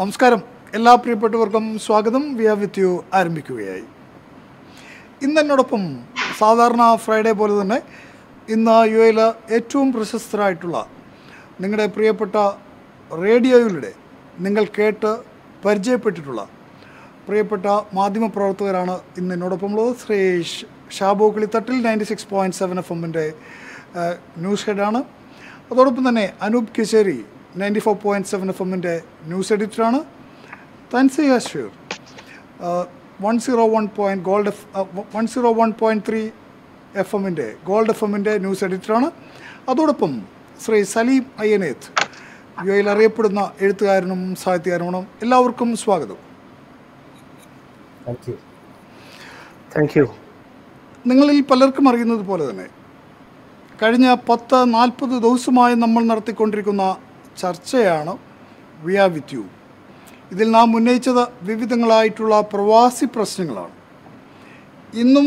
നമസ്കാരം എല്ലാ പ്രിയപ്പെട്ടവർക്കും സ്വാഗതം വി ആർ വിത്ത് യു ആരംഭിക്കുകയായി ഇന്ന് എന്നോടൊപ്പം സാധാരണ ഫ്രൈഡേ പോലെ തന്നെ ഇന്ന് യു എയിലെ ഏറ്റവും പ്രശസ്തരായിട്ടുള്ള നിങ്ങളുടെ പ്രിയപ്പെട്ട റേഡിയോയിലൂടെ നിങ്ങൾ കേട്ട് പരിചയപ്പെട്ടിട്ടുള്ള പ്രിയപ്പെട്ട മാധ്യമപ്രവർത്തകരാണ് ഇന്ന് എന്നോടൊപ്പം ഉള്ളത് ശ്രീ ഷ്- Shabu Kilithattil ninety six point seven F എമ്മിൻ്റെ ന്യൂസ് ഹെഡാണ് അതോടൊപ്പം തന്നെ Anoop Kisheri ninety four point seven F എമ്മിൻ്റെ ന്യൂസ് എഡിറ്ററാണ് Thansi Ashoor one zero one point gold F one zero one point three F എമ്മിൻ്റെ ഗോൾഡ് എഫ് എമ്മിൻ്റെ ന്യൂസ് എഡിറ്ററാണ് അതോടൊപ്പം ശ്രീ സലീം അയ്യനേത്ത് യു എയിൽ അറിയപ്പെടുന്ന എഴുത്തുകാരനും സാഹിത്യകാരനുമാണ് എല്ലാവർക്കും സ്വാഗതം താങ്ക് യു താങ്ക് യു നിങ്ങളിൽ പലർക്കും അറിയുന്നത് പോലെ തന്നെ കഴിഞ്ഞ പത്ത് നാൽപ്പത് ദിവസമായി നമ്മൾ നടത്തിക്കൊണ്ടിരിക്കുന്ന ചർച്ചയാണ് വി ആർ വിത്ത് യു ഇതിൽ നാം ഉന്നയിച്ചത് വിവിധങ്ങളായിട്ടുള്ള പ്രവാസി പ്രശ്നങ്ങളാണ് ഇന്നും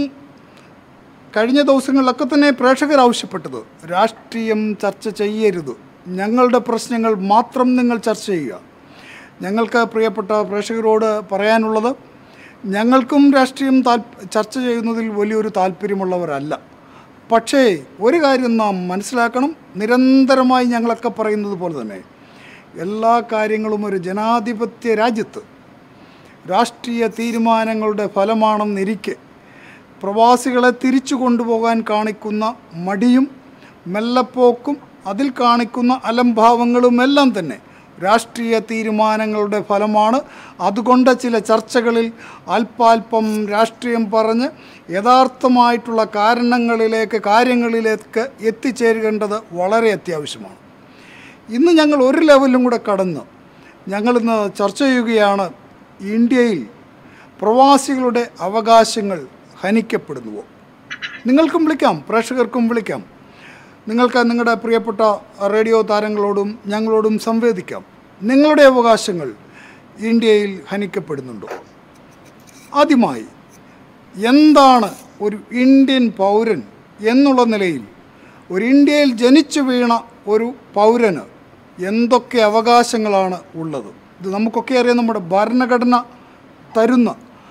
കഴിഞ്ഞ ദിവസങ്ങളിലൊക്കെ തന്നെ പ്രേക്ഷകർ ആവശ്യപ്പെട്ടത് രാഷ്ട്രീയം ചർച്ച ചെയ്യരുത് ഞങ്ങളുടെ പ്രശ്നങ്ങൾ മാത്രം നിങ്ങൾ ചർച്ച ചെയ്യുക ഞങ്ങൾക്ക് പ്രിയപ്പെട്ട പ്രേക്ഷകരോട് പറയാനുള്ളത് ഞങ്ങൾക്കും രാഷ്ട്രീയം താൽ ചർച്ച ചെയ്യുന്നതിൽ വലിയൊരു താല്പര്യമുള്ളവരല്ല പക്ഷേ ഒരു കാര്യം നാം മനസ്സിലാക്കണം നിരന്തരമായി ഞങ്ങളൊക്കെ പറയുന്നത് പോലെ തന്നെ എല്ലാ കാര്യങ്ങളും ഒരു ജനാധിപത്യ രാജ്യത്ത് രാഷ്ട്രീയ തീരുമാനങ്ങളുടെ ഫലമാണെന്നിരിക്കെ പ്രവാസികളെ തിരിച്ചു കൊണ്ടുപോകാൻ കാണിക്കുന്ന മടിയും മെല്ലപ്പോക്കും അതിൽ കാണിക്കുന്ന അലംഭാവങ്ങളുമെല്ലാം തന്നെ രാഷ്ട്രീയ തീരുമാനങ്ങളുടെ ഫലമാണ് അതുകൊണ്ട് ചില ചർച്ചകളിൽ അല്പാൽപം രാഷ്ട്രീയം പറഞ്ഞ് യഥാർത്ഥമായിട്ടുള്ള കാരണങ്ങളിലേക്ക് കാര്യങ്ങളിലേക്ക് എത്തിച്ചേരേണ്ടത് വളരെ അത്യാവശ്യമാണ് ഇന്ന് ഞങ്ങൾ ഒരു ലെവലും കൂടെ കടന്ന് ഞങ്ങളിന്ന് ചർച്ച ചെയ്യുകയാണ് ഇന്ത്യയിൽ പ്രവാസികളുടെ അവകാശങ്ങൾ ഹനിക്കപ്പെടുന്നുവോ നിങ്ങൾക്കും വിളിക്കാം പ്രേക്ഷകർക്കും വിളിക്കാം നിങ്ങൾക്ക് നിങ്ങളുടെ പ്രിയപ്പെട്ട റേഡിയോ താരങ്ങളോടും ഞങ്ങളോടും സംവേദിക്കാം നിങ്ങളുടെ അവകാശങ്ങൾ ഇന്ത്യയിൽ ഹനിക്കപ്പെടുന്നുണ്ടോ ആദ്യമായി എന്താണ് ഒരു ഇന്ത്യൻ പൗരൻ എന്നുള്ള നിലയിൽ ഒരു ഇന്ത്യയിൽ ജനിച്ചു വീണ ഒരു പൗരന് എന്തൊക്കെ അവകാശങ്ങളാണ് ഉള്ളത് ഇത് നമുക്കൊക്കെ അറിയാം നമ്മുടെ ഭരണഘടന തരുന്ന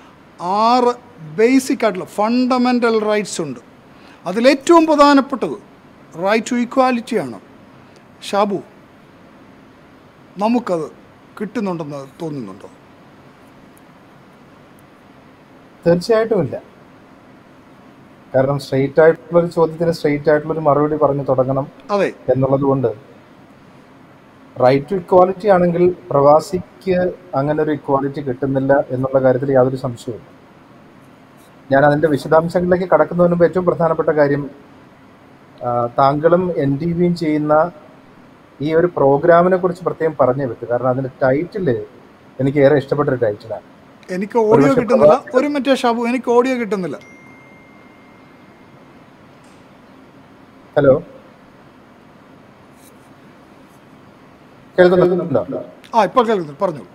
ആറ് ബേസിക് ആയിട്ടുള്ള ഫണ്ടമെൻ്റൽ റൈറ്റ്സ് ഉണ്ട് അതിലേറ്റവും പ്രധാനപ്പെട്ടത് റൈറ്റ് ടു ഈക്വാലിറ്റിയാണ് ഷാബു നമുക്കത് കിട്ടുന്നുണ്ടെന്ന് തോന്നുന്നുണ്ടോ തീർച്ചയായിട്ടും ഇല്ല കാരണം സ്ട്രെയിറ്റ് ആയിട്ടുള്ള ഒരു ചോദ്യത്തിന് സ്ട്രെയിറ്റ് ആയിട്ടുള്ള ഒരു മറുപടി പറഞ്ഞു തുടങ്ങണം അതെ എന്നുള്ളത് കൊണ്ട് റൈറ്റ് ടു ഇക്വാലിറ്റി ആണെങ്കിൽ പ്രവാസിക്ക് അങ്ങനെ ഒരു ഇക്വാലിറ്റി കിട്ടുന്നില്ല എന്നുള്ള കാര്യത്തിൽ യാതൊരു സംശയവും ഞാൻ അതിന്റെ വിശദാംശങ്ങളിലേക്ക് കടക്കുന്നതിന് മുമ്പ് ഏറ്റവും പ്രധാനപ്പെട്ട കാര്യം ആ, താങ്കളും എൻ ടി വിയും ചെയ്യുന്ന ഈ ഒരു പ്രോഗ്രാമിനെ കുറിച്ച് പ്രത്യേകം പറഞ്ഞു വെക്കും കാരണം അതിന്റെ ടൈറ്റില് എനിക്ക് ഏറെ ഇഷ്ടപ്പെട്ട ഒരു ടൈറ്റിലാണ് എനിക്ക് ഓഡിയോ ഒരുപക്ഷെ കിട്ടുന്നില്ല ഒരു മറ്റേ ഷാബു എനിക്ക് ഓഡിയോ കിട്ടുന്നില്ല ഹലോ കേൾക്കുന്നുണ്ടോ ആ ഇപ്പോൾ കേൾക്കുന്നു പറഞ്ഞു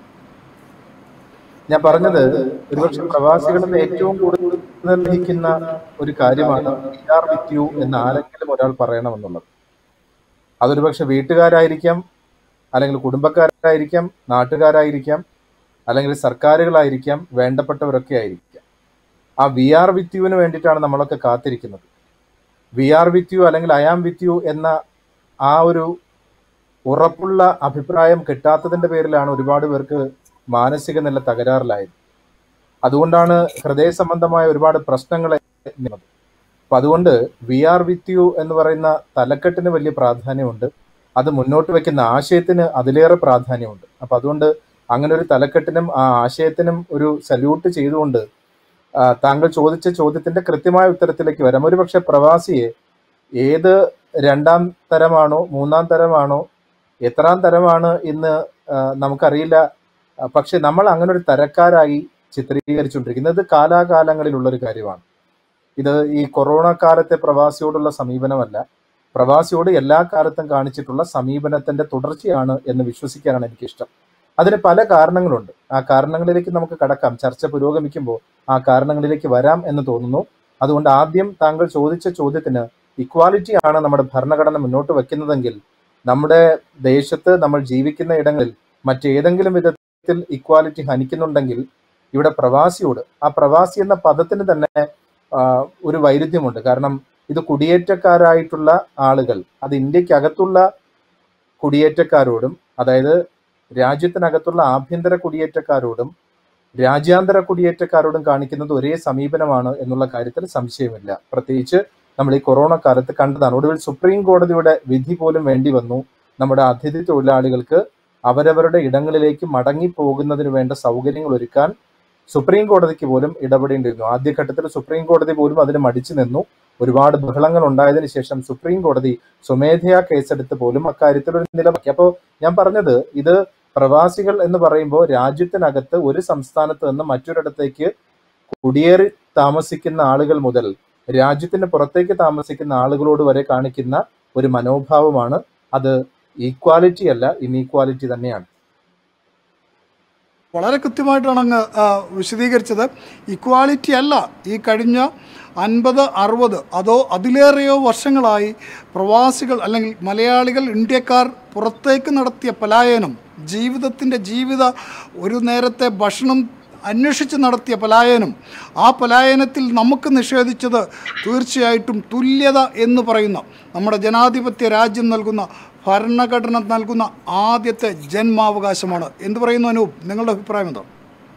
ഞാൻ പറഞ്ഞത് ഒരുപക്ഷെ പ്രവാസികളിൽ ഏറ്റവും കൂടുതൽ നിർണ്ണയിക്കുന്ന ഒരു കാര്യമാണ് ആർ വിത്ത് യു എന്ന് ആരെങ്കിലും ഒരാൾ പറയണമെന്നുള്ളത് അതൊരു പക്ഷെ വീട്ടുകാരായിരിക്കാം അല്ലെങ്കിൽ കുടുംബക്കാരായിരിക്കാം നാട്ടുകാരായിരിക്കാം അല്ലെങ്കിൽ സർക്കാരുകളായിരിക്കാം വേണ്ടപ്പെട്ടവരൊക്കെ ആയിരിക്കാം ആ വി ആർ വിത്ത് യുവിന് വേണ്ടിയിട്ടാണ് നമ്മളൊക്കെ കാത്തിരിക്കുന്നത് വി ആർ വിത്ത് യു അല്ലെങ്കിൽ ഐ ആം വിത്ത് യു എന്ന ആ ഒരു ഉറപ്പുള്ള അഭിപ്രായം കിട്ടാത്തതിന്റെ പേരിലാണ് ഒരുപാട് പേർക്ക് മാനസിക നില തകരാറിലായത് അതുകൊണ്ടാണ് ഹൃദയ സംബന്ധമായ ഒരുപാട് പ്രശ്നങ്ങളെ നേരിടുന്നത്. അപ്പൊ അതുകൊണ്ട് വി ആർ വിത്ത് യു എന്ന് പറയുന്ന തലക്കെട്ടിന് വലിയ പ്രാധാന്യമുണ്ട് അത് മുന്നോട്ട് വെക്കുന്ന ആശയത്തിന് അതിലേറെ പ്രാധാന്യമുണ്ട് അപ്പൊ അതുകൊണ്ട് അങ്ങനെ ഒരു തലക്കെട്ടിനും ആ ആശയത്തിനും ഒരു സല്യൂട്ട് ചെയ്തുകൊണ്ട് ആ, താങ്കൾ ചോദിച്ച ചോദ്യത്തിന്റെ കൃത്യമായ ഉത്തരത്തിലേക്ക് വരാം ഒരുപക്ഷെ പ്രവാസിയെ ഏത് രണ്ടാം തരമാണോ മൂന്നാം തരമാണോ എത്രാം തരമാണ് ഇന്ന് ആ, നമുക്കറിയില്ല ആ, പക്ഷെ നമ്മൾ അങ്ങനെ ഒരു തരക്കാരായി ചിത്രീകരിച്ചുകൊണ്ടിരിക്കുന്നത് ഇത് കാലാകാലങ്ങളിലുള്ള ഒരു കാര്യമാണ് ഇത് ഈ കൊറോണ കാലത്തെ പ്രവാസിയോടുള്ള സമീപനമല്ല പ്രവാസിയോട് എല്ലാ കാലത്തും കാണിച്ചിട്ടുള്ള സമീപനത്തിന്റെ തുടർച്ചയാണ് എന്ന് വിശ്വസിക്കാനാണ് എനിക്കിഷ്ടം അതിന് പല കാരണങ്ങളുണ്ട് ആ കാരണങ്ങളിലേക്ക് നമുക്ക് കടക്കാം ചർച്ച പുരോഗമിക്കുമ്പോൾ ആ കാരണങ്ങളിലേക്ക് വരാം എന്ന് തോന്നുന്നു അതുകൊണ്ട് ആദ്യം താങ്കൾ ചോദിച്ച ചോദ്യത്തിന് ഇക്വാലിറ്റി ആണ് നമ്മുടെ ഭരണഘടന മുന്നോട്ട് വെക്കുന്നതെങ്കിൽ നമ്മുടെ ദേശത്ത് നമ്മൾ ജീവിക്കുന്ന ഇടങ്ങളിൽ മറ്റേതെങ്കിലും വിധ കാര്യത്തിൽ ഇക്വാലിറ്റി ഹനിക്കുന്നുണ്ടെങ്കിൽ ഇവിടെ പ്രവാസിയോട് ആ പ്രവാസി എന്ന പദത്തിന് തന്നെ ആ, ഒരു വൈരുദ്ധ്യമുണ്ട് കാരണം ഇത് കുടിയേറ്റക്കാരായിട്ടുള്ള ആളുകൾ അത് ഇന്ത്യക്കകത്തുള്ള കുടിയേറ്റക്കാരോടും അതായത് രാജ്യത്തിനകത്തുള്ള ആഭ്യന്തര കുടിയേറ്റക്കാരോടും രാജ്യാന്തര കുടിയേറ്റക്കാരോടും കാണിക്കുന്നത് ഒരേ സമീപനമാണ് എന്നുള്ള കാര്യത്തിൽ സംശയമില്ല പ്രത്യേകിച്ച് നമ്മൾ ഈ കൊറോണ കാലത്ത് കണ്ടതാണ് ഒടുവിൽ സുപ്രീം കോടതിയുടെ വിധി പോലും വേണ്ടി വന്നു നമ്മുടെ അതിഥി തൊഴിലാളികൾക്ക് അവരവരുടെ ഇടങ്ങളിലേക്ക് മടങ്ങി പോകുന്നതിന് വേണ്ട സൗകര്യങ്ങൾ ഒരുക്കാൻ സുപ്രീം കോടതിക്ക് പോലും ഇടപെടേണ്ടിയിരുന്നു ആദ്യഘട്ടത്തിൽ സുപ്രീം കോടതി പോലും അതിന് മടിച്ചു നിന്നു ഒരുപാട് ബഹളങ്ങൾ ഉണ്ടായതിനു ശേഷം സുപ്രീം കോടതി സ്വമേധയാ കേസെടുത്ത് പോലും അക്കാര്യത്തിൽ ഒരു നിലപാക്കി അപ്പോൾ ഞാൻ പറഞ്ഞത് ഇത് പ്രവാസികൾ എന്ന് പറയുമ്പോൾ രാജ്യത്തിനകത്ത് ഒരു സംസ്ഥാനത്ത് നിന്ന് മറ്റൊരിടത്തേക്ക് കുടിയേറി താമസിക്കുന്ന ആളുകൾ മുതൽ രാജ്യത്തിന് പുറത്തേക്ക് താമസിക്കുന്ന ആളുകളോട് വരെ കാണിക്കുന്ന ഒരു മനോഭാവമാണ് അത് ഈക്വാലിറ്റി അല്ല ഇനീക്വാലിറ്റി തന്നെയാണ് വളരെ കൃത്യമായിട്ടാണ് അങ്ങ് ആ, വിശദീകരിച്ചത് ഇക്വാലിറ്റി അല്ല ഈ കഴിഞ്ഞ അൻപത് അറുപത് അതോ അതിലേറെയോ വർഷങ്ങളായി പ്രവാസികൾ അല്ലെങ്കിൽ മലയാളികൾ ഇന്ത്യക്കാർ പുറത്തേക്ക് നടത്തിയ പലായനം ജീവിതത്തിൻ്റെ ജീവിത ഒരു നേരത്തെ ഭക്ഷണം അന്വേഷിച്ച് നടത്തിയ പലായനം ആ പലായനത്തിൽ നമുക്ക് നിഷേധിച്ചത് തീർച്ചയായിട്ടും തുല്യത എന്ന് പറയുന്ന നമ്മുടെ ജനാധിപത്യ രാജ്യം നൽകുന്ന ഭരണഘടന നൽകുന്ന ആദ്യത്തെ ജന്മാവകാശമാണ് എന്ത് പറയുന്നു അനൂപ് നിങ്ങളുടെ അഭിപ്രായം എന്താ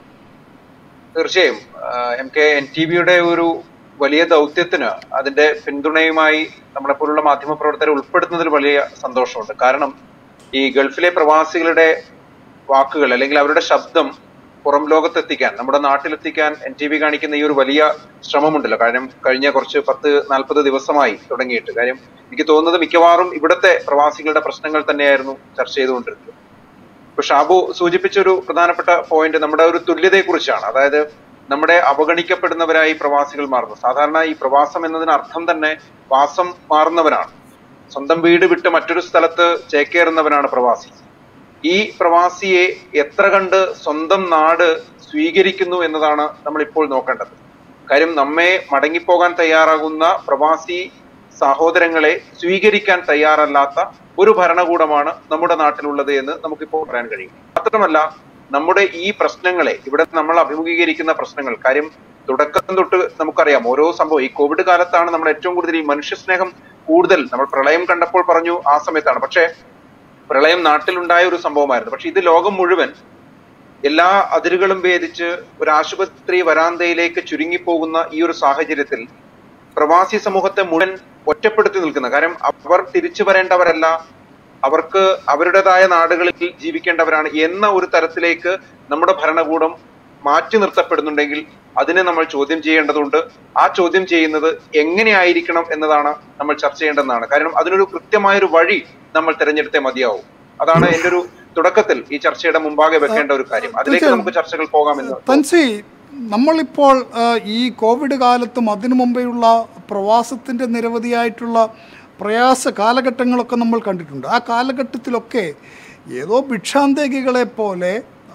തീർച്ചയായും ആഹ് എം കെ എൻ ടി വിയുടെ ഒരു വലിയ ദൗത്യത്തിന് അതിന്റെ പിന്തുണയുമായി നമ്മളെ പോലുള്ള മാധ്യമപ്രവർത്തകരെ ഉൾപ്പെടുത്തുന്നതിൽ വലിയ സന്തോഷമുണ്ട് കാരണം ഈ ഗൾഫിലെ പ്രവാസികളുടെ വാക്കുകൾ അല്ലെങ്കിൽ അവരുടെ ശബ്ദം പുറം ലോകത്തെത്തിക്കാൻ നമ്മുടെ നാട്ടിലെത്തിക്കാൻ എൻ ടി വി കാണിക്കുന്ന ഈ ഒരു വലിയ ശ്രമമുണ്ടല്ലോ കാരണം കഴിഞ്ഞ കുറച്ച് പത്ത് നാൽപ്പത് ദിവസമായി തുടങ്ങിയിട്ട് കാര്യം എനിക്ക് തോന്നുന്നത് മിക്കവാറും ഇവിടുത്തെ പ്രവാസികളുടെ പ്രശ്നങ്ങൾ തന്നെയായിരുന്നു ചർച്ച ചെയ്തുകൊണ്ടിരുന്നത് ഇപ്പൊ ഷാബു സൂചിപ്പിച്ച ഒരു പ്രധാനപ്പെട്ട പോയിന്റ് നമ്മുടെ ഒരു തുല്യതയെ കുറിച്ചാണ് അതായത് നമ്മുടെ അവഗണിക്കപ്പെടുന്നവരായി പ്രവാസികൾ മാറുന്നു സാധാരണ ഈ പ്രവാസം എന്നതിന് അർത്ഥം തന്നെ വാസം മാറുന്നവനാണ് സ്വന്തം വീട് വിട്ട് മറ്റൊരു സ്ഥലത്ത് ചേക്കേറുന്നവനാണ് പ്രവാസി ഈ പ്രവാസിയെ എത്ര കണ്ട് സ്വന്തം നാട് സ്വീകരിക്കുന്നു എന്നതാണ് നമ്മൾ ഇപ്പോൾ നോക്കേണ്ടത് കാര്യം നമ്മെ മടങ്ങിപ്പോകാൻ തയ്യാറാകുന്ന പ്രവാസി സഹോദരങ്ങളെ സ്വീകരിക്കാൻ തയ്യാറല്ലാത്ത ഒരു ഭരണകൂടമാണ് നമ്മുടെ നാട്ടിലുള്ളത് എന്ന് നമുക്കിപ്പോൾ പറയാൻ കഴിയും മാത്രമല്ല നമ്മുടെ ഈ പ്രശ്നങ്ങളെ ഇവിടെ നമ്മൾ അഭിമുഖീകരിക്കുന്ന പ്രശ്നങ്ങൾ കാര്യം തുടക്കം തൊട്ട് നമുക്കറിയാം ഓരോ സംഭവം ഈ കോവിഡ് കാലത്താണ് നമ്മൾ ഏറ്റവും കൂടുതൽ ഈ മനുഷ്യ സ്നേഹം കൂടുതൽ നമ്മൾ പ്രളയം കണ്ടപ്പോൾ പറഞ്ഞു ആ സമയത്താണ് പക്ഷേ പ്രളയം നാട്ടിലുണ്ടായ ഒരു സംഭവമായിരുന്നു പക്ഷെ ഇത് ലോകം മുഴുവൻ എല്ലാ അതിരുകളും ഭേദിച്ച് ഒരു ആശുപത്രി വരാന്തയിലേക്ക് ചുരുങ്ങിപ്പോകുന്ന ഈ ഒരു സാഹചര്യത്തിൽ പ്രവാസി സമൂഹത്തെ മുഴുവൻ ഒറ്റപ്പെടുത്തി നിൽക്കുന്ന കാര്യം അവർ തിരിച്ചു വരേണ്ടവരല്ല അവർക്ക് അവരുടേതായ നാടുകളിൽ ജീവിക്കേണ്ടവരാണ് എന്ന ഒരു തരത്തിലേക്ക് നമ്മുടെ ഭരണകൂടം മാറ്റി നിർത്തപ്പെടുന്നുണ്ടെങ്കിൽ അതിനെ നമ്മൾ ചോദ്യം ചെയ്യേണ്ടതുണ്ട് ആ ചോദ്യം ചെയ്യുന്നത് എങ്ങനെയായിരിക്കണം എന്നതാണ് നമ്മൾ ചർച്ച ചെയ്യേണ്ടതെന്നാണ് കാരണം അതിനൊരു കൃത്യമായ ഒരു വഴി നമ്മൾ തിരഞ്ഞെടുത്തേ മതിയാവും അതാണ് എന്റെ ഒരു തുടക്കത്തിൽ ഈ ചർച്ചയുടെ മുമ്പാകെ വെക്കേണ്ട ഒരു കാര്യം അതിലേക്ക് നമുക്ക് ചർച്ചകൾ പോകാമെന്ന് തൻസി നമ്മളിപ്പോൾ ആ, ഈ കോവിഡ് കാലത്തും അതിനു മുമ്പെയുള്ള പ്രവാസത്തിൻ്റെ നിരവധിയായിട്ടുള്ള പ്രയാസ കാലഘട്ടങ്ങളൊക്കെ നമ്മൾ കണ്ടിട്ടുണ്ട് ആ കാലഘട്ടത്തിലൊക്കെ ഏതോ ഭിക്ഷാന്തേകികളെ പോലെ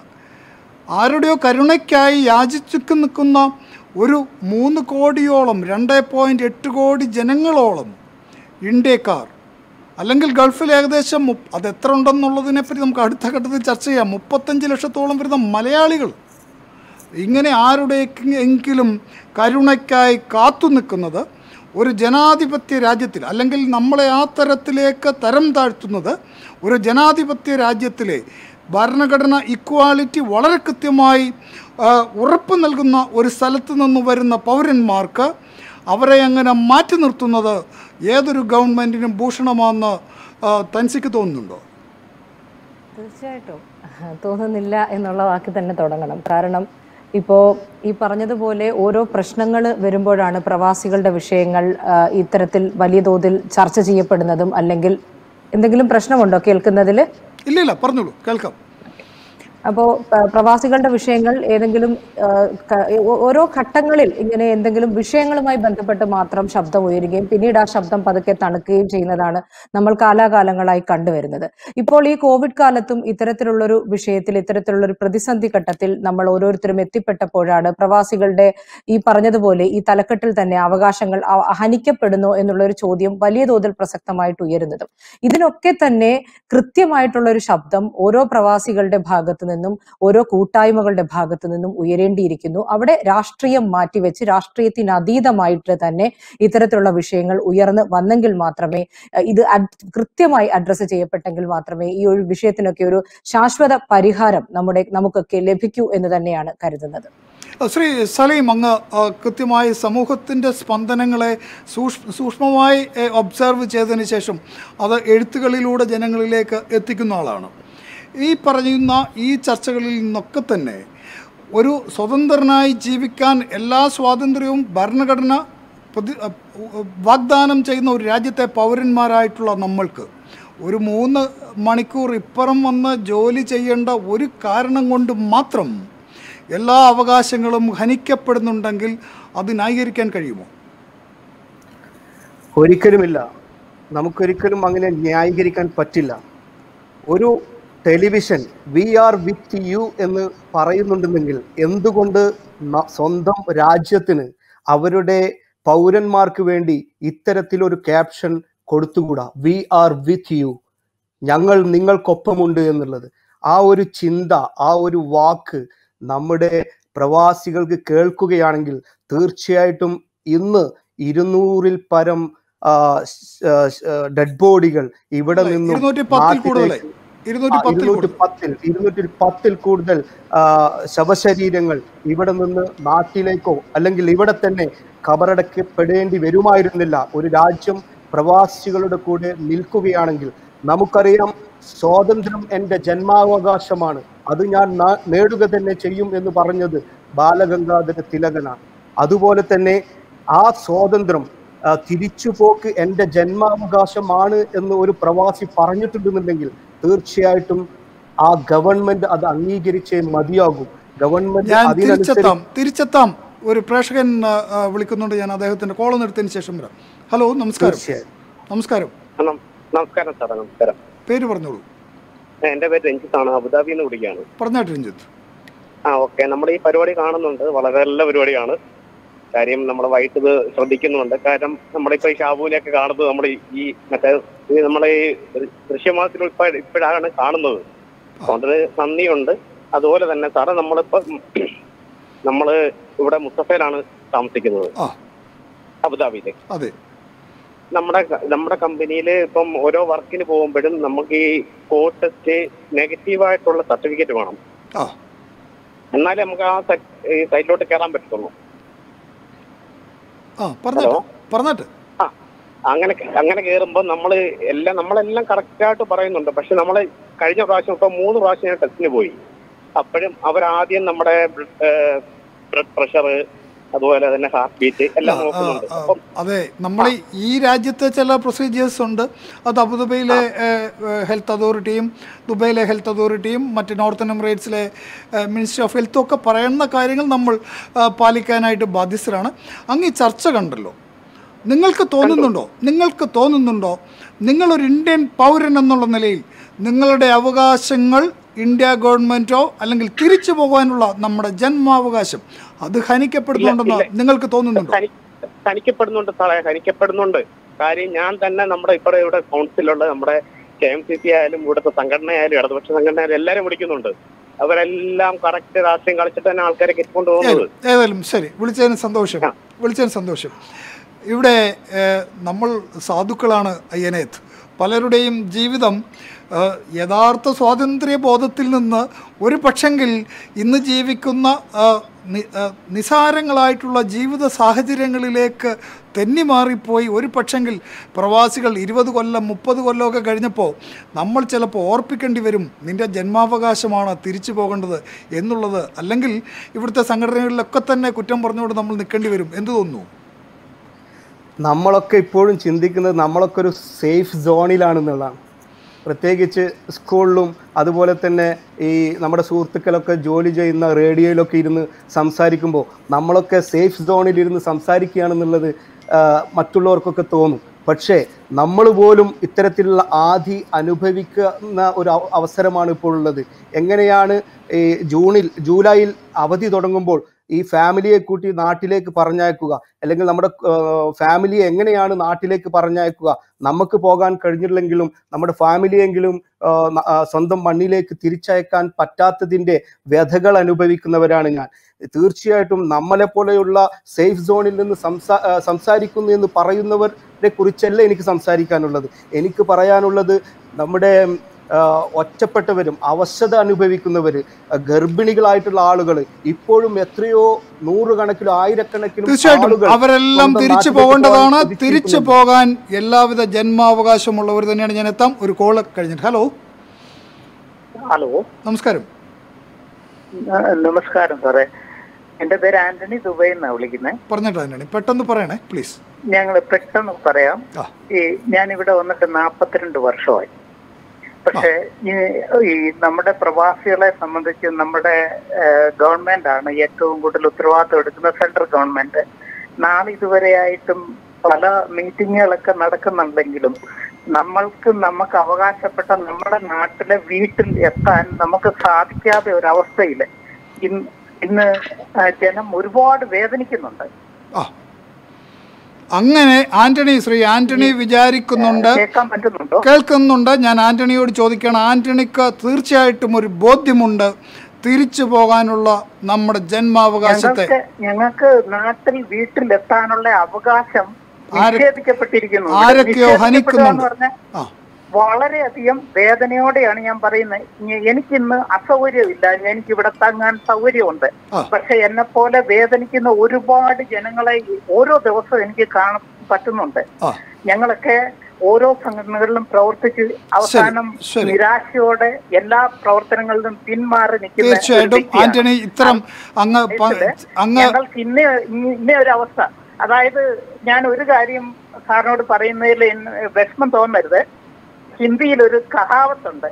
ആരുടെയോ കരുണയ്ക്കായി യാചിച്ചു നിൽക്കുന്ന ഒരു മൂന്ന് കോടിയോളം രണ്ട് പോയിൻറ്റ് എട്ട് കോടി ജനങ്ങളോളം ഇന്ത്യക്കാർ അല്ലെങ്കിൽ ഗൾഫിൽ ഏകദേശം മുപ്പ- അത് എത്ര ഉണ്ടെന്നുള്ളതിനെപ്പറ്റി നമുക്ക് അടുത്ത ഘട്ടത്തിൽ ചർച്ച ചെയ്യാം മുപ്പത്തഞ്ച് ലക്ഷത്തോളം വരുന്ന മലയാളികൾ ഇങ്ങനെ ആരുടെ എങ്കിലും കരുണയ്ക്കായി കാത്തു നിൽക്കുന്നത് ഒരു ജനാധിപത്യ രാജ്യത്തിൽ അല്ലെങ്കിൽ നമ്മളെ ആ തരത്തിലേക്ക് തരം താഴ്ത്തുന്നത് ഒരു ജനാധിപത്യ രാജ്യത്തിലെ ഭരണഘടന ഇക്വാലിറ്റി വളരെ കൃത്യമായി ആ, ഉറപ്പ് നൽകുന്ന ഒരു സ്ഥലത്ത് നിന്ന് വരുന്ന പൗരന്മാർക്ക് അവരെ അങ്ങനെ മാറ്റി നിർത്തുന്നത് ഏതൊരു ഗവൺമെൻറ്റിനും ഭൂഷണമാണെന്ന് ആ, തൻസിക്ക് തോന്നുന്നുണ്ടോ തീർച്ചയായിട്ടും തോന്നുന്നില്ല എന്നുള്ള വാക്ക് തന്നെ തുടങ്ങണം കാരണം ഇപ്പോൾ ഈ പറഞ്ഞതുപോലെ ഓരോ പ്രശ്നങ്ങൾ വരുമ്പോഴാണ് പ്രവാസികളുടെ വിഷയങ്ങൾ ആ, ഇത്തരത്തിൽ വലിയ തോതിൽ ചർച്ച ചെയ്യപ്പെടുന്നതും അല്ലെങ്കിൽ എന്തെങ്കിലും പ്രശ്നമുണ്ടോ കേൾക്കുന്നതിൽ ഇല്ല ഇല്ല പറഞ്ഞോളൂ കേൾക്കാം അപ്പോൾ പ്രവാസികളുടെ വിഷയങ്ങൾ ഏതെങ്കിലും ആ, ക- ഓ- ഓരോ ഘട്ടങ്ങളിൽ ഇങ്ങനെ എന്തെങ്കിലും വിഷയങ്ങളുമായി ബന്ധപ്പെട്ട് മാത്രം ശബ്ദം ഉയരുകയും പിന്നീട് ആ ശബ്ദം പതുക്കെ തണുക്കുകയും ചെയ്യുന്നതാണ് നമ്മൾ കാലാകാലങ്ങളായി കണ്ടുവരുന്നത് ഇപ്പോൾ ഈ കോവിഡ് കാലത്തും ഇത്തരത്തിലുള്ളൊരു വിഷയത്തിൽ ഇത്തരത്തിലുള്ളൊരു പ്രതിസന്ധി ഘട്ടത്തിൽ നമ്മൾ ഓരോരുത്തരും എത്തിപ്പെട്ടപ്പോഴാണ് പ്രവാസികളുടെ ഈ പറഞ്ഞതുപോലെ ഈ തലക്കെട്ടിൽ തന്നെ അവകാശങ്ങൾ അ- ഹനിക്കപ്പെടുന്നു എന്നുള്ള ഒരു ചോദ്യം വലിയ തോതിൽ പ്രസക്തമായിട്ട് ഉയരുന്നതും ഇതിനൊക്കെ തന്നെ കൃത്യമായിട്ടുള്ള ഒരു ശബ്ദം ഓരോ പ്രവാസികളുടെ ഭാഗത്ത് നിന്നും ഓരോ കൂട്ടായ്മകളുടെ ഭാഗത്തു നിന്നും ഉയരേണ്ടിയിരിക്കുന്നു അവിടെ രാഷ്ട്രീയം മാറ്റിവെച്ച് രാഷ്ട്രീയത്തിന് അതീതമായിട്ട് തന്നെ ഇത്തരത്തിലുള്ള വിഷയങ്ങൾ ഉയർന്ന് വന്നെങ്കിൽ മാത്രമേ അഹ് ഇത് അഡ്- കൃത്യമായി അഡ്രസ്സ് ചെയ്യപ്പെട്ടെങ്കിൽ മാത്രമേ ഈ ഒരു വിഷയത്തിനൊക്കെ ഒരു ശാശ്വത പരിഹാരം നമ്മുടെ നമുക്കൊക്കെ ലഭിക്കൂ എന്ന് തന്നെയാണ് കരുതുന്നത് ശ്രീ സലീം അങ്ങ് ആ, കൃത്യമായി സമൂഹത്തിൻ്റെ സ്പന്ദനങ്ങളെ സൂക്ഷ് സൂക്ഷ്മമായി ഒബ്സർവ് ചെയ്തതിന് ശേഷം അത് എഴുത്തുകളിലൂടെ ജനങ്ങളിലേക്ക് എത്തിക്കുന്ന ആളാണ് ഈ പറയുന്ന ഈ ചർച്ചകളിൽ നിന്നൊക്കെ തന്നെ ഒരു സ്വതന്ത്രനായി ജീവിക്കാൻ എല്ലാ സ്വാതന്ത്ര്യവും ഭരണഘടന പ്രതി അ, വാഗ്ദാനം ചെയ്യുന്ന ഒരു രാജ്യത്തെ പൗരന്മാരായിട്ടുള്ള നമ്മൾക്ക് ഒരു മൂന്ന് മണിക്കൂർ ഇപ്പുറം വന്ന് ജോലി ചെയ്യേണ്ട ഒരു കാരണം കൊണ്ട് മാത്രം എല്ലാ അവകാശങ്ങളും ഹനിക്കപ്പെടുന്നുണ്ടെങ്കിൽ അത് ന്യായീകരിക്കാൻ കഴിയുമോ ഒരിക്കലുമില്ല നമുക്കൊരിക്കലും അങ്ങനെ ന്യായീകരിക്കാൻ പറ്റില്ല ഒരു television we are with you എന്ന് പറയുന്നുണ്ടെങ്കിൽ എന്തുകൊണ്ട് ന- സ്വന്തം രാജ്യത്തിന് അവരുടെ പൗരന്മാർക്ക് വേണ്ടി ഇത്തരത്തിലൊരു ക്യാപ്ഷൻ കൊടുത്തുകൂടാ വി ആർ വിത്ത് യു ഞങ്ങൾ നിങ്ങൾക്കൊപ്പമുണ്ട് എന്നുള്ളത് ആ ഒരു ചിന്ത ആ ഒരു വാക്ക് നമ്മുടെ പ്രവാസികൾക്ക് കേൾക്കുകയാണെങ്കിൽ തീർച്ചയായിട്ടും ഇന്ന് ഇരുന്നൂറിൽ പരം ഡെഡ് ബോഡികൾ ഇവിടെ നിന്നും ഇരുന്നൂറ്റി പത്തിൽ കൂടുതൽ നാട്ടിലേക്ക് ഇരുന്നൂറ്റി പത്തിൽ ഇരുന്നൂറ്റി കൂടുതൽ പത്തിൽ ഇരുന്നൂറ്റി പത്തിൽ കൂടുതൽ ആ, ശവശരീരങ്ങൾ ഇവിടെ നിന്ന് നാട്ടിലേക്കോ അല്ലെങ്കിൽ ഇവിടെ തന്നെ കബറടക്കപ്പെടേണ്ടി വരുമായിരുന്നില്ല ഒരു രാജ്യം പ്രവാസികളുടെ കൂടെ നിൽക്കുകയാണെങ്കിൽ നമുക്കറിയാം സ്വാതന്ത്ര്യം എൻ്റെ ജന്മാവകാശമാണ് അത് ഞാൻ നാ- നേടുക തന്നെ ചെയ്യും എന്ന് പറഞ്ഞത് ബാലഗംഗാധര തിലകനാണ് അതുപോലെ തന്നെ ആ സ്വാതന്ത്ര്യം ആ, തിരിച്ചുപോക്ക് എൻ്റെ ജന്മാവകാശമാണ് എന്ന് ഒരു പ്രവാസി പറഞ്ഞിട്ടുണ്ടെന്നുണ്ടെങ്കിൽ തീർച്ചയായിട്ടും ആ ഗവൺമെന്റ് അത് അംഗീകരിച്ചേ മതിയാകും ഗവൺമെന്റ് ഞാൻ അതിനനുസരിച്ച് തിരിച്ചെത്താം തിരിച്ചെത്താം ഒരു പ്രേക്ഷകൻ ആ, ആ, വിളിക്കുന്നുണ്ട് ഞാൻ അദ്ദേഹത്തിന്റെ കോൾ നിർത്തിയതിന് ശേഷം വരാം ഹലോ നമസ്കാരം തീർച്ചയായും നമസ്കാരം നം- നമസ്കാരം സാറേ നമസ്കാരം പേര് പറഞ്ഞോളൂ എന്റെ പേര് രഞ്ജിത്താണ് അബുദാബിയിൽ നിന്ന് വിളിക്കുകയാണ് പറഞ്ഞാട്ട് രഞ്ജിത്ത് ആ ഓക്കെ നമ്മുടെ ഈ പരിപാടി കാണുന്നുണ്ട് വളരെ നല്ല പരിപാടിയാണ് കാര്യം നമ്മൾ വൈകിട്ട് ഇത് ശ്രദ്ധിക്കുന്നുണ്ട് കാരണം നമ്മളിപ്പോ ഈ ഷാബുവിനെയൊക്കെ കാണുന്നത് നമ്മൾ ഈ മറ്റേ ഈ നമ്മളെ ഈ ദൃശ്യമാസത്തിൽ ഇപ്പൊ ഇപ്പോഴാണ് കാണുന്നത് അതുകൊണ്ട് നന്ദിയുണ്ട് അതുപോലെ തന്നെ സാറേ നമ്മളിപ്പോ നമ്മള് ഇവിടെ മുസ്തഫയിലാണ് താമസിക്കുന്നത് ആ അബുദാബിയില് അതെ നമ്മുടെ നമ്മുടെ കമ്പനിയിൽ ഇപ്പം ഓരോ വർക്കിന് പോകുമ്പോഴും നമുക്ക് ഈ കോഡ് ടെസ്റ്റ് നെഗറ്റീവ് ആയിട്ടുള്ള സർട്ടിഫിക്കറ്റ് വേണം ആ എന്നാലേ നമുക്ക് ആ സൈ- ഈ സൈറ്റിലോട്ട് കയറാൻ പറ്റത്തുള്ളൂ ആ പറഞ്ഞാട്ട് പറഞ്ഞാട്ട് ആ അങ്ങനെ അങ്ങനെ കയറുമ്പോൾ നമ്മൾ എല്ലാം നമ്മളെല്ലാം കറക്റ്റായിട്ട് പറയുന്നുണ്ട് പക്ഷെ നമ്മൾ കഴിഞ്ഞ പ്രാവശ്യം ഇപ്പം മൂന്ന് പ്രാവശ്യം ഞാൻ ടെസ്റ്റിന് പോയി അപ്പോഴും അവരാദ്യം നമ്മുടെ ബ്ലഡ് പ്രഷർ അതുപോലെ തന്നെ ഹാർട്ട് ബീറ്റ് എല്ലാം ആ, നോക്കുന്നുണ്ട് ആ, അപ്പം അതെ നമ്മൾ ഈ രാജ്യത്തെ ചില പ്രൊസീജിയേഴ്സ് ഉണ്ട് അത് അബുദാബിയിലെ ഹെൽത്ത് അതോറിറ്റിയും ദുബൈയിലെ ഹെൽത്ത് അതോറിറ്റിയും മറ്റ് നോർത്തേൺ എമിറേറ്റ്സിലെ മിനിസ്ട്രി ഓഫ് ഹെൽത്തും ഒക്കെ പറയുന്ന കാര്യങ്ങൾ നമ്മൾ ആ, പാലിക്കാനായിട്ട് ബാധ്യസ്ഥരാണ് അങ്ങ് ഈ ചർച്ച കണ്ടല്ലോ നിങ്ങൾക്ക് തോന്നുന്നുണ്ടോ നിങ്ങൾക്ക് തോന്നുന്നുണ്ടോ നിങ്ങളൊരു ഇന്ത്യൻ പൗരൻ എന്നുള്ള നിലയിൽ നിങ്ങളുടെ അവകാശങ്ങൾ ഇന്ത്യ ഗവൺമെന്റോ അല്ലെങ്കിൽ തിരിച്ചു പോകാനുള്ള നമ്മുടെ ജന്മാവകാശം അത് ഹനിക്കപ്പെടുന്നുണ്ടെന്ന് ഇല്ല. നിങ്ങൾക്ക് തോന്നുന്നുണ്ടോ ഹനി- ഹനിക്കപ്പെടുന്നുണ്ട് സാറേ ഹനിക്കപ്പെടുന്നുണ്ട് കാര്യം ഞാൻ തന്നെ നമ്മുടെ ഇവിടെ ഇവിടെ കൗൺസിലുള്ള നമ്മുടെ കെ എം സി സി ആയാലും ഇവിടുത്തെ സംഘടനയായാലും ഇടതുപക്ഷ സംഘടനയായാലും എല്ലാവരും വിളിക്കുന്നുണ്ട് അവരെല്ലാം കറക്റ്റ് രാഷ്ട്രീയം കളിച്ചിട്ട് തന്നെ ആൾക്കാരെ കെട്ടിക്കൊണ്ട് പോകുന്നത് ഏതായാലും- ഏതായാലും ശരി വിളിച്ചതിന് സന്തോഷം വിളിച്ചതിന് സന്തോഷം ഇവിടെ ഏഹ്, നമ്മൾ സാധുക്കളാണ് അയ്യനേത്ത് പലരുടെയും ജീവിതം ഏഹ്, യഥാർത്ഥ സ്വാതന്ത്ര്യ ബോധത്തിൽ നിന്ന് ഒരു പക്ഷെങ്കിൽ ഇന്ന് ജീവിക്കുന്ന ഏഹ്, നി- ഏഹ്, നിസാരങ്ങളായിട്ടുള്ള ജീവിത സാഹചര്യങ്ങളിലേക്ക് തെന്നി മാറിപ്പോയി ഒരു പക്ഷെങ്കിൽ പ്രവാസികൾ ഇരുപത് കൊല്ലം മുപ്പത് കൊല്ലമൊക്കെ കഴിഞ്ഞപ്പോൾ നമ്മൾ ചിലപ്പോൾ ഓർപ്പിക്കേണ്ടി വരും നിൻ്റെ ജന്മാവകാശമാണ് തിരിച്ചു പോകേണ്ടത് എന്നുള്ളത് അല്ലെങ്കിൽ ഇവിടുത്തെ സംഘടനകളിലൊക്കെ തന്നെ കുറ്റം പറഞ്ഞുകൊണ്ട് നമ്മൾ നിൽക്കേണ്ടി വരും എന്ത് തോന്നുന്നു നമ്മളൊക്കെ ഇപ്പോഴും ചിന്തിക്കുന്നത് നമ്മളൊക്കെ ഒരു സേഫ് സോണിലാണെന്നുള്ളതാണ് പ്രത്യേകിച്ച് സ്കൂളിലും അതുപോലെ തന്നെ ഈ നമ്മുടെ സുഹൃത്തുക്കളൊക്കെ ജോലി ചെയ്യുന്ന റേഡിയോയിലൊക്കെ ഇരുന്ന് സംസാരിക്കുമ്പോൾ നമ്മളൊക്കെ സേഫ് സോണിലിരുന്ന് സംസാരിക്കുകയാണെന്നുള്ളത് ആ, മറ്റുള്ളവർക്കൊക്കെ തോന്നും പക്ഷേ നമ്മൾ പോലും ഇത്തരത്തിലുള്ള ആധി അനുഭവിക്കുന്ന ഒരു അവ- അവസരമാണ് ഇപ്പോൾ ഉള്ളത് എങ്ങനെയാണ് ഈ ജൂണിൽ ജൂലൈയിൽ അവധി തുടങ്ങുമ്പോൾ ഈ ഫാമിലിയെ കൂട്ടി നാട്ടിലേക്ക് പറഞ്ഞയക്കുക അല്ലെങ്കിൽ നമ്മുടെ ഫാമിലിയെ എങ്ങനെയാണ് നാട്ടിലേക്ക് പറഞ്ഞയക്കുക നമുക്ക് പോകാൻ കഴിഞ്ഞില്ലെങ്കിലും നമ്മുടെ ഫാമിലിയെങ്കിലും ആ, ന- ആ, സ്വന്തം മണ്ണിലേക്ക് തിരിച്ചയക്കാൻ പറ്റാത്തതിന്റെ വ്യഥകൾ അനുഭവിക്കുന്നവരാണ് ഞാൻ തീർച്ചയായിട്ടും നമ്മളെ പോലെയുള്ള സേഫ് സോണിൽ നിന്ന് സംസാ ആ, സംസാരിക്കുന്നു എന്ന് പറയുന്നവരെ കുറിച്ചല്ല എനിക്ക് സംസാരിക്കാനുള്ളത് എനിക്ക് പറയാനുള്ളത് നമ്മുടെ ആ, ഒറ്റപ്പെട്ടവരും അവശത അനുഭവിക്കുന്നവർ ഗർഭിണികളായിട്ടുള്ള ആളുകൾ ഇപ്പോഴും എത്രയോ നൂറുകണക്കിലും ആയിരക്കണക്കിനും തീർച്ചയായിട്ടും ആളുകൾ അവരെല്ലാം സ്വന്തം തിരിച്ചു നാട്ടിലേക്ക് പോകേണ്ടതാണ് പോകാൻ തിരിച്ചു കൊതിച്ചിരിക്കുന്നുണ്ട്. പോകാൻ എല്ലാവിധ ജന്മാവകാശമുള്ളവർ തന്നെയാണ് ഞാൻ എത്താം ഒരു കോള് കഴിഞ്ഞിട്ട് ഹലോ ഹലോ നമസ്കാരം ആ, നമസ്കാരം സാറേ എന്റെ പേര് ആന്റണി ദുബൈ എന്നാ വിളിക്കുന്നത് പറഞ്ഞിട്ട് തന്നെയാണ് പെട്ടെന്ന് പറയണേ പ്ലീസ് ഞങ്ങൾ പെട്ടെന്ന് പറയാം ആ. ഈ ഞാൻ ഇവിടെ വന്നിട്ട് നാപ്പത്തിരണ്ട് വർഷമായി പക്ഷേ ഈ ഈ നമ്മുടെ പ്രവാസികളെ സംബന്ധിച്ച് നമ്മുടെ ഗവൺമെന്റ് ആണ് ഏറ്റവും കൂടുതൽ ഉത്തരവാദിത്വം എടുക്കുന്ന സെൻട്രൽ ഗവൺമെന്റ് നാളെ ഇതുവരെയായിട്ടും പല മീറ്റിങ്ങുകളൊക്കെ നടക്കുന്നുണ്ടെങ്കിലും നമ്മൾക്ക് നമുക്ക് അവകാശപ്പെട്ട നമ്മുടെ നാട്ടിലെ വീട്ടിൽ എത്താൻ നമുക്ക് സാധിക്കാത്ത ഒരു അവസ്ഥയിൽ ഇന്ന് ഇന്ന് ആ, ജനം ഒരുപാട് വേദനിക്കുന്നുണ്ട് ആ അങ്ങനെ ആന്റണി ശ്രീ ആന്റണി വിചാരിക്കുന്നുണ്ട് കേൾക്കാൻ പറ്റുന്നുണ്ടോ കേൾക്കുന്നുണ്ട് ഞാൻ ആന്റണിയോട് ചോദിക്കുകയാണ് ആന്റണിക്ക് തീർച്ചയായിട്ടും ഒരു ബോധ്യമുണ്ട് തിരിച്ചു പോകാനുള്ള നമ്മുടെ ജന്മാവകാശത്തെ ഞങ്ങൾക്ക് ഞങ്ങൾക്ക് നാട്ടിൽ വീട്ടിലെത്താനുള്ള അവകാശം ആര്- നിഷേധിക്കപ്പെട്ടിരിക്കുന്നു ഇവിടെ ആരൊക്കെയോ നിഷേധിക്കപ്പെടുക ഹനിക്കുന്നുണ്ട് എന്ന് പറഞ്ഞാൽ ആ വളരെയധികം വേദനയോടെയാണ് ഞാൻ പറയുന്നത് ഇനി എനിക്കിന്ന് അസൗകര്യമില്ല എനിക്ക് ഇവിടെ തങ്ങാൻ സൗകര്യമുണ്ട് ആ. പക്ഷെ എന്നെ പോലെ വേദനിക്കുന്ന ഒരുപാട് ജനങ്ങളെ ഓരോ ദിവസവും എനിക്ക് കാണാൻ പറ്റുന്നുണ്ട് ആ ഞങ്ങളൊക്കെ ഓരോ സംഘടനകളിലും പ്രവർത്തിച്ച് അവസാനം ശരി. നിരാശയോടെ എല്ലാ പ്രവർത്തനങ്ങളിലും പിന്മാറി നിൽക്കുന്ന ഒരു തീർച്ചയായിട്ടും വ്യക്തിയാണ്. ആന്റണി ഇത്തരം അങ്ങ് പ- അങ്ങ് ഞങ്ങൾക്ക് ഇന്ന ഇന്ന ഒരു അവസ്ഥ അതായത് ഞാൻ ഒരു കാര്യം സാറിനോട് പറയുന്നതിൽ എന്നെ വിഷമം തോന്നരുത് ഹിന്ദിയിൽ ഒരു കഹാവത്തുണ്ട്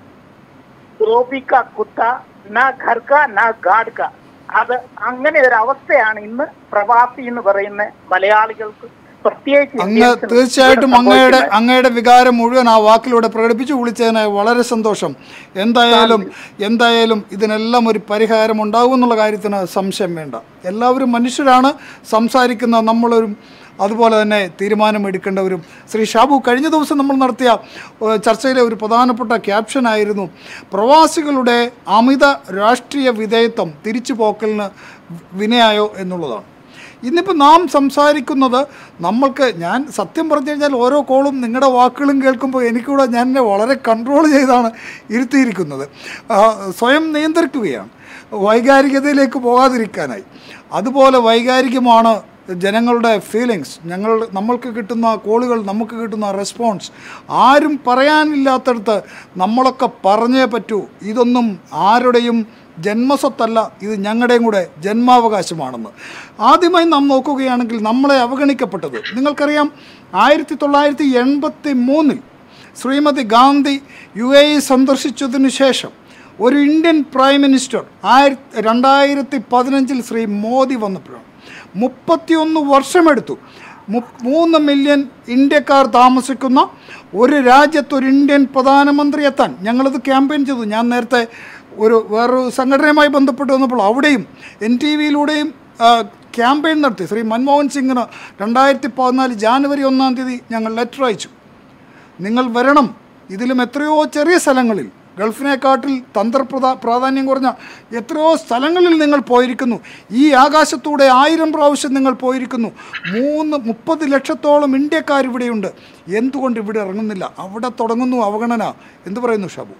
ദ്രോപിക്ക കുത്ത ന ഘർക്ക ന ഗാഡ്ക അത് അങ്ങനെ ഒരു അവസ്ഥയാണ് ഇന്ന് പ്രവാസി എന്ന് പറയുന്ന മലയാളികൾക്ക് പ്രത്യേകിച്ച് അങ്ങ് ഇന്ത്യൻസിന് തീർച്ചയായിട്ടും ഇവിടെ അങ്ങയുടെ സംഭവിക്കുന്നത്. അങ്ങയുടെ വികാരം മുഴുവൻ ആ വാക്കിലൂടെ പ്രകടിപ്പിച്ചു വിളിച്ചതിന് വളരെ സന്തോഷം എന്തായാലും എന്തായാലും ഇതിനെല്ലാം ഒരു പരിഹാരം ഉണ്ടാകും എന്നുള്ള കാര്യത്തിന് സംശയം വേണ്ട എല്ലാവരും മനുഷ്യരാണ് സംസാരിക്കുന്ന നമ്മളൊരു അതുപോലെ തന്നെ തീരുമാനമെടുക്കേണ്ടവരും ശ്രീ ഷാബു കഴിഞ്ഞ ദിവസം നമ്മൾ നടത്തിയ ഏഹ്, ചർച്ചയിലെ ഒരു പ്രധാനപ്പെട്ട ക്യാപ്ഷനായിരുന്നു പ്രവാസികളുടെ അമിത രാഷ്ട്രീയ വിധേയത്വം തിരിച്ചു പോക്കലിന് വിനയായോ എന്നുള്ളതാണ് ഇന്നിപ്പോൾ നാം സംസാരിക്കുന്നത് നമ്മൾക്ക് ഞാൻ സത്യം പറഞ്ഞു കഴിഞ്ഞാൽ ഓരോ കോളും നിങ്ങളുടെ വാക്കുകളും കേൾക്കുമ്പോൾ എനിക്കൂടെ ഞാൻ എന്നെ വളരെ കൺട്രോൾ ചെയ്താണ് ഇരുത്തിയിരിക്കുന്നത് ആ, സ്വയം നിയന്ത്രിക്കുകയാണ് വൈകാരികതയിലേക്ക് പോകാതിരിക്കാനായി അതുപോലെ വൈകാരികമാണ് ജനങ്ങളുടെ ഫീലിങ്സ് ഞങ്ങൾ നമ്മൾക്ക് കിട്ടുന്ന കോളുകൾ നമുക്ക് കിട്ടുന്ന റെസ്പോൺസ് ആരും പറയാനില്ലാത്തടത്ത് നമ്മളൊക്കെ പറഞ്ഞേ പറ്റൂ ഇതൊന്നും ആരുടെയും ജന്മസ്വത്തല്ല ഇത് ഞങ്ങളുടെയും കൂടെ ജന്മാവകാശമാണെന്ന് ആദ്യമായി നാം നോക്കുകയാണെങ്കിൽ നമ്മളെ അവഗണിക്കപ്പെട്ടത് നിങ്ങൾക്കറിയാം ആയിരത്തി തൊള്ളായിരത്തി എൺപത്തി മൂന്നിൽ Shrimati Gandhi U A E സന്ദർശിച്ചതിനു ശേഷം ഒരു ഇന്ത്യൻ പ്രൈം മിനിസ്റ്റർ ആയിരത്തി രണ്ടായിരത്തി പതിനഞ്ചിൽ ശ്രീ മോദി വന്നപ്പോഴാണ് മുപ്പത്തിയൊന്ന് വർഷമെടുത്തു മു- മൂന്ന് മില്യൺ ഇന്ത്യക്കാർ താമസിക്കുന്ന ഒരു രാജ്യത്ത് ഒരു ഇന്ത്യൻ പ്രധാനമന്ത്രി എത്താൻ ഞങ്ങളത് ക്യാമ്പയിൻ ചെയ്തു ഞാൻ നേരത്തെ ഒരു വേറൊരു സംഘടനയുമായി ബന്ധപ്പെട്ട് വന്നപ്പോൾ അവിടെയും എൻ ടി വിയിലൂടെയും ക്യാമ്പയിൻ നടത്തി ശ്രീ മൻമോഹൻ സിംഗിന് രണ്ടായിരത്തി പതിനാല് ജാനുവരി ഒന്നാം തീയതി ഞങ്ങൾ ലെറ്റർ അയച്ചു നിങ്ങൾ വരണം ഇതിലും എത്രയോ ചെറിയ സ്ഥലങ്ങളിൽ ഗൾഫിനെക്കാട്ടിൽ തന്ത്രപ്രധാ പ്രാധാന്യം കുറഞ്ഞ എത്രയോ സ്ഥലങ്ങളിൽ നിങ്ങൾ പോയിരിക്കുന്നു ഈ ആകാശത്തൂടെ ആയിരം പ്രാവശ്യം നിങ്ങൾ പോയിരിക്കുന്നു മൂന്ന് മുപ്പത് ലക്ഷത്തോളം ഇന്ത്യക്കാർ ഇവിടെയുണ്ട് എന്തുകൊണ്ട് ഇവിടെ ഇറങ്ങുന്നില്ല അവിടെ തുടങ്ങുന്നു അവഗണന എന്ത് പറയുന്നു ഷാബു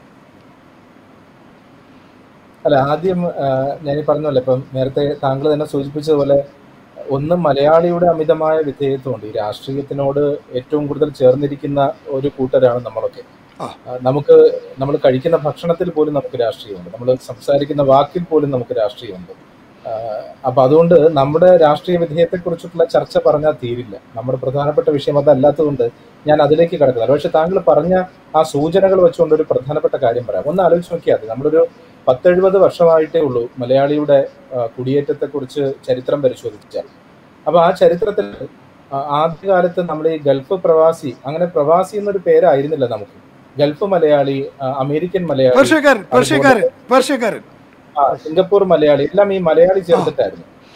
അല്ല ആദ്യം ഞാൻ ഈ പറഞ്ഞല്ലോ ഇപ്പം നേരത്തെ താങ്കൾ തന്നെ സൂചിപ്പിച്ചതുപോലെ ഒന്ന് മലയാളിയുടെ അമിതമായ വിധേയത്വമുണ്ട് ഈ രാഷ്ട്രീയത്തിനോട് ഏറ്റവും കൂടുതൽ ചേർന്നിരിക്കുന്ന ഒരു കൂട്ടരാണ് നമ്മളൊക്കെ ആ. ആ, നമുക്ക് നമ്മൾ കഴിക്കുന്ന ഭക്ഷണത്തിൽ പോലും നമുക്ക് രാഷ്ട്രീയമുണ്ട് നമ്മൾ സംസാരിക്കുന്ന വാക്കിൽ പോലും നമുക്ക് രാഷ്ട്രീയമുണ്ട് ആ, അപ്പൊ അതുകൊണ്ട് നമ്മുടെ രാഷ്ട്രീയ വിധേയത്തെക്കുറിച്ചിട്ടുള്ള ചർച്ച പറഞ്ഞാൽ തീരില്ല നമ്മുടെ പ്രധാനപ്പെട്ട വിഷയം അതല്ലാത്തതുകൊണ്ട് ഞാൻ അതിലേക്ക് കിടക്കുന്നില്ല പക്ഷെ താങ്കൾ പറഞ്ഞ ആ സൂചനകൾ വെച്ചുകൊണ്ട് ഒരു പ്രധാനപ്പെട്ട കാര്യം പറയാം ഒന്ന് ആലോചിച്ച് നോക്കിയാൽ മതി നമ്മളൊരു പത്തെഴുപത് വർഷമായിട്ടേ ഉള്ളൂ മലയാളിയുടെ ആ, കുടിയേറ്റത്തെക്കുറിച്ച് ചരിത്രം പരിശോധിച്ചാൽ അപ്പൊ ആ ചരിത്രത്തിൽ ആ, ആദ്യകാലത്ത് നമ്മൾ ഈ ഗൾഫ് പ്രവാസി അങ്ങനെ പ്രവാസി എന്നൊരു പേരായിരുന്നില്ല നമുക്ക് ഗൾഫ് മലയാളി ആ, അമേരിക്കൻ മലയാളി പേർഷ്യക്കാരൻ പേർഷ്യക്കാരൻ പേർഷ്യക്കാരൻ ആ, സിംഗപ്പൂർ മലയാളി എല്ലാം ഈ മലയാളി ചേർത്തിട്ടായിരുന്നു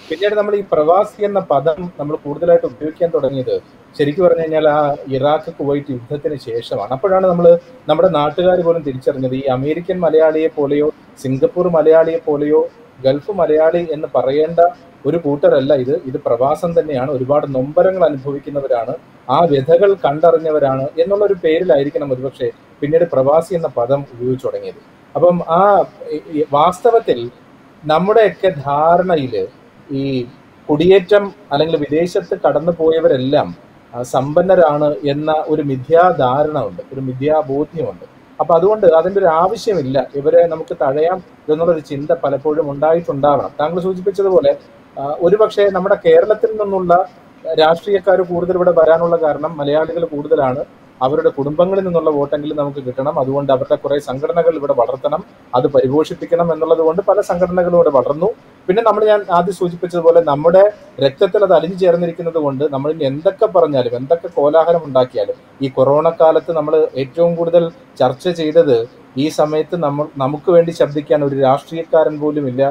പിന്നീട് നമ്മൾ ഈ പ്രവാസി എന്ന പദം നമ്മൾ കൂടുതലായിട്ട് ഉപയോഗിക്കാൻ തുടങ്ങിയത് ശരിക്കും പറഞ്ഞു കഴിഞ്ഞാൽ ആ ഇറാഖ് കുവൈറ്റ് യുദ്ധത്തിന് ശേഷമാണ് അപ്പോഴാണ് നമ്മൾ നമ്മുടെ നാട്ടുകാർ പോലും തിരിച്ചറിഞ്ഞത് ഈ അമേരിക്കൻ മലയാളിയെ പോലെയോ സിംഗപ്പൂർ മലയാളിയെ പോലെയോ ഗൾഫ് മലയാളി എന്ന് പറയേണ്ട ഒരു കൂട്ടരല്ല ഇത് ഇത് പ്രവാസം തന്നെയാണ് ഒരുപാട് നൊമ്പരങ്ങൾ അനുഭവിക്കുന്നവരാണ് ആ വ്യഥകൾ കണ്ടറിഞ്ഞവരാണ് എന്നുള്ള ഒരു പേരിലായിരിക്കണം ഒരുപക്ഷെ പിന്നീട് പ്രവാസി എന്ന പദം ഉപയോഗിച്ചു തുടങ്ങിയത് അപ്പം ആ ഈ- ഈ വാസ്തവത്തിൽ നമ്മുടെയൊക്കെ ധാരണയില് ഈ കുടിയേറ്റം അല്ലെങ്കിൽ വിദേശത്ത് കടന്നു പോയവരെല്ലാം ആ, സമ്പന്നരാണ് എന്ന ഒരു മിഥ്യാധാരണ ഉണ്ട് ഒരു മിഥ്യാബോധ്യമുണ്ട് അപ്പൊ അതുകൊണ്ട് അതിന്റെ ഒരു ആവശ്യമില്ല ഇവരെ നമുക്ക് തഴയാം എന്നുള്ളൊരു ചിന്ത പലപ്പോഴും ഉണ്ടായിട്ടുണ്ടാവണം താങ്കൾ സൂചിപ്പിച്ചതുപോലെ ആ, ഒരുപക്ഷെ നമ്മുടെ കേരളത്തിൽ നിന്നുള്ള രാഷ്ട്രീയക്കാർ കൂടുതൽ ഇവിടെ വരാനുള്ള കാരണം മലയാളികൾ കൂടുതലാണ് അവരുടെ കുടുംബങ്ങളിൽ നിന്നുള്ള വോട്ടെങ്കിലും നമുക്ക് കിട്ടണം അതുകൊണ്ട് അവരുടെ കുറെ സംഘടനകൾ ഇവിടെ വളർത്തണം അത് പരിപോഷിപ്പിക്കണം എന്നുള്ളത് കൊണ്ട് പല സംഘടനകളും ഇവിടെ വളർന്നു പിന്നെ നമ്മൾ ഞാൻ ആദ്യം സൂചിപ്പിച്ചതുപോലെ നമ്മുടെ രക്തത്തിൽ അത് അലിഞ്ഞു ചേർന്നിരിക്കുന്നത് കൊണ്ട് നമ്മൾ ഇനി എന്തൊക്കെ പറഞ്ഞാലും എന്തൊക്കെ കോലാഹലം ഉണ്ടാക്കിയാലും ഈ കൊറോണ കാലത്ത് നമ്മൾ ഏറ്റവും കൂടുതൽ ചർച്ച ചെയ്തത് ഈ സമയത്ത് നമ്മൾ നമുക്ക് വേണ്ടി ശബ്ദിക്കാൻ ഒരു രാഷ്ട്രീയക്കാരൻ പോലും ഇല്ല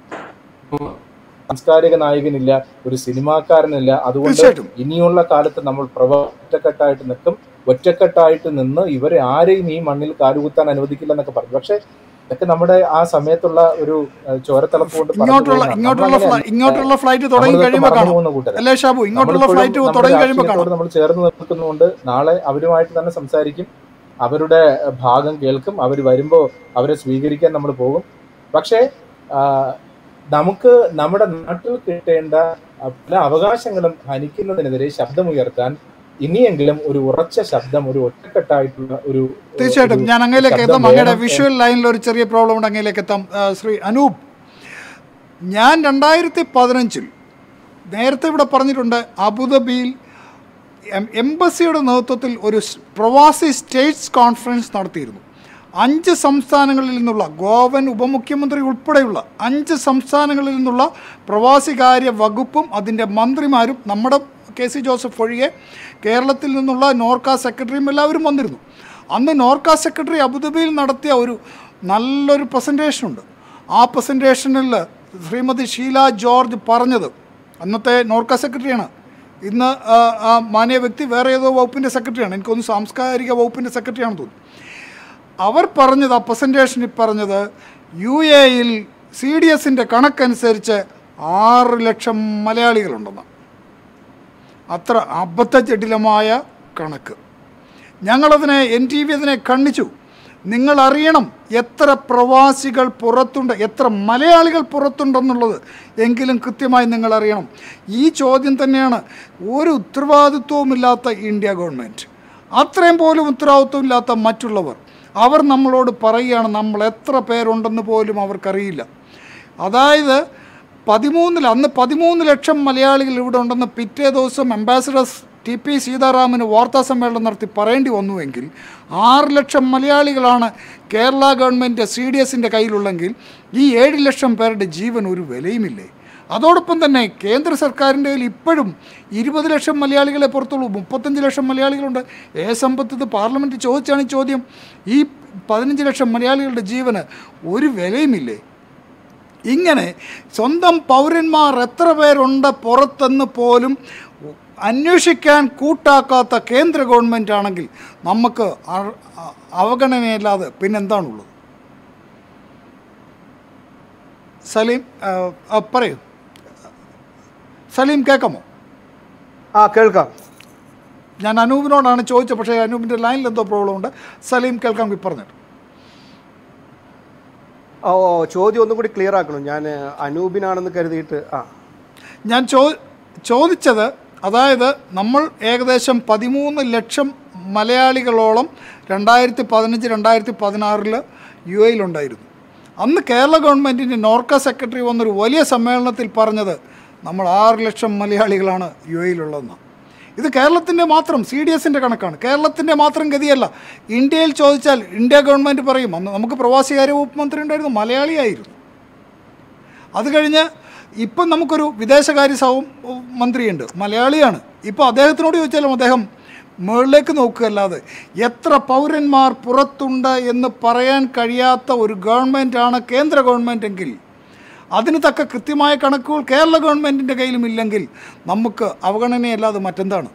നം- സാംസ്കാരിക നായകനില്ല ഒരു സിനിമാക്കാരനില്ല അതുകൊണ്ട് തീർച്ചയായിട്ടും ഇനിയുള്ള കാലത്ത് നമ്മൾ പ്രവ ഒറ്റക്കെട്ടായിട്ട് നിൽക്കും ഒറ്റക്കെട്ടായിട്ട് നിന്ന് ഇവരെ ആരെയും ഈ മണ്ണിൽ കാലുകുത്താൻ അനുവദിക്കില്ല എന്നൊക്കെ പറഞ്ഞു പക്ഷെ ഇതൊക്കെ നമ്മുടെ ആ സമയത്തുള്ള ഒരു ഏഹ്, ചോരത്തിളപ്പ് കൊണ്ട് പറഞ്ഞു ഇങ്ങോട്ടുള്ള പോകുന്നതാണ്. ഇങ്ങോട്ടുള്ള നമ്മളങ്ങനെ ഫ്ലൈ- ഇങ്ങോട്ടുള്ള ഫ്ലൈറ്റ് തുടങ്ങി നമ്മളിതൊക്കെ കഴിയുമ്പോൾ മറന്നു കാണാം പോകുന്ന കൂട്ടരാ. അല്ലേ ഷാബു ഇങ്ങോട്ടുള്ള നമ്മളിപ്പോഴും ഫ്ലൈറ്റ് നമ്മുടെ തുടങ്ങി കഴിയുമ്പോൾ രാഷ്ട്രീയത്തോട് കാണാം നമ്മൾ ചേർന്ന് നിൽക്കുന്നതുകൊണ്ട് നാളെ അവരുമായിട്ട് തന്നെ സംസാരിക്കും അവരുടെ ഏഹ്, ഭാഗം കേൾക്കും അവർ വരുമ്പോൾ അവരെ സ്വീകരിക്കാൻ നമ്മൾ പോകും പക്ഷേ ആ, നമുക്ക് നമ്മുടെ നാട്ടിൽ കിട്ടേണ്ട ആ, പല അവകാശങ്ങളും ഹനിക്കുന്നതിനെതിരെ ശബ്ദമുയർത്താൻ ഇനിയെങ്കിലും ഒരു ഉറച്ച ശബ്ദം ഒരു ഒറ്റക്കെട്ടായിട്ടുള്ള ഒരു തീർച്ചയായിട്ടും ഒരു ഞാൻ അങ്ങയിലേക്ക് ശബ്ദം എത്താം അങ്ങയുടെ വേണം വിഷ്വൽ ലൈനിൽ ഒരു ചെറിയ പ്രോബ്ലം ഉണ്ട് അങ്ങയിലേക്ക് എത്താം ആ, ശ്രീ അനൂപ് ഞാൻ രണ്ടായിരത്തി പതിനഞ്ചിൽ നേരത്തെ ഇവിടെ പറഞ്ഞിട്ടുണ്ട് അബുദാബിയിൽ എം- എംബസിയുടെ നേതൃത്വത്തിൽ ഒരു സ് പ്രവാസി സ്റ്റേറ്റ്സ് കോൺഫറൻസ് നടത്തിയിരുന്നു അഞ്ച് സംസ്ഥാനങ്ങളിൽ നിന്നുള്ള ഗോവൻ ഉപമുഖ്യമന്ത്രി ഉൾപ്പെടെയുള്ള അഞ്ച് സംസ്ഥാനങ്ങളിൽ നിന്നുള്ള പ്രവാസികാര്യ വകുപ്പും അതിൻ്റെ മന്ത്രിമാരും നമ്മുടെ കെ സി ജോസഫ് ഒഴികെ കേരളത്തിൽ നിന്നുള്ള നോർക്ക സെക്രട്ടറിയും എല്ലാവരും വന്നിരുന്നു അന്ന് നോർക്ക സെക്രട്ടറി അബുദാബിയിൽ നടത്തിയ ഒരു നല്ലൊരു പ്രസൻറ്റേഷൻ ഉണ്ട് ആ പ്രസൻറ്റേഷനിൽ ശ്രീമതി ഷീല ജോർജ് പറഞ്ഞത് അന്നത്തെ നോർക്ക സെക്രട്ടറിയാണ് ഇന്ന് ആ, ആ മാന്യ വ്യക്തി വേറെ ഏതോ വകുപ്പിൻ്റെ സെക്രട്ടറിയാണ് എനിക്കൊന്ന് സാംസ്കാരിക വകുപ്പിൻ്റെ സെക്രട്ടറിയാണെന്ന് തോന്നുന്നു അവർ പറഞ്ഞത് ആ പ്രസൻറ്റേഷനിൽ പറഞ്ഞത് യു എയിൽ സി ഡി എസിൻ്റെ കണക്കനുസരിച്ച് ആറ് ലക്ഷം മലയാളികളുണ്ടെന്ന് അത്ര അബദ്ധജടിലമായ കണക്ക് ഞങ്ങളതിനെ എൻ ടി വി അതിനെ ഖണ്ഡിച്ചു നിങ്ങൾ അറിയണം എത്ര പ്രവാസികൾ പുറത്തുണ്ട് എത്ര മലയാളികൾ പുറത്തുണ്ടെന്നുള്ളത് എങ്കിലും കൃത്യമായി നിങ്ങൾ അറിയണം ഈ ചോദ്യം തന്നെയാണ് ഒരു ഉത്തരവാദിത്വവുമില്ലാത്ത ഇന്ത്യ ഗവൺമെൻറ് അത്രയും പോലും ഉത്തരവാദിത്വമില്ലാത്ത മറ്റുള്ളവർ അവർ നമ്മളോട് പറയുകയാണ് നമ്മൾ എത്ര പേരുണ്ടെന്ന് പോലും അവർക്കറിയില്ല അതായത് പതിമൂന്നിൽ അന്ന് പതിമൂന്ന് ലക്ഷം മലയാളികൾ ഇവിടെ ഉണ്ടെന്ന് പിറ്റേ ദിവസം അംബാസിഡർ ടി പി സീതാറാമന് വാർത്താ സമ്മേളനം നടത്തി പറയേണ്ടി വന്നുവെങ്കിൽ ആറ് ലക്ഷം മലയാളികളാണ് കേരള ഗവൺമെൻറ് സി ഡി എസിൻ്റെ കയ്യിലുള്ളെങ്കിൽ ഈ ഏഴ് ലക്ഷം പേരുടെ ജീവൻ ഒരു വിലയുമില്ലേ അതോടൊപ്പം തന്നെ കേന്ദ്ര സർക്കാരിൻ്റെ കയ്യിൽ ഇപ്പോഴും ഇരുപത് ലക്ഷം മലയാളികളെ പുറത്തുള്ളൂ മുപ്പത്തഞ്ച് ലക്ഷം മലയാളികളുണ്ട് ഏ സമ്പത്ത് ഇത് പാർലമെൻറ്റ് ചോദിച്ചാണ് ഈ ചോദ്യം ഈ പതിനഞ്ച് ലക്ഷം മലയാളികളുടെ ജീവന് ഒരു വിലയുമില്ലേ ഇങ്ങനെ സ്വന്തം പൗരന്മാർ എത്ര പേരുണ്ട് പുറത്തെന്ന് പോലും അന്വേഷിക്കാൻ കൂട്ടാക്കാത്ത കേന്ദ്ര ഗവൺമെൻറ് ആണെങ്കിൽ നമുക്ക് അ- അ- അവഗണനയില്ലാതെ പിന്നെന്താണുള്ളത് സലീം ആ, ആ, പറയൂ സലീം കേൾക്കാമോ ആ കേൾക്കാം ഞാൻ അനൂപിനോടാണ് ചോദിച്ചത് പക്ഷേ അനൂപിൻ്റെ ലൈനിൽ എന്തോ പ്രോബ്ലം ഉണ്ട് സലീം കേൾക്കാം പറഞ്ഞിട്ട് ഓ ഓ, ചോദ്യം ഒന്നും കൂടി ക്ലിയർ ആക്കണം ഞാൻ അനൂപിനാണെന്ന് കരുതിയിട്ട് ആ ഞാൻ ചോ ചോദിച്ചത് അതായത് നമ്മൾ ഏകദേശം പതിമൂന്ന് ലക്ഷം മലയാളികളോളം രണ്ടായിരത്തി പതിനഞ്ച് രണ്ടായിരത്തി പതിനാറിൽ യു എയിലുണ്ടായിരുന്നു അന്ന് കേരള ഗവൺമെൻറ്റിൻ്റെ നോർക്ക സെക്രട്ടറി വന്നൊരു വലിയ സമ്മേളനത്തിൽ പറഞ്ഞത് നമ്മൾ ആറ് ലക്ഷം മലയാളികളാണ് യു എയിലുള്ളതെന്ന് ഇത് കേരളത്തിൻ്റെ മാത്രം സി ഡി എസിൻ്റെ കണക്കാണ് കേരളത്തിൻ്റെ മാത്രം ഗതിയല്ല ഇന്ത്യയിൽ ചോദിച്ചാൽ ഇന്ത്യ ഗവൺമെൻറ് പറയും അന്ന് നമുക്ക് പ്രവാസികാര്യ വകുപ്പ് മന്ത്രി ഉണ്ടായിരുന്നു മലയാളിയായിരുന്നു അത് കഴിഞ്ഞ് ഇപ്പം നമുക്കൊരു വിദേശകാര്യ സൗ മന്ത്രിയുണ്ട് മലയാളിയാണ് ഇപ്പോൾ അദ്ദേഹത്തിനോട് ചോദിച്ചാലും അദ്ദേഹം മുകളിലേക്ക് നോക്കുകയല്ലാതെ എത്ര പൗരന്മാർ പുറത്തുണ്ട് എന്ന് പറയാൻ കഴിയാത്ത ഒരു ഗവൺമെൻറ്റാണ് കേന്ദ്ര ഗവൺമെൻറ് എങ്കിൽ അതിന് തക്ക കൃത്യമായ കണക്കുകൾ കേരള ഗവൺമെൻറ്റിൻ്റെ കയ്യിലും ഇല്ലെങ്കിൽ നമുക്ക് അവഗണനയല്ലാതെ മറ്റെന്താണ്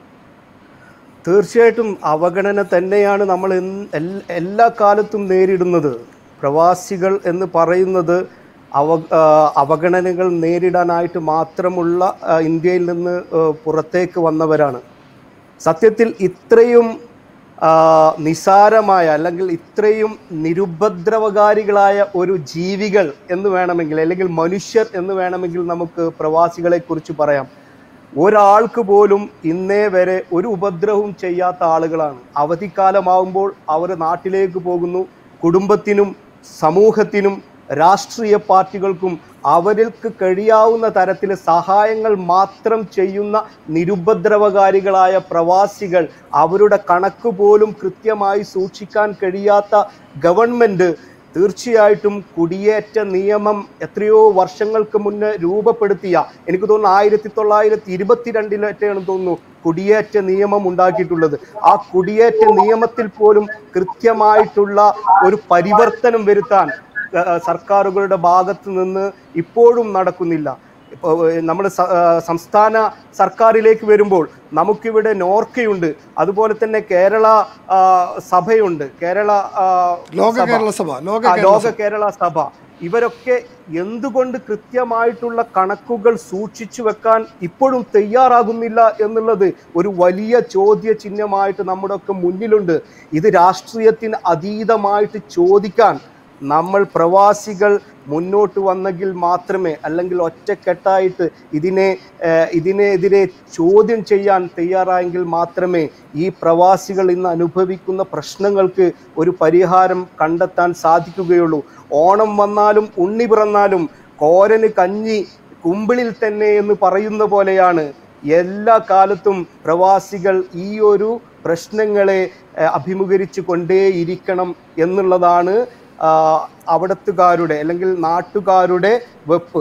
തീർച്ചയായിട്ടും അവഗണന തന്നെയാണ് നമ്മൾ എന്ന് എൽ- എല്ലാ കാലത്തും നേരിടുന്നത് പ്രവാസികൾ എന്ന് പറയുന്നത് അവ ആ, അവഗണനകൾ നേരിടാനായിട്ട് മാത്രമുള്ള ആ, ഇന്ത്യയിൽ നിന്ന് ആ, പുറത്തേക്ക് വന്നവരാണ് സത്യത്തിൽ ഇത്രയും ആ, നിസാരമായ അല്ലെങ്കിൽ ഇത്രയും നിരുപദ്രവകാരികളായ ഒരു ജീവികൾ എന്ന് വേണമെങ്കിൽ അല്ലെങ്കിൽ മനുഷ്യർ എന്ന് വേണമെങ്കിൽ നമുക്ക് പ്രവാസികളെ കുറിച്ച് പറയാം ഒരാൾക്ക് പോലും ഇന്നേ വരെ ഒരു ഉപദ്രവവും ചെയ്യാത്ത ആളുകളാണ് അവധിക്കാലമാവുമ്പോൾ അവർ നാട്ടിലേക്ക് പോകുന്നു കുടുംബത്തിനും സമൂഹത്തിനും രാഷ്ട്രീയ പാർട്ടികൾക്കും അവർക്ക് കഴിയാവുന്ന തരത്തിൽ സഹായങ്ങൾ മാത്രം ചെയ്യുന്ന നിരുപദ്രവകാരികളായ പ്രവാസികൾ അവരുടെ കണക്ക് പോലും കൃത്യമായി സൂക്ഷിക്കാൻ കഴിയാത്ത ഗവൺമെന്റ് തീർച്ചയായിട്ടും കുടിയേറ്റ നിയമം എത്രയോ വർഷങ്ങൾക്ക് മുന്നേ രൂപപ്പെടുത്തിയ എനിക്ക് തോന്നുന്നു ആയിരത്തി തൊള്ളായിരത്തി ഇരുപത്തിരണ്ടിലേറ്റാണ് തോന്നുന്നു കുടിയേറ്റ നിയമം ഉണ്ടാക്കിയിട്ടുള്ളത് ആ കുടിയേറ്റ നിയമത്തിൽ പോലും കൃത്യമായിട്ടുള്ള ഒരു പരിവർത്തനം വരുത്താൻ ഏഹ്, സർക്കാരുകളുടെ ഭാഗത്ത് നിന്ന് ഇപ്പോഴും നടക്കുന്നില്ല ഇപ്പോൾ നമ്മൾ സംസ്ഥാന സർക്കാരിലേക്ക് വരുമ്പോൾ നമുക്കിവിടെ നോർക്കയുണ്ട് അതുപോലെ തന്നെ കേരള ആ, സഭയുണ്ട് കേരള ആ, ലോക സഭ. കേരള സഭ ലോക ആ, കേരള ലോക സഭ കേരള സഭ ഇവരൊക്കെ എന്തുകൊണ്ട് കൃത്യമായിട്ടുള്ള കണക്കുകൾ സൂക്ഷിച്ചു വെക്കാൻ ഇപ്പോഴും തയ്യാറാകുന്നില്ല എന്നുള്ളത് ഒരു വലിയ ചോദ്യ ചിഹ്നമായിട്ട് നമ്മുടെ ഒക്കെ മുന്നിലുണ്ട് ഇത് രാഷ്ട്രീയത്തിന് അതീതമായിട്ട് ചോദിക്കാൻ നമ്മൾ പ്രവാസികൾ മുന്നോട്ട് വന്നെങ്കിൽ മാത്രമേ അല്ലെങ്കിൽ ഒറ്റക്കെട്ടായിട്ട് ഇതിനെ ഏഹ്, ഇതിനെതിരെ ചോദ്യം ചെയ്യാൻ തയ്യാറായെങ്കിൽ മാത്രമേ ഈ പ്രവാസികൾ ഇന്ന് അനുഭവിക്കുന്ന പ്രശ്നങ്ങൾക്ക് ഒരു പരിഹാരം കണ്ടെത്താൻ സാധിക്കുകയുള്ളൂ ഓണം വന്നാലും ഉണ്ണി പിറന്നാലും കോരന് കഞ്ഞി കുമ്പിളിൽ തന്നെ എന്ന് പറയുന്ന പോലെയാണ് എല്ലാ കാലത്തും പ്രവാസികൾ ഈ ഒരു പ്രശ്നങ്ങളെ ഏഹ്, അഭിമുഖീകരിച്ചു കൊണ്ടേയിരിക്കണം എന്നുള്ളതാണ് ആ, അവിടത്തുകാരുടെ അല്ലെങ്കിൽ നാട്ടുകാരുടെ വെപ്പ്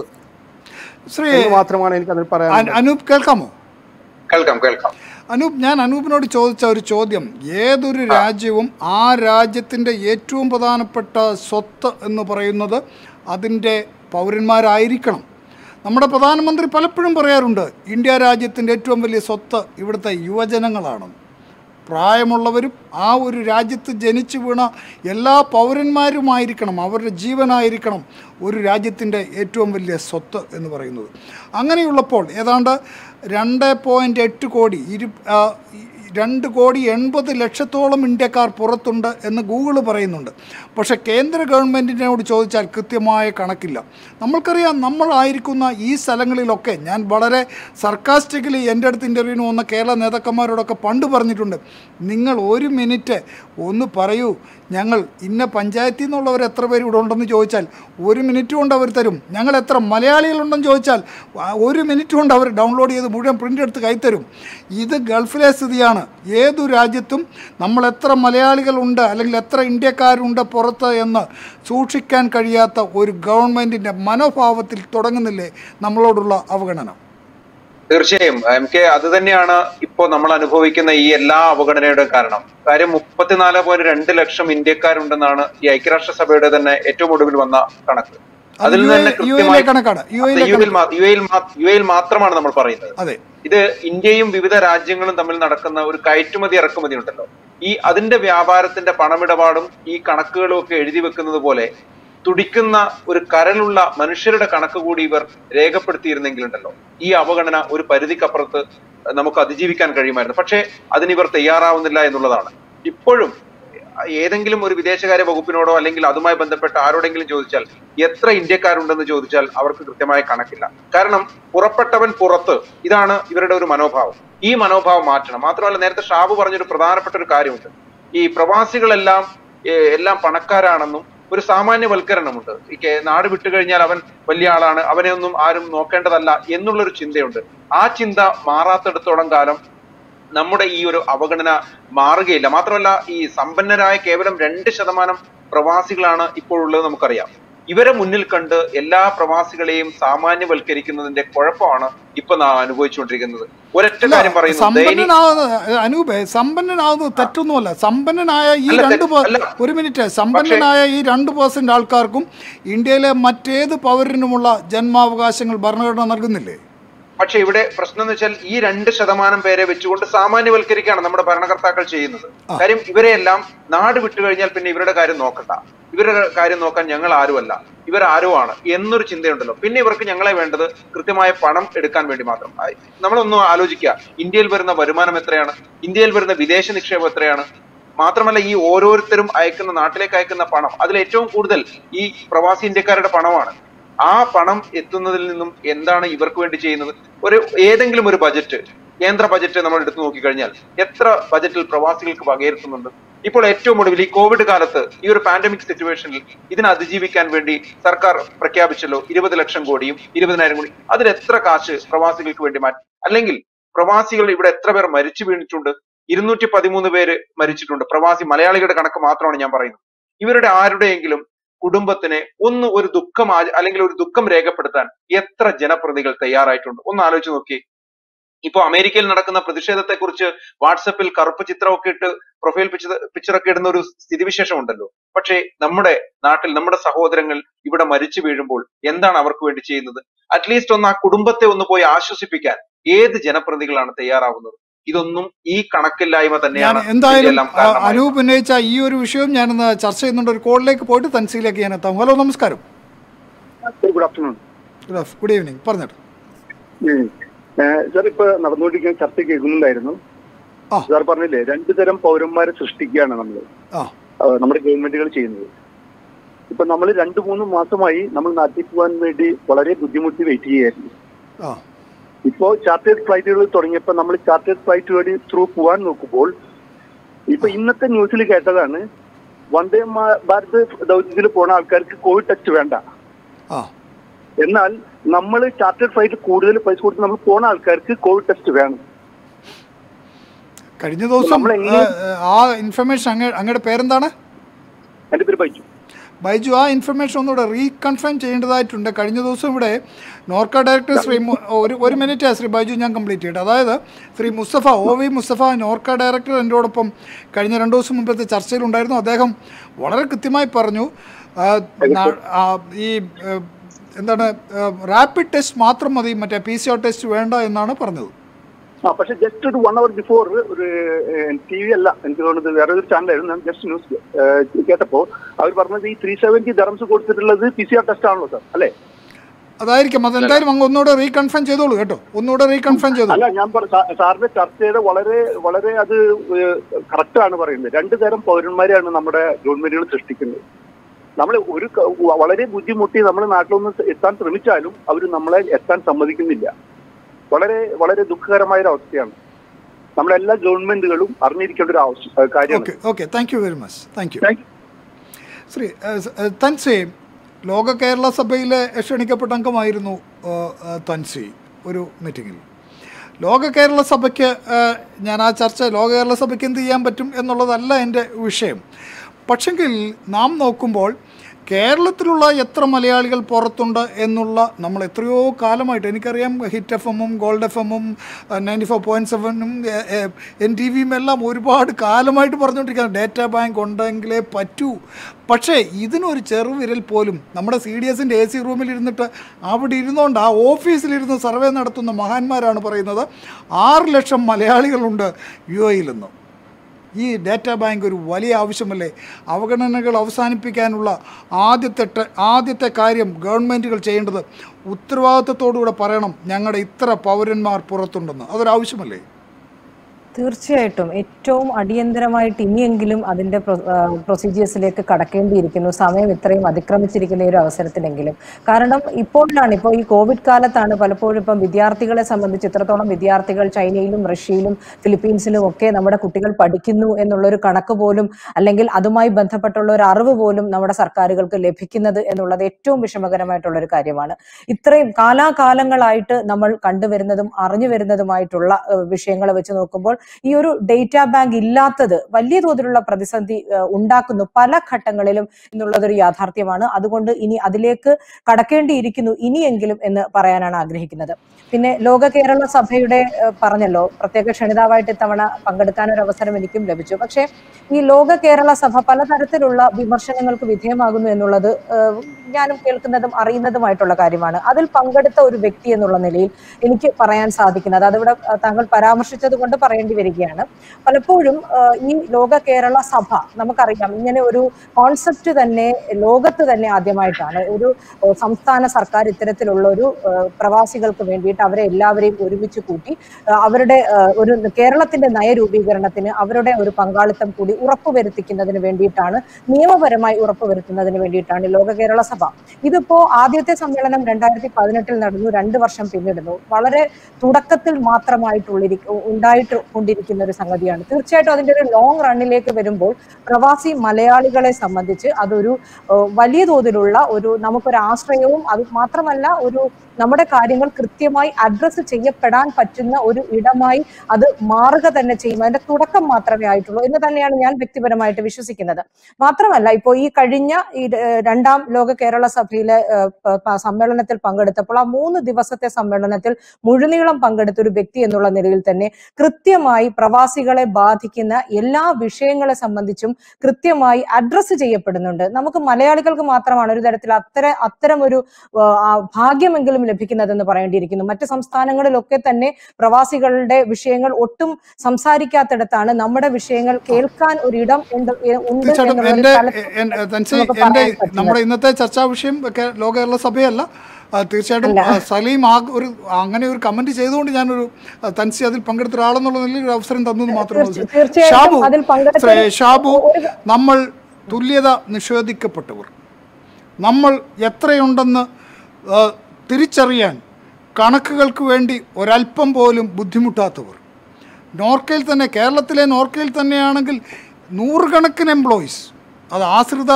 ശ്രീ എന്ന് മാത്രമാണ് എനിക്ക് അതിൽ പറയാൻ അന- അനൂപ് കേൾക്കാമോ കേൾക്കാം കേൾക്കാം അനൂപ് ഞാൻ അനൂപിനോട് ചോദിച്ച ഒരു ചോദ്യം ഏതൊരു രാജ്യവും ആ രാജ്യത്തിൻ്റെ ഏറ്റവും പ്രധാനപ്പെട്ട സ്വത്ത് എന്ന് പറയുന്നത് അതിൻ്റെ പൗരന്മാരായിരിക്കണം നമ്മുടെ പ്രധാനമന്ത്രി പലപ്പോഴും പറയാറുണ്ട് ഇന്ത്യ രാജ്യത്തിൻ്റെ ഏറ്റവും വലിയ സ്വത്ത് ഇവിടുത്തെ യുവജനങ്ങളാണ് പ്രായമുള്ളവരും ആ ഒരു രാജ്യത്ത് ജനിച്ചു വീണ എല്ലാ പൗരന്മാരുമായിരിക്കണം അവരുടെ ജീവനായിരിക്കണം ഒരു രാജ്യത്തിൻ്റെ ഏറ്റവും വലിയ സ്വത്ത് എന്ന് പറയുന്നത് അങ്ങനെയുള്ളപ്പോൾ ഏതാണ്ട് രണ്ട് പോയിൻ്റ് എട്ട് കോടി ഇരു ആ, ഈ രണ്ട് കോടി എൺപത് ലക്ഷത്തോളം ഇന്ത്യക്കാർ പുറത്തുണ്ട് എന്ന് ഗൂഗിൾ പറയുന്നുണ്ട് പക്ഷേ കേന്ദ്ര ഗവൺമെൻറ്റിനോട് ചോദിച്ചാൽ കൃത്യമായ കണക്കില്ല നമ്മൾക്കറിയാം നമ്മളായിരിക്കുന്ന ഈ സ്ഥലങ്ങളിലൊക്കെ ഞാൻ വളരെ സർക്കാസ്റ്റിക്കലി എൻ്റെ അടുത്ത് ഇൻ്റർവ്യൂവിന് വന്ന കേരള നേതാക്കന്മാരോടൊക്കെ പണ്ട് പറഞ്ഞിട്ടുണ്ട് നിങ്ങൾ ഒരു മിനിറ്റ് ഒന്ന് പറയൂ ഞങ്ങൾ ഇന്ന പഞ്ചായത്തിൽ നിന്നുള്ളവർ എത്ര പേര് ഇവിടെ ഉണ്ടെന്ന് ചോദിച്ചാൽ ഒരു മിനിറ്റ് കൊണ്ട് അവർ തരും ഞങ്ങൾ എത്ര മലയാളികളുണ്ടെന്ന് ചോദിച്ചാൽ ആ ഒരു മിനിറ്റ് കൊണ്ട് അവർ ഡൗൺലോഡ് ചെയ്ത് മുഴുവൻ പ്രിൻ്റ് എടുത്ത് കൈത്തരും ഇത് ഗൾഫിലെ സ്ഥിതിയാണ് ഏതു രാജ്യത്തും നമ്മൾ എത്ര മലയാളികളുണ്ട് അല്ലെങ്കിൽ എത്ര ഇന്ത്യക്കാരുണ്ട് പുറത്ത് എന്ന് സൂക്ഷിക്കാൻ കഴിയാത്ത ഒരു ഗവൺമെൻറ്റിൻ്റെ മനോഭാവത്തിൽ തുടങ്ങുന്നില്ലേ നമ്മളോടുള്ള അവഗണന തീർച്ചയായും എം കെ അത് തന്നെയാണ് ഇപ്പോൾ നമ്മൾ അനുഭവിക്കുന്ന ഈ എല്ലാ അവഗണനയുടെ കാരണം കാര്യം മുപ്പത്തിനാല് പോയിന്റ് രണ്ട് ലക്ഷം ഇന്ത്യക്കാരുണ്ടെന്നാണ് ഈ ഐക്യരാഷ്ട്രസഭയുടെ തന്നെ ഏറ്റവും ഒടുവിൽ വന്ന കണക്ക് അത് അതിൽ യു നിന്ന് തന്നെ എ- യു എയിലെ കൃത്യമായി കണക്കാണ് യു എയിലെ യു എയിൽ മാ- യു എയിൽ മാ- യു എയിൽ മാത്രമാണ് നമ്മൾ പറയുന്നത് അതെ ഇത് ഇന്ത്യയും വിവിധ രാജ്യങ്ങളും തമ്മിൽ നടക്കുന്ന ഒരു കയറ്റുമതി ഇറക്കുമതി ഉണ്ടല്ലോ ഈ അതിന്റെ വ്യാപാരത്തിന്റെ പണമിടപാടും ഈ കണക്കുകളും ഒക്കെ എഴുതി വെക്കുന്നത് പോലെ തുടിക്കുന്ന ഒരു കരലുള്ള മനുഷ്യരുടെ കണക്ക് കൂടി ഇവർ രേഖപ്പെടുത്തിയിരുന്നെങ്കിലുണ്ടല്ലോ ഈ അവഗണന ഒരു പരിധിക്കപ്പുറത്ത് നമുക്ക് അതിജീവിക്കാൻ കഴിയുമായിരുന്നു പക്ഷേ അതിന് ഇവർ തയ്യാറാവുന്നില്ല എന്നുള്ളതാണ് ഇപ്പോഴും ഏതെങ്കിലും ഒരു വിദേശകാര്യ വകുപ്പിനോടോ അല്ലെങ്കിൽ അതുമായി ബന്ധപ്പെട്ട ആരോടെങ്കിലും ചോദിച്ചാൽ എത്ര ഇന്ത്യക്കാരുണ്ടെന്ന് ചോദിച്ചാൽ അവർക്ക് കൃത്യമായ കണക്കില്ല കാരണം പുറപ്പെട്ടവൻ പുറത്ത് ഇതാണ് ഇവരുടെ ഒരു മനോഭാവം ഈ മനോഭാവം മാറ്റണം മാത്രമല്ല നേരത്തെ ഷാബു പറഞ്ഞൊരു പ്രധാനപ്പെട്ട ഒരു കാര്യമുണ്ട് ഈ പ്രവാസികളെല്ലാം ഏഹ്, എല്ലാം പണക്കാരാണെന്നും ഒരു സാമാന്യവൽക്കരണമുണ്ട് ഈ കേ- നാട് വിട്ടു കഴിഞ്ഞാൽ അവൻ വലിയ ആളാണ് അവനെ ഒന്നും ആരും നോക്കേണ്ടതല്ല എന്നുള്ളൊരു ചിന്തയുണ്ട് ആ ചിന്ത മാറാത്തിടത്തോളം കാലം നമ്മുടെ ഈ ഒരു അവഗണന മാറുകയില്ല മാത്രമല്ല ഈ സമ്പന്നരായ കേവലം രണ്ട് ശതമാനം പ്രവാസികളാണ് ഇപ്പോൾ ഉള്ളത് നമുക്കറിയാം ഇവരെ മുന്നിൽ കണ്ട് എല്ലാ പ്രവാസികളെയും സാമാന്യവൽക്കരിക്കുന്നതിന്റെ കുഴപ്പമാണ് ഇപ്പൊ നാം അനുഭവിച്ചുകൊണ്ടിരിക്കുന്നത് ഒരൊറ്റ അല്ല കാര്യം പറയുന്നു ദയനീയ സമ്പന്നനാവുന്നത് അനൂപേ സമ്പന്നനാവുന്നത് തെറ്റൊന്നുമല്ല സമ്പന്നനായ ഈ അല്ല, രണ്ട് തെറ്റ് പേ- അല്ല. ഒരു മിനിറ്റ് സമ്പന്നനായ ഈ രണ്ട് പേഴ്സന്റ് ആൾക്കാർക്കും ഇന്ത്യയിലെ മറ്റേത് പൗരനുമുള്ള ജന്മാവകാശങ്ങൾ ഭരണഘടന നൽകുന്നില്ലേ പക്ഷെ ഇവിടെ പ്രശ്നം എന്ന് വെച്ചാൽ ഈ രണ്ട് ശതമാനം പേരെ വെച്ചുകൊണ്ട് സാമാന്യവൽക്കരിക്കുകയാണ് നമ്മുടെ ഭരണകർത്താക്കൾ ചെയ്യുന്നത് കാര്യം ഇവരെയെല്ലാം നാട് വിട്ടു കഴിഞ്ഞാൽ പിന്നെ ഇവരുടെ കാര്യം നോക്കണ്ട ഇവരുടെ കാര്യം നോക്കാൻ ഞങ്ങൾ ആരുമല്ല ഇവർ ആരോ ആണ് എന്നൊരു ചിന്തയുണ്ടല്ലോ പിന്നെ ഇവർക്ക് ഞങ്ങളെ വേണ്ടത് കൃത്യമായ പണം എടുക്കാൻ വേണ്ടി മാത്രം ആ, നമ്മളൊന്ന് ആലോചിക്കുക ഇന്ത്യയിൽ വരുന്ന വരുമാനം എത്രയാണ് ഇന്ത്യയിൽ വരുന്ന വിദേശ നിക്ഷേപം എത്രയാണ് മാത്രമല്ല ഈ ഓരോരുത്തരും അയക്കുന്ന നാട്ടിലേക്ക് അയക്കുന്ന പണം അതിൽ ഏറ്റവും കൂടുതൽ ഈ പ്രവാസി ഇന്ത്യക്കാരുടെ പണമാണ് ആ പണം എത്തുന്നതിൽ നിന്നും എന്താണ് ഇവർക്ക് വേണ്ടി ചെയ്യുന്നത് ഒരു ഏതെങ്കിലും ഒരു ബജറ്റ് കേന്ദ്ര ബജറ്റ് നമ്മൾ എടുത്തു നോക്കിക്കഴിഞ്ഞാൽ എത്ര ബജറ്റിൽ പ്രവാസികൾക്ക് വകയിരുത്തുന്നുണ്ട് ഇപ്പോൾ ഏറ്റവും ഒടുവിൽ ഈ കോവിഡ് കാലത്ത് ഈ ഒരു പാൻഡമിക് സിറ്റുവേഷനിൽ ഇതിനെ അതിജീവിക്കാൻ വേണ്ടി സർക്കാർ പ്രഖ്യാപിച്ചല്ലോ ഇരുപത് ലക്ഷം കോടിയും ഇരുപതിനായിരം കോടി അതിൽ എത്ര കാശ് പ്രവാസികൾക്ക് വേണ്ടി മാറ്റി അല്ലെങ്കിൽ പ്രവാസികൾ ഇവിടെ എത്ര പേർ മരിച്ചു വീണിട്ടുണ്ട് ഇരുന്നൂറ്റി പതിമൂന്ന് പേര് മരിച്ചിട്ടുണ്ട് പ്രവാസി മലയാളികളുടെ കണക്ക് മാത്രമാണ് ഞാൻ പറയുന്നത് ഇവരുടെ ആരുടെയെങ്കിലും കുടുംബത്തിന് ഒന്ന് ഒരു ദുഃഖം ആ- അല്ലെങ്കിൽ ഒരു ദുഃഖം രേഖപ്പെടുത്താൻ എത്ര ജനപ്രതികൾ തയ്യാറായിട്ടുണ്ട് ഒന്ന് ആലോചിച്ച് നോക്കി ഇപ്പൊ അമേരിക്കയിൽ നടക്കുന്ന പ്രതിഷേധത്തെ കുറിച്ച് വാട്സപ്പിൽ കറുപ്പ് ചിത്രമൊക്കെ ഇട്ട് പ്രൊഫൈൽ പിക്ചർ പിക്ചറൊക്കെ ഇടുന്ന ഒരു സ്ഥിതിവിശേഷം ഉണ്ടല്ലോ പക്ഷേ നമ്മുടെ നാട്ടിൽ നമ്മുടെ സഹോദരങ്ങൾ ഇവിടെ മരിച്ചു വീഴുമ്പോൾ എന്താണ് അവർക്ക് വേണ്ടി ചെയ്യുന്നത് അറ്റ്ലീസ്റ്റ് ഒന്ന് ആ കുടുംബത്തെ ഒന്ന് പോയി ആശ്വസിപ്പിക്കാൻ ഏത് ജനപ്രതികളാണ് തയ്യാറാവുന്നത് ഇതൊന്നും ഈ കണക്കില്ലായ്മ ഞാൻ തന്നെയാണ് എന്തായാലും ഇതിനെല്ലാം ആ, കാരണമായത് അനൂപ് ഉന്നയിച്ച ഈ ഒരു വിഷയം ഞാനിന്ന് ചർച്ച ചെയ്യുന്നുണ്ട് ഒരു കോളിലേക്ക് പോയിട്ട് തൻസിയിലേക്ക് ഞാൻ എത്താം ഹലോ നമസ്കാരം ഗുഡ് ആഫ്റ്റർനൂൺ ഗുഡ് ഈവനിങ് പറഞ്ഞിട്ട് സാർ ഇപ്പൊ നടന്നുകൊണ്ടിരിക്കുന്ന ചർച്ച കേൾക്കുന്നുണ്ടായിരുന്നു ആ. സാർ പറഞ്ഞില്ലേ രണ്ടു തരം പൗരന്മാരെ സൃഷ്ടിക്കുകയാണ് നമ്മൾ ആ നമ്മുടെ ഗവൺമെന്റുകൾ ചെയ്യുന്നത് ഇപ്പൊ നമ്മൾ രണ്ടു മൂന്ന് മാസമായി നമ്മൾ നാട്ടിൽ പോകാൻ വേണ്ടി വളരെ ബുദ്ധിമുട്ടി വെയിറ്റ് ചെയ്യായിരുന്നു ആ ഇപ്പോ ചാർട്ടേഡ് ഫ്ലൈറ്റുകൾ തുടങ്ങിയപ്പോൾ നമ്മൾ ചാർട്ടേഡ് ഫ്ലൈറ്റ് വഴി ത്രൂ പോകാൻ നോക്കുമ്പോൾ ഇപ്പൊ ഇന്നത്തെ ന്യൂസിൽ കേട്ടതാണ് വന്ദേ മാ- ഭാരത് ദൗത്യത്തിൽ പോണ ആൾക്കാർക്ക് കോവിഡ് ടെസ്റ്റ് വേണ്ട ആ എന്നാൽ നമ്മൾ ചാർട്ടേഡ് ഫ്ലൈറ്റ് കൂടുതൽ പൈസ കൊടുത്ത് നമ്മൾ പോണ ആൾക്കാർക്ക് കോവിഡ് ടെസ്റ്റ് വേണം കഴിഞ്ഞ ദിവസം നമ്മളെങ്ങനെ- ആ, ആ ഇൻഫർമേഷൻ അങ്ങ അങ്ങയുടെ പേരെന്താണ് എന്റെ പേര് ബൈജു ബൈജു ആ ഇൻഫർമേഷൻ ഒന്നുകൂടെ റീകൺഫേം ചെയ്യേണ്ടതായിട്ടുണ്ട് കഴിഞ്ഞ ദിവസം ഇവിടെ നോർക്ക ഡയറക്ടർ ശ്രീ മു- ഒരു ഒരു മിനിറ്റ് ശ്രീ ബൈജു ഞാൻ കംപ്ലീറ്റ് ചെയ്യട്ടെ അതായത് Shri Mustafa O V Mustafa Norka director എന്നോടൊപ്പം കഴിഞ്ഞ രണ്ട് ദിവസം മുമ്പത്തെ ചർച്ചയിലുണ്ടായിരുന്നു അദ്ദേഹം വളരെ കൃത്യമായി പറഞ്ഞു ആ, നാ- ആ, ഈ ഏ, എന്താണ് റാപ്പിഡ് ടെസ്റ്റ് മാത്രം മതി മറ്റേ പി സി ആർ ടെസ്റ്റ് വേണ്ട എന്നാണ് പറഞ്ഞത് ആ പക്ഷെ ജസ്റ്റ് ഒരു വൺ അവർ ബിഫോർ ഒരു ടി വി അല്ല എനിക്ക് തോന്നുന്നത് വേറെ ഒരു ചാനലായിരുന്നു ഞാൻ ജസ്റ്റ് ന്യൂസ് കേട്ടപ്പോ അവർ പറഞ്ഞത് ഈ ത്രീ സെവന്റി ദറംസ് കൊടുത്തിട്ടുള്ളത് പി സി ആർ ടെസ്റ്റ് ആണല്ലോ സാർ അല്ലേ അതായിരിക്കും അതെന്തായാലും അങ്ങ് ഒന്നുകൂടെ റീകൺഫേം ചെയ്തോളൂ കേട്ടോ ഒന്നുകൂടെ റീകൺഫേം ചെയ്തോളൂ അല്ല ഞാൻ പറ സാ- സാറിന്റെ ചർച്ചയുടെ വളരെ വളരെ അത് കറക്റ്റ് ആണ് പറയുന്നത് രണ്ടു തരം പൗരന്മാരെയാണ് നമ്മുടെ ഗവൺമെന്റുകൾ സൃഷ്ടിക്കുന്നത് നമ്മൾ ഒരു ക- വ- വളരെ ബുദ്ധിമുട്ടി നമ്മുടെ നാട്ടിലൊന്ന് എത്താൻ ശ്രമിച്ചാലും അവർ നമ്മളെ എത്താൻ സമ്മതിക്കുന്നില്ല വളരെ വളരെ ദുഃഖകരമായ ഒരു അവസ്ഥയാണ് നമ്മളെല്ലാ ഗവൺമെന്റുകളും അറിഞ്ഞിരിക്കേണ്ട ഒരു ആവശ്യം ഏഹ് കാര്യമാണ് okay okay thank you very much thank you Thank you. Shri Thansi Loka Kerala സഭയിലെ ക്ഷണിക്കപ്പെട്ട അംഗമായിരുന്നു ആ, ആ, തൻസി ഒരു മീറ്റിങ്ങിൽ ലോക കേരള സഭയ്ക്ക് ആ, ഞാൻ ആ ചർച്ച ലോക കേരള സഭയ്ക്ക് എന്ത് ചെയ്യാൻ പറ്റും എന്നുള്ളതല്ല എൻ്റെ വിഷയം പക്ഷെങ്കിൽ നാം നോക്കുമ്പോൾ കേരളത്തിലുള്ള എത്ര മലയാളികൾ പുറത്തുണ്ട് എന്നുള്ള നമ്മൾ എത്രയോ കാലമായിട്ട് എനിക്കറിയാം ഹിറ്റ് എഫ് എമ്മും ഗോൾഡ് എഫ് എമ്മും നയൻറ്റി ഫോർ പോയിൻറ്റ് സെവനും എൻ ടി വിയും എല്ലാം ഒരുപാട് കാലമായിട്ട് പറഞ്ഞുകൊണ്ടിരിക്കുകയാണ് ഡേറ്റാ ബാങ്ക് ഉണ്ടെങ്കിലേ പറ്റൂ പക്ഷേ ഇതിനൊരു ചെറുവിരൽ പോലും നമ്മുടെ സി ഡി എസിൻ്റെ എ സി റൂമിൽ ഇരുന്നിട്ട് അവിടെ ഇരുന്നുകൊണ്ട് ആ ഓഫീസിലിരുന്ന് സർവേ നടത്തുന്ന മഹാന്മാരാണ് പറയുന്നത് ആറ് ലക്ഷം മലയാളികളുണ്ട് യു എയിൽ ഈ ഡാറ്റാ ബാങ്ക് ഒരു വലിയ ആവശ്യമല്ലേ അവഗണനകൾ അവസാനിപ്പിക്കാനുള്ള ആദ്യത്തെ ടെ- ആദ്യത്തെ കാര്യം ഗവൺമെൻറ്റുകൾ ചെയ്യേണ്ടത് ഉത്തരവാദിത്തത്തോടുകൂടെ പറയണം ഞങ്ങളുടെ ഇത്ര പൗരന്മാർ പുറത്തുണ്ടെന്ന് അതൊരാവശ്യമല്ലേ തീർച്ചയായിട്ടും ഏറ്റവും അടിയന്തരമായിട്ട് ഇനിയെങ്കിലും അതിന്റെ പ്രൊസീജിയേഴ്സിലേക്ക് കടക്കേണ്ടിയിരിക്കുന്നു സമയം ഇത്രയും അതിക്രമിച്ചിരിക്കുന്ന ഈ ഒരു അവസരത്തിലെങ്കിലും കാരണം ഇപ്പോഴാണ് ഇപ്പോൾ ഈ കോവിഡ് കാലത്താണ് പലപ്പോഴും ഇപ്പം വിദ്യാർത്ഥികളെ സംബന്ധിച്ച് ഇത്രത്തോളം വിദ്യാർത്ഥികൾ ചൈനയിലും റഷ്യയിലും ഫിലിപ്പീൻസിലും ഒക്കെ നമ്മുടെ കുട്ടികൾ പഠിക്കുന്നു എന്നുള്ളൊരു കണക്ക് പോലും അല്ലെങ്കിൽ അതുമായി ബന്ധപ്പെട്ടുള്ള ഒരു അറിവ് പോലും നമ്മുടെ സർക്കാരുകൾക്ക് ലഭിക്കുന്നത് എന്നുള്ളത് ഏറ്റവും വിഷമകരമായിട്ടുള്ള ഒരു കാര്യമാണ് ഇത്രയും കാലാകാലങ്ങളായിട്ട് നമ്മൾ കണ്ടുവരുന്നതും അറിഞ്ഞു വരുന്നതുമായിട്ടുള്ള വിഷയങ്ങളെ വെച്ച് നോക്കുമ്പോൾ ഈ ഒരു ഡേറ്റാ ബാങ്ക് ഇല്ലാത്തത് വലിയ തോതിലുള്ള പ്രതിസന്ധി ഏഹ്, ഉണ്ടാക്കുന്നു പല ഘട്ടങ്ങളിലും എന്നുള്ളതൊരു യാഥാർത്ഥ്യമാണ് അതുകൊണ്ട് ഇനി അതിലേക്ക് കടക്കേണ്ടിയിരിക്കുന്നു ഇനിയെങ്കിലും എന്ന് പറയാനാണ് ആഗ്രഹിക്കുന്നത് പിന്നെ ലോക കേരള സഭയുടെ ഏഹ്, പറഞ്ഞല്ലോ പ്രത്യേക ക്ഷണിതാവായിട്ട് ഇത്തവണ പങ്കെടുക്കാൻ ഒരു അവസരം എനിക്കും ലഭിച്ചു പക്ഷേ ഈ ലോക കേരള സഭ പലതരത്തിലുള്ള വിമർശനങ്ങൾക്ക് വിധേയമാകുന്നു എന്നുള്ളത് ഏഹ്, ഞാനും കേൾക്കുന്നതും അറിയുന്നതുമായിട്ടുള്ള കാര്യമാണ് അതിൽ പങ്കെടുത്ത ഒരു വ്യക്തി എന്നുള്ള നിലയിൽ എനിക്ക് പറയാൻ സാധിക്കുന്നത് അതിവിടെ ഏഹ്, താങ്കൾ പരാമർശിച്ചത് കൊണ്ട് പറയേണ്ടി വരികയാണ് പലപ്പോഴും ഏഹ്, ഈ ലോക കേരള സഭ നമുക്കറിയാം ഇങ്ങനെ ഒരു കോൺസെപ്റ്റ് തന്നെ ലോകത്ത് തന്നെ ആദ്യമായിട്ടാണ് ഒരു ഏഹ്, സംസ്ഥാന സർക്കാർ ഇത്തരത്തിലുള്ള ഒരു ഏഹ്, പ്രവാസികൾക്ക് വേണ്ടിയിട്ട് അവരെ എല്ലാവരെയും ഒരുമിച്ച് കൂട്ടി ഏഹ്, അവരുടെ ഏഹ്, ഒരു കേരളത്തിന്റെ നയരൂപീകരണത്തിന് അവരുടെ ഒരു പങ്കാളിത്തം കൂടി ഉറപ്പുവരുത്തിക്കുന്നതിന് വേണ്ടിയിട്ടാണ് നിയമപരമായി ഉറപ്പുവരുത്തുന്നതിന് വേണ്ടിയിട്ടാണ് ലോക കേരള സഭ ഇതിപ്പോ ആദ്യത്തെ സമ്മേളനം രണ്ടായിരത്തി പതിനെട്ടിൽ നടന്നു രണ്ട് വർഷം പിന്നിടുന്നു വളരെ തുടക്കത്തിൽ മാത്രമായിട്ടുള്ളിരി ഉണ്ടായിട്ട് കൊണ്ടിരിക്കുന്ന ഒരു സംഗതിയാണ് തീർച്ചയായിട്ടും അതിന്റെ ഒരു ലോങ് റണ്ണിലേക്ക് വരുമ്പോൾ പ്രവാസി മലയാളികളെ സംബന്ധിച്ച് അതൊരു ഏഹ്, വലിയ തോതിലുള്ള ഒരു നമുക്കൊരു ആശ്രയവും അത് മാത്രമല്ല ഒരു നമ്മുടെ കാര്യങ്ങൾ കൃത്യമായി അഡ്രസ്സ് ചെയ്യപ്പെടാൻ പറ്റുന്ന ഒരു ഇടമായി അത് മാറുക തന്നെ ചെയ്യും അതിന്റെ തുടക്കം മാത്രമേ ആയിട്ടുള്ളൂ എന്ന് തന്നെയാണ് ഞാൻ വ്യക്തിപരമായിട്ട് വിശ്വസിക്കുന്നത് മാത്രമല്ല ഇപ്പോൾ ഈ കഴിഞ്ഞ ഈ ഏഹ്, രണ്ടാം ലോക കേരള സഭയിലെ ഏഹ്, പ- പ- സമ്മേളനത്തിൽ പങ്കെടുത്തപ്പോൾ ആ മൂന്ന് ദിവസത്തെ സമ്മേളനത്തിൽ മുഴുനീളം പങ്കെടുത്ത ഒരു വ്യക്തി എന്നുള്ള നിലയിൽ തന്നെ കൃത്യമായി പ്രവാസികളെ ബാധിക്കുന്ന എല്ലാ വിഷയങ്ങളെ സംബന്ധിച്ചും കൃത്യമായി അഡ്രസ്സ് ചെയ്യപ്പെടുന്നുണ്ട് നമുക്ക് മലയാളികൾക്ക് മാത്രമാണ് ഒരു തരത്തിൽ അത്തര അത്തരം ഒരു ആ, ആ, ഭാഗ്യമെങ്കിലും ലഭിക്കുന്നതെന്ന് പറയേണ്ടിയിരിക്കുന്നു മറ്റ് സംസ്ഥാനങ്ങളിലൊക്കെ തന്നെ പ്രവാസികളുടെ വിഷയങ്ങൾ ഒട്ടും സംസാരിക്കാത്തിടത്താണ് നമ്മുടെ വിഷയങ്ങൾ കേൾക്കാൻ ഒരിടം ഉണ്ട് ഉണ്ട് തീർച്ചയായിട്ടും എന്നുള്ള ഒരു എൻ്റെ തലത്തിൽ എൻ- തൻസി നമുക്ക് എൻ്റെ പറയാൻ പറ്റുന്നത്. നമ്മുടെ ഇന്നത്തെ ചർച്ചാ വിഷയം ഒക്കെ ലോക കേരള സഭയല്ല ആ, തീർച്ചയായിട്ടും ആ, സലീം ആ ഒരു അങ്ങനെ ഒരു കമന്റ് ചെയ്തുകൊണ്ട് ഞാനൊരു ആ, തൻസി അതിൽ പങ്കെടുത്ത ഒരാളെന്നുള്ള നിലയിൽ ഒരു അവസരം തന്നു എന്ന് മാത്രമേ തീർച്ച- ഉള്ളൂ. തീർച്ചയായിട്ടും ഷാബു അതിൽ പങ്കെടുത്ത ശ്രീ ഷാബു ഒരു- നമ്മൾ തുല്യത നിഷേധിക്കപ്പെട്ടവർ നമ്മൾ എത്രയുണ്ടെന്ന് ആ, തിരിച്ചറിയാൻ കണക്കുകൾക്ക് വേണ്ടി ഒരല്പം പോലും ബുദ്ധിമുട്ടാത്തവർ നോർക്കയിൽ തന്നെ കേരളത്തിലെ നോർക്കയിൽ തന്നെയാണെങ്കിൽ നൂറുകണക്കിന് എംപ്ലോയീസ് അത് ആശ്രിത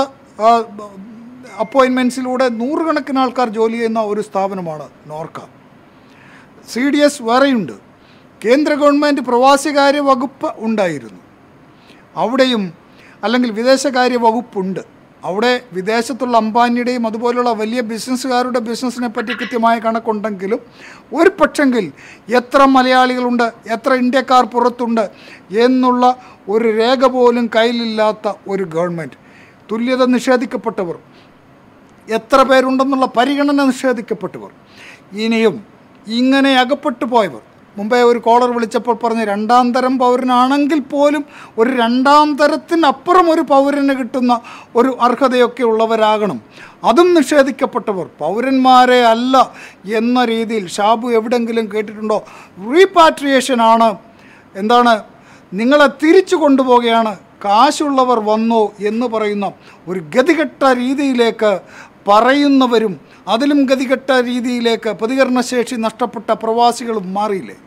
അപ്പോയിൻമെൻറ്റ്സിലൂടെ നൂറുകണക്കിന് ആൾക്കാർ ജോലി ചെയ്യുന്ന ഒരു സ്ഥാപനമാണ് നോർക്ക സി ഡി എസ് വേറെയുണ്ട് കേന്ദ്ര ഗവൺമെൻറ് പ്രവാസികാര്യ വകുപ്പ് ഉണ്ടായിരുന്നു അവിടെയും അല്ലെങ്കിൽ വിദേശകാര്യ വകുപ്പുണ്ട് അവിടെ വിദേശത്തുള്ള അംബാനിയുടെയും അതുപോലുള്ള വലിയ ബിസിനസ്സുകാരുടെ ബിസിനസ്സിനെ പറ്റി കൃത്യമായ കണക്കുണ്ടെങ്കിലും ഒരു പക്ഷെങ്കിൽ എത്ര മലയാളികളുണ്ട് എത്ര ഇന്ത്യക്കാർ പുറത്തുണ്ട് എന്നുള്ള ഒരു രേഖ പോലും കയ്യിലില്ലാത്ത ഒരു ഗവൺമെൻറ് തുല്യത നിഷേധിക്കപ്പെട്ടവർ എത്ര പേരുണ്ടെന്നുള്ള പരിഗണന നിഷേധിക്കപ്പെട്ടവർ ഇനിയും ഇങ്ങനെ അകപ്പെട്ടു പോയവർ മുമ്പേ ഒരു കോളർ വിളിച്ചപ്പോൾ പറഞ്ഞ് രണ്ടാം തരം പൗരനാണെങ്കിൽ പോലും ഒരു രണ്ടാം തരത്തിനപ്പുറം ഒരു പൗരന് കിട്ടുന്ന ഒരു അർഹതയൊക്കെ ഉള്ളവരാകണം അതും നിഷേധിക്കപ്പെട്ടവർ പൗരന്മാരെ അല്ല എന്ന രീതിയിൽ ഷാബു എവിടെങ്കിലും കേട്ടിട്ടുണ്ടോ റീപാട്രിയേഷൻ ആണ് എന്താണ് നിങ്ങളെ തിരിച്ചു കൊണ്ടുപോവുകയാണ് കാശുള്ളവർ വന്നോ എന്ന് പറയുന്ന ഒരു ഗതികെട്ട രീതിയിലേക്ക് പറയുന്നവരും അതിലും ഗതികെട്ട രീതിയിലേക്ക് പ്രതികരണശേഷി നഷ്ടപ്പെട്ട പ്രവാസികളും മാറിയില്ലേ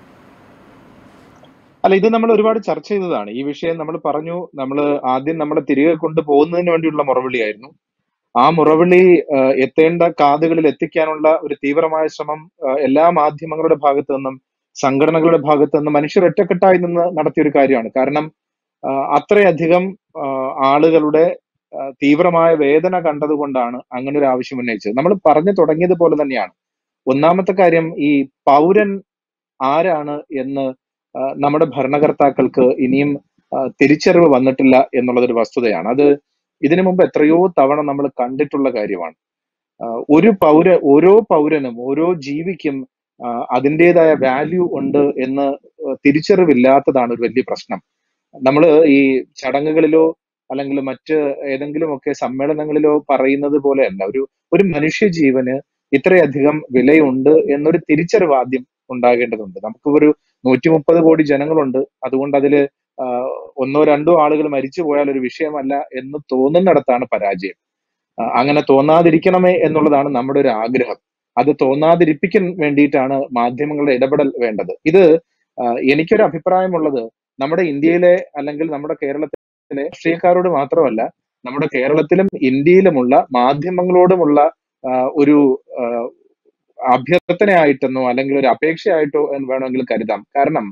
അല്ല ഇത് നമ്മൾ ഒരുപാട് ചർച്ച ചെയ്തതാണ് ഈ വിഷയം നമ്മൾ പറഞ്ഞു നമ്മൾ ആദ്യം നമ്മളെ തിരികെ കൊണ്ടുപോകുന്നതിന് വേണ്ടിയുള്ള മുറവിളിയായിരുന്നു ആ മുറവിളി ആ, എത്തേണ്ട കാതുകളിൽ എത്തിക്കാനുള്ള ഒരു തീവ്രമായ ശ്രമം ആ, എല്ലാ മാധ്യമങ്ങളുടെ ഭാഗത്തു നിന്നും സംഘടനകളുടെ ഭാഗത്തു നിന്നും മനുഷ്യർ ഒറ്റക്കെട്ടായി നിന്ന് നടത്തിയ ഒരു കാര്യമാണ് കാരണം ആ, അത്രയധികം ആ, ആളുകളുടെ ആ, തീവ്രമായ വേദന കണ്ടതുകൊണ്ടാണ് അങ്ങനെ ഒരു ആവശ്യം ഉന്നയിച്ചത് നമ്മൾ പറഞ്ഞു തുടങ്ങിയതുപോലെ തന്നെയാണ് ഒന്നാമത്തെ കാര്യം ഈ പൗരൻ ആരാണ് എന്ന് ആ, നമ്മുടെ ഭരണകർത്താക്കൾക്ക് ഇനിയും ആ, തിരിച്ചറിവ് വന്നിട്ടില്ല എന്നുള്ളതൊരു വസ്തുതയാണ് അത് ഇതിനു മുമ്പ് എത്രയോ തവണ നമ്മൾ കണ്ടിട്ടുള്ള കാര്യമാണ് ആ, ഒരു പൗര ഓരോ പൗരനും ഓരോ ജീവിക്കും ആ, അതിൻ്റെതായ വാല്യൂ ഉണ്ട് എന്ന് തിരിച്ചറിവില്ലാത്തതാണ് ഒരു വലിയ പ്രശ്നം നമ്മൾ ഈ ചടങ്ങുകളിലോ അല്ലെങ്കിൽ മറ്റ് ഏതെങ്കിലുമൊക്കെ സമ്മേളനങ്ങളിലോ പറയുന്നത് പോലെയല്ല ഒരു ഒരു മനുഷ്യ ജീവന് ഇത്രയധികം വിലയുണ്ട് എന്നൊരു തിരിച്ചറിവ് ആദ്യം ഉണ്ടാകേണ്ടതുണ്ട് നമുക്ക് ഒരു നൂറ്റി മുപ്പത് കോടി ജനങ്ങളുണ്ട് അതുകൊണ്ട് അതില് ആ, ഒന്നോ രണ്ടോ ആളുകൾ മരിച്ചു പോയാൽ ഒരു വിഷയമല്ല എന്ന് തോന്നുന്നിടത്താണ് പരാജയം ആ, അങ്ങനെ തോന്നാതിരിക്കണമേ എന്നുള്ളതാണ് നമ്മുടെ ഒരു ആഗ്രഹം അത് തോന്നാതിരിപ്പിക്കാൻ വേണ്ടിയിട്ടാണ് മാധ്യമങ്ങളുടെ ഇടപെടൽ വേണ്ടത് ഇത് ആ, എനിക്കൊരു അഭിപ്രായമുള്ളത് നമ്മുടെ ഇന്ത്യയിലെ അല്ലെങ്കിൽ നമ്മുടെ കേരളത്തിലെ രാഷ്ട്രീയക്കാരോട് മാത്രമല്ല നമ്മുടെ കേരളത്തിലും ഇന്ത്യയിലുമുള്ള മാധ്യമങ്ങളോടുമുള്ള ആ, ഒരു ആ, അഭ്യർത്ഥനയായിട്ടെന്നോ അല്ലെങ്കിൽ ഒരു അപേക്ഷയായിട്ടോ എന്ന് വേണമെങ്കിൽ കരുതാം കാരണം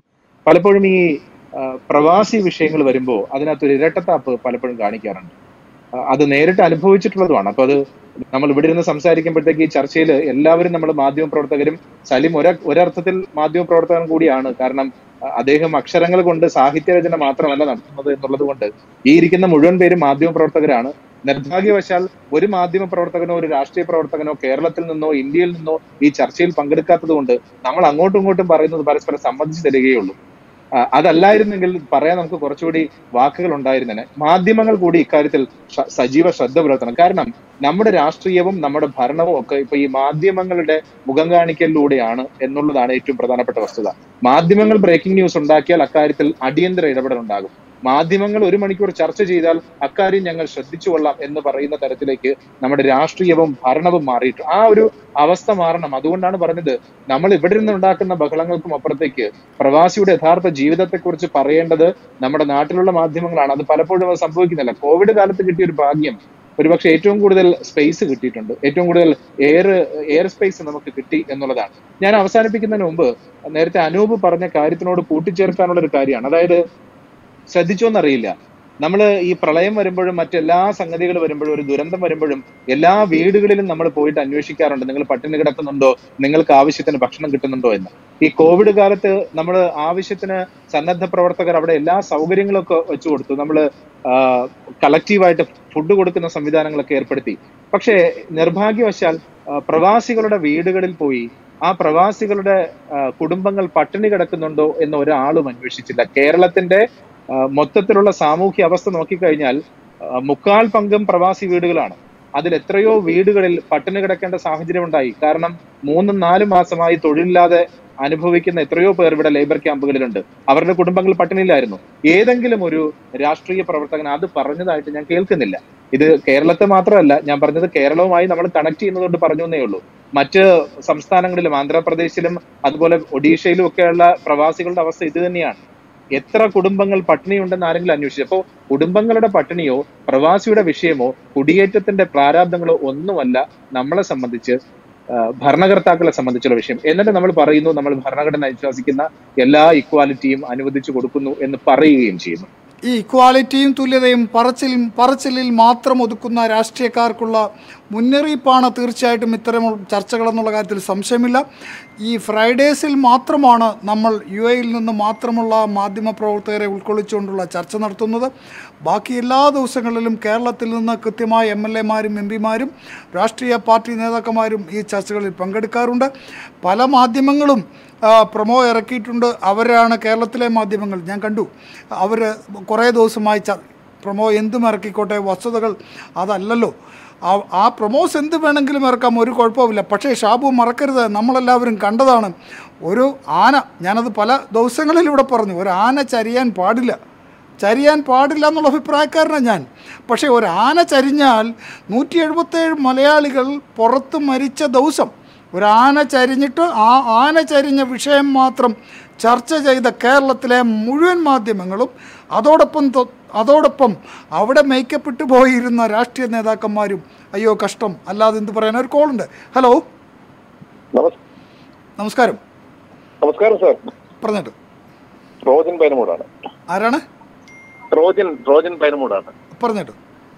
പലപ്പോഴും ഈ ആ, പ്രവാസി വിഷയങ്ങൾ വരുമ്പോൾ അതിനകത്ത് ഒരു ഇരട്ടത്താപ്പ് പലപ്പോഴും കാണിക്കാറുണ്ട് ആ, അത് നേരിട്ട് അനുഭവിച്ചിട്ടുള്ളതുമാണ് അപ്പൊ അത് നമ്മൾ ഇവിടെ ഇരുന്ന് സംസാരിക്കുമ്പോഴത്തേക്ക് ഈ ചർച്ചയിൽ എല്ലാവരും നമ്മൾ മാധ്യമ പ്രവർത്തകരും സലിം ഒര ഒരർത്ഥത്തിൽ മാധ്യമ പ്രവർത്തകൻ കൂടിയാണ് കാരണം ആ, അദ്ദേഹം അക്ഷരങ്ങൾ കൊണ്ട് സാഹിത്യരചന മാത്രമല്ല നടത്തുന്നത് എന്നുള്ളത് കൊണ്ട് ഈ ഇരിക്കുന്ന മുഴുവൻ പേരും മാധ്യമ പ്രവർത്തകരാണ് നിർഭാഗ്യവശാൽ ഒരു മാധ്യമ പ്രവർത്തകനോ ഒരു രാഷ്ട്രീയ പ്രവർത്തകനോ കേരളത്തിൽ നിന്നോ ഇന്ത്യയിൽ നിന്നോ ഈ ചർച്ചയിൽ പങ്കെടുക്കാത്തത് കൊണ്ട് നമ്മൾ അങ്ങോട്ടും ഇങ്ങോട്ടും പറയുന്നത് പരസ്പരം സമ്മതിച്ചു തരികയുള്ളൂ ആ, അതല്ലായിരുന്നെങ്കിൽ പറയാൻ നമുക്ക് കുറച്ചുകൂടി വാക്കുകൾ ഉണ്ടായിരുന്നേനെ മാധ്യമങ്ങൾ കൂടി ഇക്കാര്യത്തിൽ ശ- സജീവ ശ്രദ്ധ പുലർത്തണം കാരണം നമ്മുടെ രാഷ്ട്രീയവും നമ്മുടെ ഭരണവും ഒക്കെ ഇപ്പൊ ഈ മാധ്യമങ്ങളുടെ മുഖം കാണിക്കലിലൂടെയാണ് എന്നുള്ളതാണ് ഏറ്റവും പ്രധാനപ്പെട്ട വസ്തുത മാധ്യമങ്ങൾ ബ്രേക്കിംഗ് ന്യൂസ് ഉണ്ടാക്കിയാൽ അക്കാര്യത്തിൽ അടിയന്തര ഇടപെടൽ ഉണ്ടാകും മാധ്യമങ്ങൾ ഒരു മണിക്കൂർ ചർച്ച ചെയ്താൽ അക്കാര്യം ഞങ്ങൾ ശ്രദ്ധിച്ചു കൊള്ളാം എന്ന് പറയുന്ന തരത്തിലേക്ക് നമ്മുടെ രാഷ്ട്രീയവും ഭരണവും മാറിയിട്ട് ആ ഒരു അവസ്ഥ മാറണം അതുകൊണ്ടാണ് പറഞ്ഞത് നമ്മൾ ഇവിടെ നിന്ന് ഉണ്ടാക്കുന്ന ബഹളങ്ങൾക്കും അപ്പുറത്തേക്ക് പ്രവാസിയുടെ യഥാർത്ഥ ജീവിതത്തെക്കുറിച്ച് പറയേണ്ടത് നമ്മുടെ നാട്ടിലുള്ള മാധ്യമങ്ങളാണ് അത് പലപ്പോഴും അത് സംഭവിക്കുന്നില്ല കോവിഡ് കാലത്ത് കിട്ടിയ ഒരു ഭാഗ്യം ഒരുപക്ഷെ ഏറ്റവും കൂടുതൽ സ്പേസ് കിട്ടിയിട്ടുണ്ട് ഏറ്റവും കൂടുതൽ എയർ എയർ സ്പേസ് നമുക്ക് കിട്ടി എന്നുള്ളതാണ് ഞാൻ അവസാനിപ്പിക്കുന്നതിന് മുമ്പ് നേരത്തെ അനൂപ് പറഞ്ഞ കാര്യത്തിനോട് കൂട്ടിച്ചേർക്കാനുള്ള ഒരു കാര്യമാണ് അതായത് ശ്രദ്ധിച്ചോന്നറിയില്ല നമ്മൾ ഈ പ്രളയം വരുമ്പോഴും മറ്റെല്ലാ സംഗതികൾ വരുമ്പോഴും ഒരു ദുരന്തം വരുമ്പോഴും എല്ലാ വീടുകളിലും നമ്മൾ പോയിട്ട് അന്വേഷിക്കാറുണ്ട് നിങ്ങൾ പട്ടിണി കിടക്കുന്നുണ്ടോ നിങ്ങൾക്ക് ആവശ്യത്തിന് ഭക്ഷണം കിട്ടുന്നുണ്ടോ എന്ന് ഈ കോവിഡ് കാലത്ത് നമ്മൾ ആവശ്യത്തിന് സന്നദ്ധ പ്രവർത്തകർ അവിടെ എല്ലാ സൗകര്യങ്ങളും ഒക്കെ വെച്ചു കൊടുത്തു നമ്മൾ കളക്റ്റീവായിട്ട് ഫുഡ് കൊടുക്കുന്ന സംവിധാനങ്ങളൊക്കെ ഏർപ്പെടുത്തി പക്ഷേ നിർഭാഗ്യവശാൽ ആ, പ്രവാസികളുടെ വീടുകളിൽ പോയി ആ പ്രവാസികളുടെ ആ, കുടുംബങ്ങൾ പട്ടിണി കിടക്കുന്നുണ്ടോ എന്ന് ഒരാളും അന്വേഷിച്ചില്ല കേരളത്തിന്റെ ആ, മൊത്തത്തിലുള്ള സാമൂഹ്യ അവസ്ഥ നോക്കിക്കഴിഞ്ഞാൽ ആ, മുക്കാൽ പങ്കും പ്രവാസി വീടുകളാണ് അതിൽ എത്രയോ വീടുകളിൽ പട്ടിണി കിടക്കേണ്ട സാഹചര്യം ഉണ്ടായി കാരണം മൂന്നും നാലും മാസമായി തൊഴിലില്ലാതെ അനുഭവിക്കുന്ന എത്രയോ പേർ ഇവിടെ ലേബർ ക്യാമ്പുകളിലുണ്ട് അവരുടെ കുടുംബങ്ങൾ പട്ടിണിയിലായിരുന്നു ഏതെങ്കിലും ഒരു രാഷ്ട്രീയ പ്രവർത്തകൻ അത് പറഞ്ഞതായിട്ട് ഞാൻ കേൾക്കുന്നില്ല ഇത് കേരളത്തെ മാത്രമല്ല ഞാൻ പറഞ്ഞത് കേരളവുമായി നമ്മൾ കണക്ട് ചെയ്യുന്നതുകൊണ്ട് പറഞ്ഞു എന്നേ ഉള്ളൂ മറ്റ് സംസ്ഥാനങ്ങളിലും ആന്ധ്രാപ്രദേശിലും അതുപോലെ ഒഡീഷയിലും ഒക്കെയുള്ള പ്രവാസികളുടെ അവസ്ഥ ഇത് തന്നെയാണ് എത്ര കുടുംബങ്ങൾ പട്ടിണിയുണ്ടെന്ന് ആരെങ്കിലും അന്വേഷിച്ചു അപ്പോ കുടുംബങ്ങളുടെ പട്ടിണിയോ പ്രവാസിയുടെ വിഷയമോ കുടിയേറ്റത്തിന്റെ പ്രാരാബ്ദങ്ങളോ ഒന്നുമല്ല നമ്മളെ സംബന്ധിച്ച് ആ, ഭരണകർത്താക്കളെ സംബന്ധിച്ചുള്ള വിഷയം എന്നിട്ട് നമ്മൾ പറയുന്നു നമ്മൾ ഭരണഘടന വിശ്വസിക്കുന്ന എല്ലാ ഇക്വാലിറ്റിയും അനുവദിച്ചു കൊടുക്കുന്നു എന്ന് പറയുകയും ചെയ്യുന്നു ഈ ഇക്വാലിറ്റിയും തുല്യതയും പറച്ചിലും പറച്ചിലിൽ മാത്രം ഒതുക്കുന്ന രാഷ്ട്രീയക്കാർക്കുള്ള മുന്നറിയിപ്പാണ് തീർച്ചയായിട്ടും ഇത്തരം ചർച്ചകളെന്നുള്ള കാര്യത്തിൽ സംശയമില്ല ഈ ഫ്രൈഡേസിൽ മാത്രമാണ് നമ്മൾ യു എയിൽ നിന്ന് മാത്രമുള്ള മാധ്യമ പ്രവർത്തകരെ ഉൾക്കൊള്ളിച്ചുകൊണ്ടുള്ള ചർച്ച നടത്തുന്നത് ബാക്കി എല്ലാ ദിവസങ്ങളിലും കേരളത്തിൽ നിന്ന് കൃത്യമായ എം എൽ എമാരും എം പിമാരും രാഷ്ട്രീയ പാർട്ടി നേതാക്കന്മാരും ഈ ചർച്ചകളിൽ പങ്കെടുക്കാറുണ്ട് പല മാധ്യമങ്ങളും ആ, പ്രൊമോ ഇറക്കിയിട്ടുണ്ട് അവരാണ് കേരളത്തിലെ മാധ്യമങ്ങൾ ഞാൻ കണ്ടു അവർ കുറേ ദിവസമായി ച പ്രൊമോ എന്തും ഇറക്കിക്കോട്ടെ വസ്തുതകൾ അതല്ലല്ലോ ആ ആ പ്രൊമോസ് എന്ത് വേണമെങ്കിലും ഇറക്കാം ഒരു കുഴപ്പമില്ല പക്ഷേ ഷാബു മറക്കരുത് നമ്മളെല്ലാവരും കണ്ടതാണ് ഒരു ആന ഞാനത് പല ദിവസങ്ങളിൽ ഇവിടെ പറഞ്ഞു ഒരു ആന ചരിയാൻ പാടില്ല ചരിയാൻ പാടില്ല എന്നുള്ള അഭിപ്രായക്കാരനാണ് ഞാൻ പക്ഷേ ഒരു ആന ചരിഞ്ഞാൽ നൂറ്റി എഴുപത്തേഴ് മലയാളികൾ പുറത്ത് മരിച്ച ദിവസം ഒരു ആന ചരിഞ്ഞിട്ട് ആ ആന ചരിഞ്ഞ വിഷയം മാത്രം ചർച്ച ചെയ്ത കേരളത്തിലെ മുഴുവൻ മാധ്യമങ്ങളും അതോടൊപ്പം തൊ- അതോടൊപ്പം അവിടെ മേക്കപ്പെട്ട് പോയിരുന്ന രാഷ്ട്രീയ നേതാക്കന്മാരും അയ്യോ കഷ്ടം അല്ലാതെ എന്ത് പറയാൻ ഒരു കോളുണ്ട് ഹലോ നമസ്- നമസ്കാരം നമസ്കാരം സാർ പറഞ്ഞിട്ട് റോജൻ പൈനമൂടാണ് ആരാണ് റോജൻ റോജൻ പൈനമൂടാണ് പറഞ്ഞിട്ട്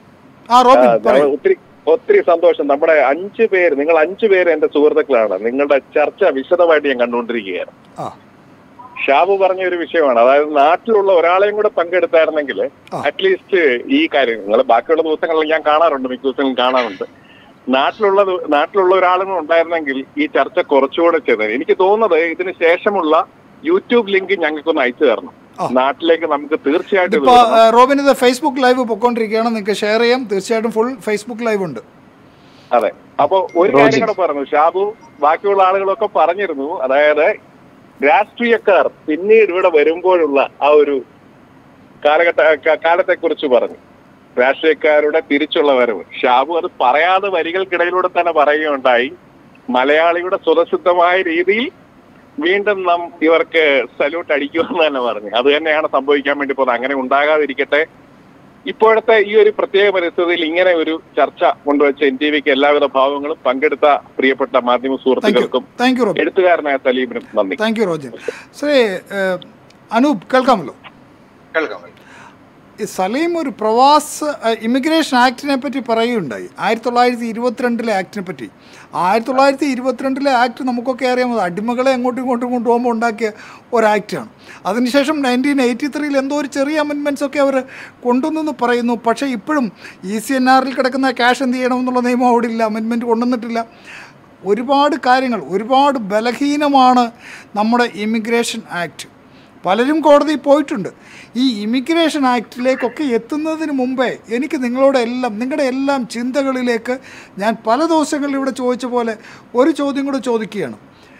ആ റോബിൻ ആ, പറയൂ ഞാൻ ഒത്തിരി ഒത്തിരി സന്തോഷം നമ്മുടെ അഞ്ചു പേര് നിങ്ങൾ അഞ്ചു പേര് എന്റെ സുഹൃത്തുക്കളാണ് നിങ്ങളുടെ ചർച്ച വിശദമായിട്ട് ഞാൻ കണ്ടുകൊണ്ടിരിക്കുകയാണ് ആ ഷാബു പറഞ്ഞ ഒരു വിഷയമാണ് അതായത് നാട്ടിലുള്ള ഒരാളെയും കൂടെ പങ്കെടുത്തായിരുന്നെങ്കിൽ ആ. അറ്റ്ലീസ്റ്റ് ഈ കാര്യം നിങ്ങൾ ബാക്കിയുള്ള ദിവസങ്ങളിൽ ഞാൻ കാണാറുണ്ട് മിക്ക ദിവസങ്ങളും കാണാറുണ്ട് നാട്ടിലുള്ള ദി- നാട്ടിലുള്ള ഒരാളും ഉണ്ടായിരുന്നെങ്കിൽ ഈ ചർച്ച കുറച്ചുകൂടെ ചെയ്തത് എനിക്ക് തോന്നുന്നത് ഇതിന് ശേഷമുള്ള യൂട്യൂബ് ലിങ്ക് ഞങ്ങൾക്കൊന്ന് അയച്ചു തരണം ആ. നാട്ടിലേക്ക് നമുക്ക് തീർച്ചയായിട്ടും ഇത് ഇതിപ്പോ വിടണം. ഏഹ്, റോബിൻ ഇത് ഫേസ്ബുക്ക് ലൈവ് പൊക്കോണ്ടിരിക്കുകയാണ് നിങ്ങൾക്ക് ഷെയർ ചെയ്യാം തീർച്ചയായിട്ടും ഫുൾ ഫേസ്ബുക്ക് ലൈവ് ഉണ്ട് അതെ അപ്പൊ ഒരു റോജി. കാര്യം കൂടെ പറഞ്ഞു ഷാബു ബാക്കിയുള്ള ആളുകളൊക്കെ പറഞ്ഞിരുന്നു അതായത് രാഷ്ട്രീയക്കാർ പിന്നീട് ഇവിടെ വരുമ്പോഴുള്ള ആ ഒരു കാലഘട്ട ക- കാലത്തെക്കുറിച്ച് പറഞ്ഞു രാഷ്ട്രീയക്കാരുടെ തിരിച്ചുള്ള വരവ് ഷാബു അത് പറയാതെ വരികൾക്കിടയിലൂടെ തന്നെ പറയുകയുണ്ടായി മലയാളിയുടെ സ്വതസിദ്ധമായ രീതിയിൽ വീണ്ടും നാം ഇവർക്ക് സല്യൂട്ട് അടിക്കുമെന്ന് തന്നെ പറഞ്ഞു അത് തന്നെയാണ് സംഭവിക്കാൻ വേണ്ടി പോകുന്നത് അങ്ങനെ ഉണ്ടാകാതിരിക്കട്ടെ ഇപ്പോഴത്തെ ഈ ഒരു പ്രത്യേക പരിസ്ഥിതിയിൽ ഇങ്ങനെ ഒരു ചർച്ച കൊണ്ടുവച്ച എൻ ടി വിക്ക് എല്ലാവിധ ഭാവങ്ങളും പങ്കെടുത്ത പ്രിയപ്പെട്ട മാധ്യമ താങ്ക് യു സുഹൃത്തുക്കൾക്കും താങ്ക് യു റോബിൻ എഴുത്തുകാരനായ സലീമിനും നന്ദി താങ്ക് യു റോജൻ ശ്രീ ഏഹ്, അനൂപ് കേൾക്കാമല്ലോ കേൾക്കാം ഈ സലീം ഒരു പ്രവാസ ഇമിഗ്രേഷൻ ആക്ടിനെ പറ്റി പറയുകയുണ്ടായി ആയിരത്തി തൊള്ളായിരത്തി ഇരുപത്തിരണ്ടിലെ ആക്ടിനെ പറ്റി ആയിരത്തി തൊള്ളായിരത്തി ഇരുപത്തിരണ്ടിലെ ആക്ട് നമുക്കൊക്കെ അറിയാമത് അടിമകളെ അങ്ങോട്ടും ഇങ്ങോട്ടും കൊണ്ടുപോകുമ്പോൾ ഉണ്ടാക്കിയ ഒരു ആക്റ്റാണ് അതിനുശേഷം നയൻറ്റീൻ എയ്റ്റി ത്രീയിൽ എന്തോ ഒരു ചെറിയ അമെൻമെൻറ്റ്സ് ഒക്കെ അവർ കൊണ്ടുവന്നെന്ന് പറയുന്നു പക്ഷേ ഇപ്പോഴും ഇ സി എൻ ആറിൽ കിടക്കുന്ന ക്യാഷ് എന്ത് ചെയ്യണമെന്നുള്ള നിയമം അവിടെ ഇല്ല അമെൻമെൻറ്റ് കൊണ്ടുവന്നിട്ടില്ല ഒരുപാട് കാര്യങ്ങൾ ഒരുപാട് ബലഹീനമാണ് നമ്മുടെ ഇമിഗ്രേഷൻ ആക്ട് പലരും കോടതിയിൽ പോയിട്ടുണ്ട് ഈ ഇമിഗ്രേഷൻ ആക്ടിലേക്കൊക്കെ എത്തുന്നതിന് മുമ്പേ എനിക്ക് നിങ്ങളോട് എല്ലാം നിങ്ങളുടെ എല്ലാം ചിന്തകളിലേക്ക് ഞാൻ പല ദിവസങ്ങളിൽ ഇവിടെ ചോദിച്ച പോലെ ഒരു ചോദ്യം കൂടെ ചോദിക്കുകയാണ്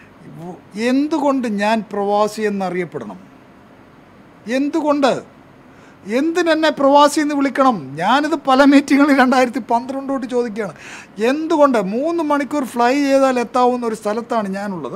എന്തുകൊണ്ട് ഞാൻ പ്രവാസി എന്നറിയപ്പെടണം എന്തുകൊണ്ട് എന്തിനെന്നെ പ്രവാസി എന്ന് വിളിക്കണം ഞാനിത് പല മീറ്റിങ്ങുകളിൽ രണ്ടായിരത്തി പന്ത്രണ്ട് തൊട്ട് ചോദിക്കുകയാണ് എന്തുകൊണ്ട് മൂന്ന് മണിക്കൂർ ഫ്ലൈ ചെയ്താൽ എത്താവുന്ന ഒരു സ്ഥലത്താണ് ഞാനുള്ളത്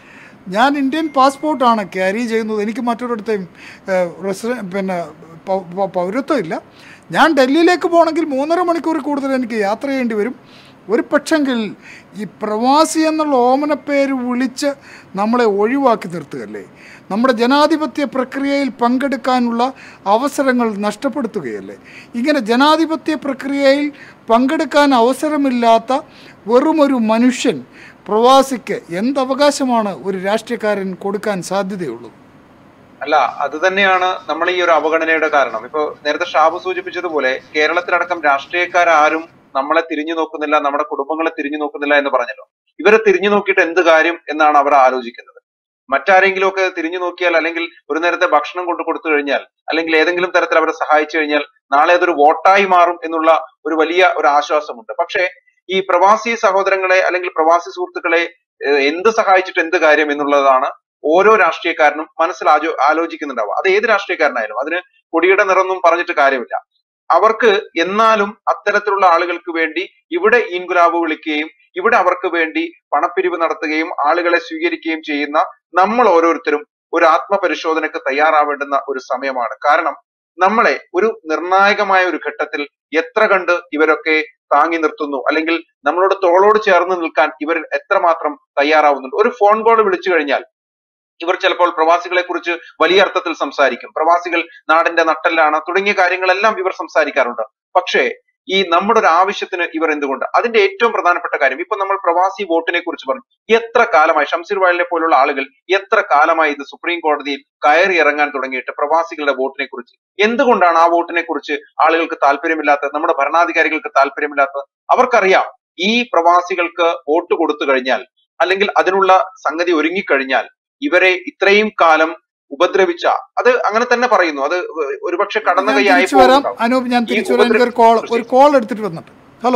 ഞാൻ ഇന്ത്യൻ പാസ്പോർട്ടാണ് ക്യാരി ചെയ്യുന്നത് എനിക്ക് മറ്റൊരിടത്തെയും റെസിഡൻ പിന്നെ പൗ- പൗ- പൗരത്വം ഇല്ല ഞാൻ ഡൽഹിയിലേക്ക് പോകണമെങ്കിൽ മൂന്നര മണിക്കൂർ കൂടുതൽ എനിക്ക് യാത്ര ചെയ്യേണ്ടി വരും ഒരു പക്ഷെങ്കിൽ ഈ പ്രവാസി എന്നുള്ള ഓമനപ്പേര് വിളിച്ച് നമ്മളെ ഒഴിവാക്കി നിർത്തുകയല്ലേ നമ്മുടെ ജനാധിപത്യ പ്രക്രിയയിൽ പങ്കെടുക്കാനുള്ള അവസരങ്ങൾ നഷ്ടപ്പെടുത്തുകയല്ലേ ഇങ്ങനെ ജനാധിപത്യ പ്രക്രിയയിൽ പങ്കെടുക്കാൻ അവസരമില്ലാത്ത വെറുമൊരു മനുഷ്യൻ പ്രവാസിക്ക് എന്ത് അവകാശമാണ് ഒരു രാഷ്ട്രീയക്കാരൻ കൊടുക്കാൻ സാധ്യതയുള്ളത് അല്ല അത് തന്നെയാണ് നമ്മൾ ഈ ഒരു അവഗണനയുടെ കാരണം ഇപ്പൊ നേരത്തെ ഷാബു സൂചിപ്പിച്ചതുപോലെ കേരളത്തിലടക്കം രാഷ്ട്രീയക്കാരും നമ്മളെ തിരിഞ്ഞു നോക്കുന്നില്ല നമ്മുടെ കുടുംബങ്ങളെ തിരിഞ്ഞു നോക്കുന്നില്ല എന്ന് പറഞ്ഞല്ലോ ഇവരെ തിരിഞ്ഞു നോക്കിയിട്ട് എന്ത് കാര്യം എന്നാണ് അവർ ആലോചിക്കുന്നത് മറ്റാരെങ്കിലും ഒക്കെ തിരിഞ്ഞു നോക്കിയാൽ അല്ലെങ്കിൽ ഒരു നേരത്തെ ഭക്ഷണം കൊണ്ട് കൊടുത്തു കഴിഞ്ഞാൽ അല്ലെങ്കിൽ ഏതെങ്കിലും തരത്തിൽ അവരെ സഹായിച്ചു കഴിഞ്ഞാൽ നാളെ അതൊരു വോട്ടായി മാറും എന്നുള്ള ഒരു വലിയ ഒരു ആശ്വാസമുണ്ട് പക്ഷേ ഈ പ്രവാസി സഹോദരങ്ങളെ അല്ലെങ്കിൽ പ്രവാസി സുഹൃത്തുക്കളെ ഏഹ് എന്ത് സഹായിച്ചിട്ട് എന്ത് കാര്യം എന്നുള്ളതാണ് ഓരോ രാഷ്ട്രീയക്കാരനും മനസ്സിൽ ആചോ ആലോചിക്കുന്നുണ്ടാവുക അത് ഏത് രാഷ്ട്രീയക്കാരനായാലും അതിന് കൊടിയുടെ നിറമൊന്നും പറഞ്ഞിട്ട് കാര്യമില്ല അവർക്ക് എന്നാലും അത്തരത്തിലുള്ള ആളുകൾക്ക് വേണ്ടി ഇവിടെ ഇൻകുലാബ് വിളിക്കുകയും ഇവിടെ അവർക്ക് വേണ്ടി പണപ്പിരിവ് നടത്തുകയും ആളുകളെ സ്വീകരിക്കുകയും ചെയ്യുന്ന നമ്മൾ ഓരോരുത്തരും ഒരു ആത്മപരിശോധനയ്ക്ക് തയ്യാറാവേണ്ടുന്ന ഒരു സമയമാണ് കാരണം നമ്മളെ ഒരു നിർണായകമായ ഒരു ഘട്ടത്തിൽ എത്ര കണ്ട് ഇവരൊക്കെ താങ്ങി നിർത്തുന്നു അല്ലെങ്കിൽ നമ്മളോട് തോളോട് ചേർന്ന് നിൽക്കാൻ ഇവർ എത്രമാത്രം തയ്യാറാവുന്നുണ്ട് ഒരു ഫോൺ കോൾ വിളിച്ചു കഴിഞ്ഞാൽ ഇവർ ചിലപ്പോൾ പ്രവാസികളെ കുറിച്ച് വലിയ അർത്ഥത്തിൽ സംസാരിക്കും പ്രവാസികൾ നാടിന്റെ നട്ടെല്ലാണ് തുടങ്ങിയ കാര്യങ്ങളെല്ലാം ഇവർ സംസാരിക്കാറുണ്ട് പക്ഷേ ഈ നമ്മുടെ ഒരു ആവശ്യത്തിന് ഇവർ എന്തുകൊണ്ട് അതിന്റെ ഏറ്റവും പ്രധാനപ്പെട്ട കാര്യം ഇപ്പൊ നമ്മൾ പ്രവാസി വോട്ടിനെ കുറിച്ച് പറഞ്ഞു എത്ര കാലമായി ഷംസീർ വാലിനെ പോലുള്ള ആളുകൾ എത്ര കാലമായി ഇത് സുപ്രീം കോടതിയിൽ കയറി ഇറങ്ങാൻ തുടങ്ങിയിട്ട് പ്രവാസികളുടെ വോട്ടിനെ കുറിച്ച് എന്തുകൊണ്ടാണ് ആ വോട്ടിനെ കുറിച്ച് ആളുകൾക്ക് താല്പര്യമില്ലാത്തത് നമ്മുടെ ഭരണാധികാരികൾക്ക് താല്പര്യമില്ലാത്തത് അവർക്കറിയാം ഈ പ്രവാസികൾക്ക് വോട്ട് കൊടുത്തു കഴിഞ്ഞാൽ അല്ലെങ്കിൽ അതിനുള്ള സംഗതി ഒരുങ്ങിക്കഴിഞ്ഞാൽ ഇവരെ ഇത്രയും കാലം ഉപദ്രവിച്ച അത് അങ്ങനെ തന്നെ പറയുന്നു അത് ഒരുപക്ഷെ കടന്ന ഞാൻ കൈയായി തിരിച്ചു വരാം പോകുന്നുണ്ടാവും. അനൂപ് ഞാൻ ഈ തിരിച്ചു വരാം ഉപദ്ര- എനിക്കൊരു കോൾ ഒരു കോൾ എടുത്തിട്ട് വന്നിട്ട് ഹലോ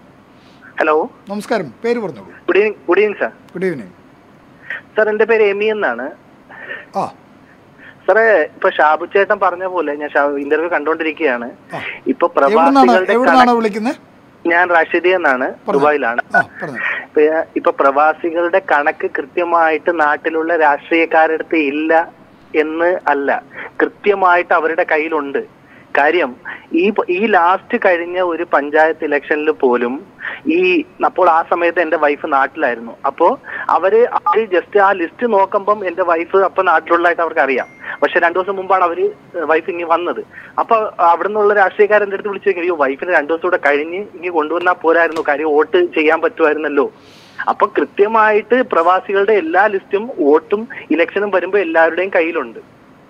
ഹലോ നമസ്കാരം പേര് പറഞ്ഞോളൂ good evening good evening sir good evening sir എന്റെ പേര് എമി എന്നാണ് ആ സാറേ ഇപ്പൊ ഷാബു ചേട്ടൻ പറഞ്ഞ പോലെ ഞാൻ ഇന്റർവ്യൂ കണ്ടോണ്ടിരിക്കുകയാണ് ആ. ഇപ്പൊ എവിടുന്നാണ് പ്രവാസികളുടെ എവിടുന്നാണ് കണക്ക് വിളിക്കുന്നത് ഞാൻ റാഷിദി എന്നാണ് പറഞ്ഞോ. ദുബായിലാണ് ആ പറഞ്ഞു ഇപ്പൊ ഇപ്പൊ പ്രവാസികളുടെ കണക്ക് കൃത്യമായിട്ട് നാട്ടിലുള്ള രാഷ്ട്രീയക്കാരടുത്ത് ഇല്ല എന്ന് അല്ല കൃത്യമായിട്ട് അവരുടെ കയ്യിലുണ്ട് കാര്യം ഈ ഈ ലാസ്റ്റ് കഴിഞ്ഞ ഒരു പഞ്ചായത്ത് ഇലക്ഷനിൽ പോലും ഈ അപ്പോൾ ആ സമയത്ത് എന്റെ വൈഫ് നാട്ടിലായിരുന്നു അപ്പോ അവര് അവര് ജസ്റ്റ് ആ ലിസ്റ്റ് നോക്കുമ്പം എന്റെ വൈഫ് അപ്പൊ നാട്ടിലുള്ളതായിട്ട് അവർക്ക് അറിയാം പക്ഷെ രണ്ടു ദിവസം മുമ്പാണ് അവര് വൈഫ് ഇനി വന്നത് അപ്പൊ അവിടെ നിന്നുള്ള രാഷ്ട്രീയക്കാരൻ എന്റെ അടുത്ത് വിളിച്ചു അയ്യോ വൈഫിന് രണ്ടു ദിവസം കൂടെ കഴിഞ്ഞ് ഇനി കൊണ്ടുവന്നാൽ പോരായിരുന്നു കാര്യം വോട്ട് ചെയ്യാൻ പറ്റുമായിരുന്നല്ലോ അപ്പൊ കൃത്യമായിട്ട് പ്രവാസികളുടെ എല്ലാ ലിസ്റ്റും വോട്ടും ഇലക്ഷനും വരുമ്പോ എല്ലാവരുടെയും കയ്യിലുണ്ട്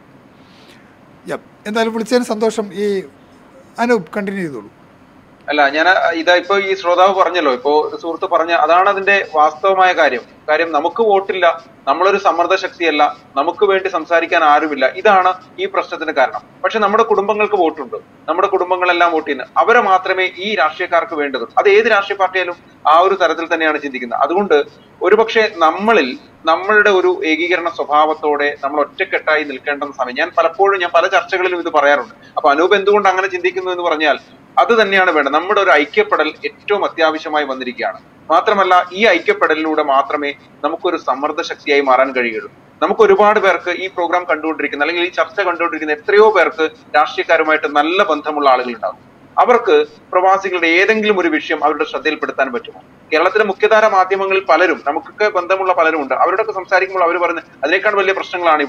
യപ്പ് എന്തായാലും വിളിച്ചതിന് സന്തോഷം ഈ അനൂപ് കണ്ടിന്യൂ ചെയ്തോളൂ അല്ല ഞാൻ ഇതാ ഇപ്പൊ ഈ ശ്രോതാവ് പറഞ്ഞല്ലോ ഇപ്പോ ഒരു സുഹൃത്ത് പറഞ്ഞ അതാണ് അതിന്റെ വാസ്തവമായ കാര്യം കാര്യം നമുക്ക് വോട്ടില്ല നമ്മളൊരു സമ്മർദ്ദ ശക്തിയല്ല നമുക്ക് വേണ്ടി സംസാരിക്കാൻ ആരുമില്ല ഇതാണ് ഈ പ്രശ്നത്തിന് കാരണം പക്ഷെ നമ്മുടെ കുടുംബങ്ങൾക്ക് വോട്ടുണ്ട് നമ്മുടെ കുടുംബങ്ങളെല്ലാം വോട്ട് ചെയ്യുന്നത് അവരെ മാത്രമേ ഈ രാഷ്ട്രീയക്കാർക്ക് വേണ്ടതുള്ളൂ അത് ഏത് രാഷ്ട്രീയ പാർട്ടിയാലും ആ ഒരു തരത്തിൽ തന്നെയാണ് ചിന്തിക്കുന്നത് അതുകൊണ്ട് ഒരുപക്ഷെ നമ്മളിൽ നമ്മളുടെ ഒരു ഏകീകരണ സ്വഭാവത്തോടെ നമ്മൾ ഒറ്റക്കെട്ടായി നിൽക്കേണ്ടുന്ന സമയം ഞാൻ പലപ്പോഴും ഞാൻ പല ചർച്ചകളിലും ഇത് പറയാറുണ്ട് അപ്പൊ അനൂപ് എന്തുകൊണ്ട് അങ്ങനെ ചിന്തിക്കുന്നു എന്ന് പറഞ്ഞാൽ അത് തന്നെയാണ് വേണ്ടത് നമ്മുടെ ഒരു ഐക്യപ്പെടൽ ഏറ്റവും അത്യാവശ്യമായി വന്നിരിക്കുകയാണ് മാത്രമല്ല ഈ ഐക്യപ്പെടലിലൂടെ മാത്രമേ നമുക്കൊരു സമ്മർദ്ദ ശക്തിയായി മാറാൻ കഴിയുള്ളൂ നമുക്ക് ഒരുപാട് പേർക്ക് ഈ പ്രോഗ്രാം കണ്ടുകൊണ്ടിരിക്കുന്ന അല്ലെങ്കിൽ ഈ ചർച്ച കണ്ടുകൊണ്ടിരിക്കുന്ന എത്രയോ പേർക്ക് രാഷ്ട്രീയക്കാരുമായിട്ട് നല്ല ബന്ധമുള്ള ആളുകൾ ഉണ്ടാവും അവർക്ക് പ്രവാസികളുടെ ഏതെങ്കിലും ഒരു വിഷയം അവരുടെ ശ്രദ്ധയിൽപ്പെടുത്താൻ പറ്റുമോ കേരളത്തിലെ മുഖ്യധാര മാധ്യമങ്ങളിൽ പലരും നമുക്കൊക്കെ ബന്ധമുള്ള പലരും ഉണ്ട് അവരോടൊക്കെ സംസാരിക്കുമ്പോൾ അവർ പറഞ്ഞ് അതിനേക്കാൾ വലിയ പ്രശ്നങ്ങളാണ് ഇവിടെ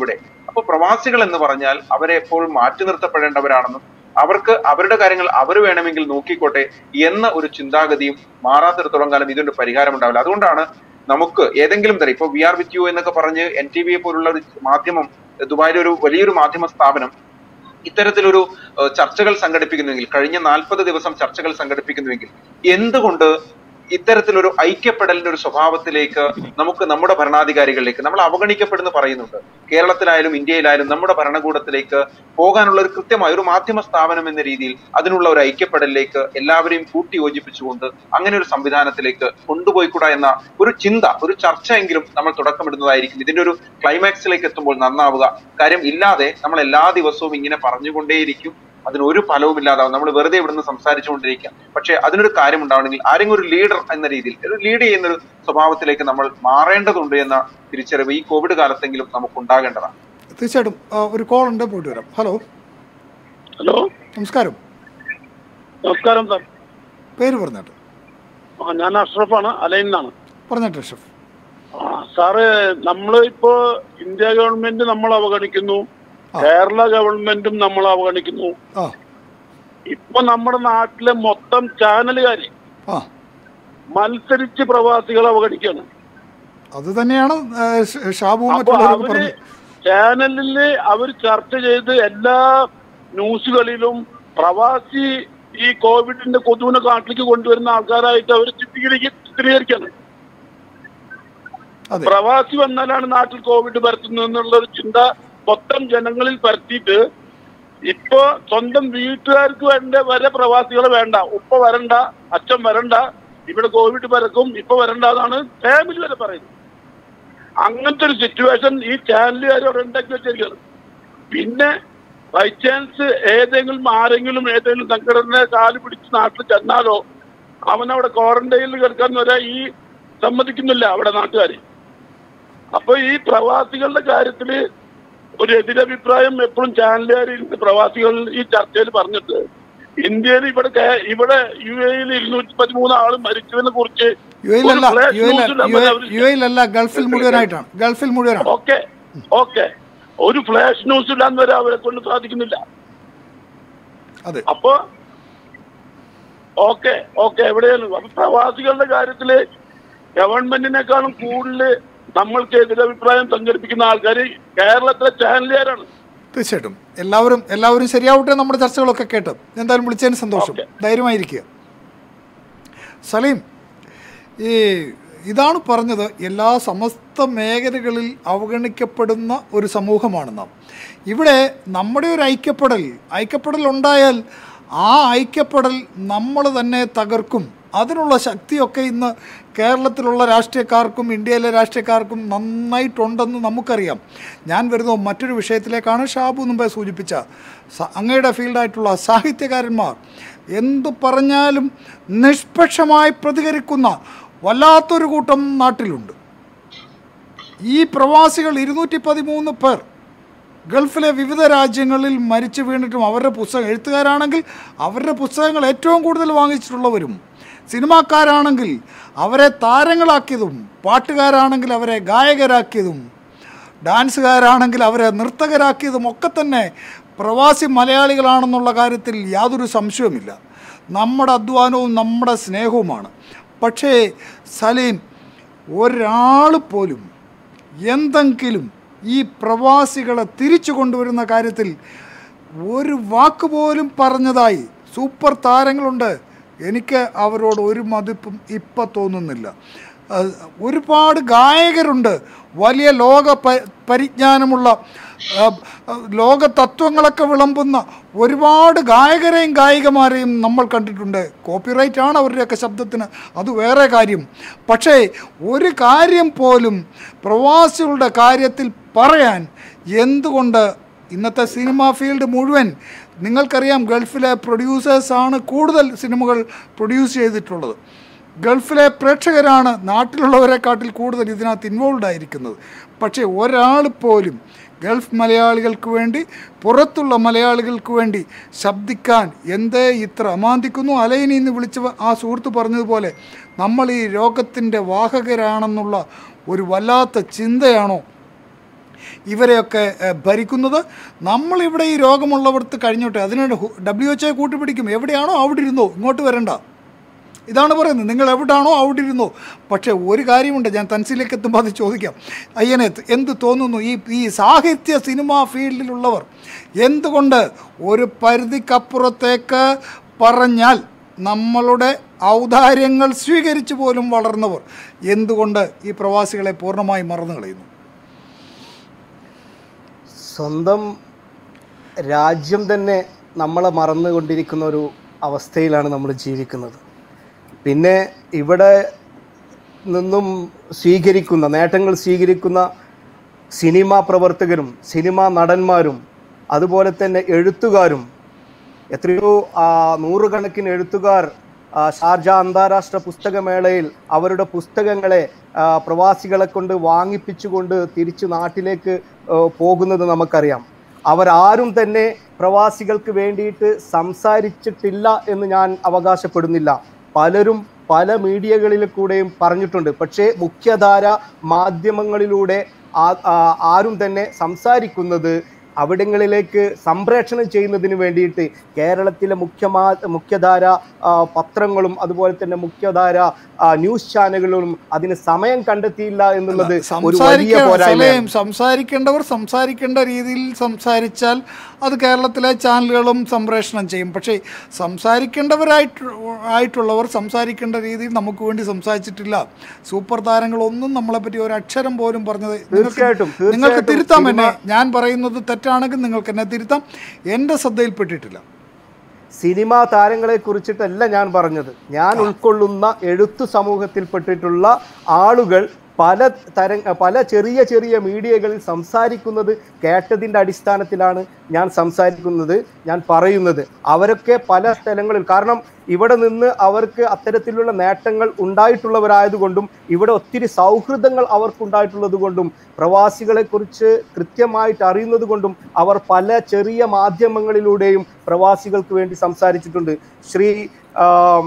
അപ്പൊ പ്രവാസികൾ എന്ന് പറഞ്ഞാൽ അവരെ എപ്പോഴും മാറ്റി നിർത്തപ്പെടേണ്ടവരാണെന്നും അവർക്ക് അവരുടെ കാര്യങ്ങൾ അവർ വേണമെങ്കിൽ നോക്കിക്കോട്ടെ എന്ന ഒരു ചിന്താഗതിയും മാറാത്തിടത്തോളം കാലം ഇതിന്റെ പരിഹാരം ഉണ്ടാവില്ല അതുകൊണ്ടാണ് നമുക്ക് ഏതെങ്കിലും തരം ഇപ്പൊ വി ആർ വിത്ത് യു എന്നൊക്കെ പറഞ്ഞ് എൻ ടി വിയെ പോലുള്ള ഒരു മാധ്യമം ദുബായിലെ ഒരു വലിയൊരു മാധ്യമ സ്ഥാപനം ഇത്തരത്തിലൊരു ഏഹ്, ചർച്ചകൾ സംഘടിപ്പിക്കുന്നുവെങ്കിൽ കഴിഞ്ഞ നാൽപ്പത് ദിവസം ചർച്ചകൾ സംഘടിപ്പിക്കുന്നുവെങ്കിൽ എന്തുകൊണ്ട് ഇത്തരത്തിലൊരു ഐക്യപ്പെടലിന്റെ ഒരു സ്വഭാവത്തിലേക്ക് നമുക്ക് നമ്മുടെ ഭരണാധികാരികളിലേക്ക് നമ്മൾ അവഗണിക്കപ്പെടുന്നു പറയുന്നുണ്ട് കേരളത്തിലായാലും ഇന്ത്യയിലായാലും നമ്മുടെ ഭരണകൂടത്തിലേക്ക് പോകാനുള്ള ഒരു കൃത്യമായ ഒരു മാധ്യമ സ്ഥാപനം എന്ന രീതിയിൽ അതിനുള്ള ഒരു ഐക്യപ്പെടലിലേക്ക് എല്ലാവരെയും കൂട്ടി യോജിപ്പിച്ചുകൊണ്ട് അങ്ങനെ ഒരു സംവിധാനത്തിലേക്ക് കൊണ്ടുപോയിക്കൂടാ എന്ന ഒരു ചിന്ത ഒരു ചർച്ചയെങ്കിലും നമ്മൾ തുടക്കമിടുന്നതായിരിക്കും ഇതിന്റെ ഒരു ക്ലൈമാക്സിലേക്ക് എത്തുമ്പോൾ നന്നാവുക കാര്യം ഇല്ലാതെ നമ്മൾ എല്ലാ ദിവസവും ഇങ്ങനെ പറഞ്ഞുകൊണ്ടേയിരിക്കും അതിന് ഒരു ഫലവും ഇല്ലാതാവും നമ്മൾ വെറുതെ ഇവിടുന്ന് സംസാരിച്ചുകൊണ്ടിരിക്കുക പക്ഷെ അതിനൊരു കാര്യം ഉണ്ടാവണമെങ്കിൽ ആരെങ്കിലും ഒരു ലീഡർ എന്ന രീതിയിൽ ഒരു ലീഡ് ചെയ്യുന്ന ഒരു സ്വഭാവത്തിലേക്ക് നമ്മൾ മാറേണ്ടതുണ്ട് എന്ന തിരിച്ചറിവ് ഈ കോവിഡ് കാലത്തെങ്കിലും നമുക്ക് ഉണ്ടാകേണ്ടതാണ് തീർച്ചയായിട്ടും ആ, ഒരു കോൾ ഉണ്ട് പോയിട്ട് വരാം ഹലോ ഹലോ നമസ്കാരം നമസ്കാരം സാർ പേര് പറഞ്ഞിട്ട് ആ, ഞാൻ അഷ്റഫാണ് അലൈൻ എന്നാണ് പറഞ്ഞിട്ട് ഷെഫ് ആ, സാറ് നമ്മൾ ഇപ്പോ ഇന്ത്യ ഗവൺമെന്റ് നമ്മൾ അവഗണിക്കുന്നു കേരള ഗവൺമെന്റും നമ്മൾ അവഗണിക്കുന്നു ആ ഇപ്പൊ നമ്മുടെ നാട്ടിലെ മൊത്തം ചാനലുകാര് ആ മത്സരിച്ച് പ്രവാസികളെ അവഗണിക്കുകയാണ് അത് തന്നെയാണ് ആ, ഷ- ഷാബുവും അപ്പൊ മറ്റുള്ളവരൊക്കെ അവര് പറഞ്ഞത് ചാനലില് അവർ ചർച്ച ചെയ്ത് എല്ലാ ന്യൂസുകളിലും പ്രവാസി ഈ കോവിഡിന്റെ കൊതുവിനെ കാട്ടിലേക്ക് കൊണ്ടുവരുന്ന ആൾക്കാരായിട്ട് അവർ ചിത്രീകരിക്ക ചിത്രീകരിക്കാണ് അതെ പ്രവാസി വന്നാലാണ് നാട്ടിൽ കോവിഡ് പരത്തുന്നത് എന്നുള്ള ഒരു ചിന്ത മൊത്തം ജനങ്ങളിൽ പരത്തിയിട്ട് ഇപ്പൊ സ്വന്തം വീട്ടുകാർക്ക് വേണ്ട വരെ പ്രവാസികളെ വേണ്ട ഉപ്പ വരണ്ട അച്ഛൻ വരണ്ട ഇവിടെ കോവിഡ് പരക്കും ഇപ്പൊ വരണ്ട എന്നാണ് ഫാമിലി വരെ പറയുന്നത് അങ്ങനത്തെ ഒരു സിറ്റുവേഷൻ ഈ ചാനലുകാർ അവിടെ ഉണ്ടാക്കി വെച്ചിരിക്കുകയാണ് പിന്നെ ബൈ ചാൻസ് ഏതെങ്കിലും ആരെങ്കിലും ഏതെങ്കിലും സംഘടന കാല് പിടിച്ച് നാട്ടിൽ ചെന്നാലോ അവൻ അവിടെ ക്വാറന്റൈനിൽ കിടക്കാൻ വരെ ഈ സമ്മതിക്കുന്നില്ല അവിടെ നാട്ടുകാർ അപ്പൊ ഈ പ്രവാസികളുടെ കാര്യത്തില് ഒരു എതിരഭിപ്രായം എപ്പോഴും ചാനലുകാർ പ്രവാസികൾ ഈ ചർച്ചയിൽ പറഞ്ഞിട്ട് ഇന്ത്യയിൽ ഇവിടെ കേ- ഇവിടെ യു എയിൽ ഇരുന്നൂറ്റി പതിമൂന്ന് ആള് മരിച്ചതിനെ കുറിച്ച് യു എയിലല്ല യു എയില യു എയിലല്ല ഗൾഫിൽ മുഴുവനായിട്ടാണ് ഗൾഫിൽ മുഴുവനാണ് ഓക്കെ ഓക്കെ ഒരു ഫ്ലാഷ് ന്യൂസ് ഇടാൻ വരെ അവരെ കൊണ്ട് സാധിക്കുന്നില്ല അതെ അപ്പൊ ഓക്കെ ഓക്കെ എവിടെയാണ് അപ്പൊ പ്രവാസികളുടെ കാര്യത്തില് ഗവൺമെന്റിനേക്കാളും കൂടുതൽ നമ്മൾക്ക് എതിരഭിപ്രായം സംഘടിപ്പിക്കുന്ന ആൾക്കാർ കേരളത്തിലെ ചാനലുകാരാണ് തീർച്ചയായിട്ടും എല്ലാവരും എല്ലാവരും ശരിയാവട്ടെ നമ്മുടെ ചർച്ചകളൊക്കെ കേട്ട് എന്തായാലും വിളിച്ചതിന് സന്തോഷം ധൈര്യമായിരിക്കുക സലീം ഈ ഇതാണ് പറഞ്ഞത് എല്ലാ സമസ്ത മേഖലകളിൽ അവഗണിക്കപ്പെടുന്ന ഒരു സമൂഹമാണ് നാം ഇവിടെ നമ്മുടെ ഒരു ഐക്യപ്പെടൽ ഐക്യപ്പെടൽ ഉണ്ടായാൽ ആ ഐക്യപ്പെടൽ നമ്മൾ തന്നെ തകർക്കും അതിനുള്ള ശക്തിയൊക്കെ ഇന്ന് കേരളത്തിലുള്ള രാഷ്ട്രീയക്കാർക്കും ഇന്ത്യയിലെ രാഷ്ട്രീയക്കാർക്കും നന്നായിട്ടുണ്ടെന്ന് നമുക്കറിയാം ഞാൻ വരുന്ന മറ്റൊരു വിഷയത്തിലേക്കാണ് ഷാബു മുമ്പേ സൂചിപ്പിച്ച സ- അങ്ങയുടെ ഫീൽഡായിട്ടുള്ള സാഹിത്യകാരന്മാർ എന്തു പറഞ്ഞാലും നിഷ്പക്ഷമായി പ്രതികരിക്കുന്ന വല്ലാത്തൊരു കൂട്ടം നാട്ടിലുണ്ട് ഈ പ്രവാസികൾ ഇരുന്നൂറ്റി പതിമൂന്ന് പേർ ഗൾഫിലെ വിവിധ രാജ്യങ്ങളിൽ മരിച്ചു വീണിട്ടും അവരുടെ പുസ്തകം എഴുത്തുകാരാണെങ്കിൽ അവരുടെ പുസ്തകങ്ങൾ ഏറ്റവും കൂടുതൽ വാങ്ങിച്ചിട്ടുള്ളവരും സിനിമാക്കാരാണെങ്കിൽ അവരെ താരങ്ങളാക്കിയതും പാട്ടുകാരാണെങ്കിൽ അവരെ ഗായകരാക്കിയതും ഡാൻസുകാരാണെങ്കിൽ അവരെ നർത്തകരാക്കിയതും ഒക്കെ തന്നെ പ്രവാസി മലയാളികളാണെന്നുള്ള കാര്യത്തിൽ യാതൊരു സംശയവുമില്ല നമ്മുടെ അധ്വാനവും നമ്മുടെ സ്നേഹവുമാണ് പക്ഷേ സലീം ഒരാൾ പോലും എന്തെങ്കിലും ഈ പ്രവാസികളെ തിരിച്ചു കൊണ്ടുവരുന്ന കാര്യത്തിൽ ഒരു വാക്ക് പോലും പറഞ്ഞതായി സൂപ്പർ താരങ്ങളുണ്ട് എനിക്ക് അവരോട് ഒരു മതിപ്പും ഇപ്പം തോന്നുന്നില്ല അഹ് ഒരുപാട് ഗായകരുണ്ട് വലിയ ലോക പ- പരിജ്ഞാനമുള്ള അഹ്, അഹ്, ലോക തത്വങ്ങളൊക്കെ വിളമ്പുന്ന ഒരുപാട് ഗായകരെയും ഗായികമാരെയും നമ്മൾ കണ്ടിട്ടുണ്ട് കോപ്പിറൈറ്റ് ആണ് അവരുടെയൊക്കെ ശബ്ദത്തിന് അത് വേറെ കാര്യം പക്ഷേ ഒരു കാര്യം പോലും പ്രവാസികളുടെ കാര്യത്തിൽ പറയാൻ എന്തുകൊണ്ട് ഇന്നത്തെ സിനിമ ഫീൽഡ് മുഴുവൻ നിങ്ങൾക്കറിയാം ഗൾഫിലെ പ്രൊഡ്യൂസേഴ്സാണ് കൂടുതൽ സിനിമകൾ പ്രൊഡ്യൂസ് ചെയ്തിട്ടുള്ളത് ഗൾഫിലെ പ്രേക്ഷകരാണ് നാട്ടിലുള്ളവരെക്കാട്ടിൽ കൂടുതൽ ഇതിനകത്ത് ഇൻവോൾവ് ആയിരിക്കുന്നത് പക്ഷേ ഒരാൾ പോലും ഗൾഫ് മലയാളികൾക്ക് വേണ്ടി പുറത്തുള്ള മലയാളികൾക്ക് വേണ്ടി ശബ്ദിക്കാൻ എന്തേ ഇത്ര അമാന്തിക്കുന്നു അലൈനി എന്ന് വിളിച്ച ആ സുഹൃത്ത് പറഞ്ഞതുപോലെ നമ്മൾ ഈ രോഗത്തിൻ്റെ വാഹകരാണെന്നുള്ള ഒരു വല്ലാത്ത ചിന്തയാണോ ഇവരെയൊക്കെ ഏഹ്, ഭരിക്കുന്നത് നമ്മളിവിടെ ഈ രോഗമുള്ളവർക്ക് കഴിഞ്ഞോട്ടെ അതിന് ഡബ്ല്യു എച്ച് കൂട്ടുപിടിക്കും എവിടെയാണോ അവിടെ ഇരുന്നോ ഇങ്ങോട്ട് വരണ്ട ഇതാണ് പറയുന്നത് നിങ്ങൾ എവിടാണോ അവിടെ ഇരുന്നോ പക്ഷേ ഒരു കാര്യമുണ്ട് ഞാൻ തൻസിലേക്ക് എത്തുമ്പോൾ അത് ചോദിക്കാം അയ്യനത്ത് എന്ത് തോന്നുന്നു ഈ ഈ സാഹിത്യ സിനിമാ ഫീൽഡിലുള്ളവർ എന്തുകൊണ്ട് ഒരു പരിധിക്കപ്പുറത്തേക്ക് പറഞ്ഞാൽ നമ്മളുടെ ഔദാര്യങ്ങൾ സ്വീകരിച്ചു പോലും വളർന്നവർ എന്തുകൊണ്ട് ഈ പ്രവാസികളെ പൂർണ്ണമായി മറന്നു കളയുന്നു സ്വന്തം രാജ്യം തന്നെ നമ്മളെ മറന്നുകൊണ്ടിരിക്കുന്ന ഒരു അവസ്ഥയിലാണ് നമ്മൾ ജീവിക്കുന്നത് പിന്നെ ഇവിടെ നിന്നും സ്വീകരിക്കുന്ന നേട്ടങ്ങൾ സ്വീകരിക്കുന്ന സിനിമാ പ്രവർത്തകരും സിനിമാ നടന്മാരും അതുപോലെ തന്നെ എഴുത്തുകാരും എത്രയോ ആ, നൂറുകണക്കിന് എഴുത്തുകാർ ആ, ഷാർജ അന്താരാഷ്ട്ര പുസ്തകമേളയിൽ അവരുടെ പുസ്തകങ്ങളെ ആ, പ്രവാസികളെ കൊണ്ട് വാങ്ങിപ്പിച്ചുകൊണ്ട് തിരിച്ചു നാട്ടിലേക്ക് ആ, പോകുന്നത് നമുക്കറിയാം അവരാരും തന്നെ പ്രവാസികൾക്ക് വേണ്ടിയിട്ട് സംസാരിച്ചിട്ടില്ല എന്ന് ഞാൻ അവകാശപ്പെടുന്നില്ല പലരും പല മീഡിയകളിൽ കൂടെയും പറഞ്ഞിട്ടുണ്ട് പക്ഷേ മുഖ്യധാര മാധ്യമങ്ങളിലൂടെ ആ- ആ- ആരും തന്നെ സംസാരിക്കുന്നത് അവിടങ്ങളിലേക്ക് സംപ്രേഷണം ചെയ്യുന്നതിന് വേണ്ടിയിട്ട് കേരളത്തിലെ മുഖ്യമാ മുഖ്യധാര ആ, പത്രങ്ങളും അതുപോലെ തന്നെ മുഖ്യധാര ആ, ന്യൂസ് ചാനലുകളും അതിന് സമയം കണ്ടെത്തിയില്ല എന്നുള്ളത് ഒരു വലിയ സംസാരിക്ക പോരായ്മയാണ് സലയം സംസാരിക്കേണ്ടവർ സംസാരിക്കേണ്ട രീതിയിൽ സംസാരിച്ചാൽ അത് കേരളത്തിലെ ചാനലുകളും സംപ്രേഷണം ചെയ്യും പക്ഷേ സംസാരിക്കേണ്ടവരായിട്ട് ആയിട്ടുള്ളവർ സംസാരിക്കേണ്ട രീതിയിൽ നമുക്ക് വേണ്ടി സംസാരിച്ചിട്ടില്ല സൂപ്പർ താരങ്ങളൊന്നും നമ്മളെപ്പറ്റി ഒരു അക്ഷരം പോലും പറഞ്ഞത് നിങ്ങൾക്ക് തീർച്ചയായിട്ടും, നിങ്ങൾക്ക് തീർച്ചയായിട്ടും. തിരുത്താം എന്നെ സിനിമ- ഞാൻ പറയുന്നത് തെറ്റാണെങ്കിൽ നിങ്ങൾക്ക് എന്നെ തിരുത്താം എൻ്റെ ശ്രദ്ധയിൽപ്പെട്ടിട്ടില്ല സിനിമാ താരങ്ങളെ കുറിച്ചിട്ടല്ല ഞാൻ പറഞ്ഞത് ഞാൻ ഉൾക്കൊള്ളുന്ന എഴുത്തു സമൂഹത്തിൽപ്പെട്ടിട്ടുള്ള ആളുകൾ പല തര പല ചെറിയ ചെറിയ മീഡിയകളിൽ സംസാരിക്കുന്നത് കേട്ടതിൻ്റെ അടിസ്ഥാനത്തിലാണ് ഞാൻ സംസാരിക്കുന്നത് ഞാൻ പറയുന്നത് അവരൊക്കെ പല സ്ഥലങ്ങളിൽ കാരണം ഇവിടെ നിന്ന് അവർക്ക് അത്തരത്തിലുള്ള നേട്ടങ്ങൾ ഉണ്ടായിട്ടുള്ളവരായതുകൊണ്ടും ഇവിടെ ഒത്തിരി സൗഹൃദങ്ങൾ അവർക്കുണ്ടായിട്ടുള്ളത് കൊണ്ടും പ്രവാസികളെക്കുറിച്ച് കൃത്യമായിട്ട് അറിയുന്നത് കൊണ്ടും അവർ പല ചെറിയ മാധ്യമങ്ങളിലൂടെയും പ്രവാസികൾക്ക് വേണ്ടി സംസാരിച്ചിട്ടുണ്ട് ശ്രീ ആം,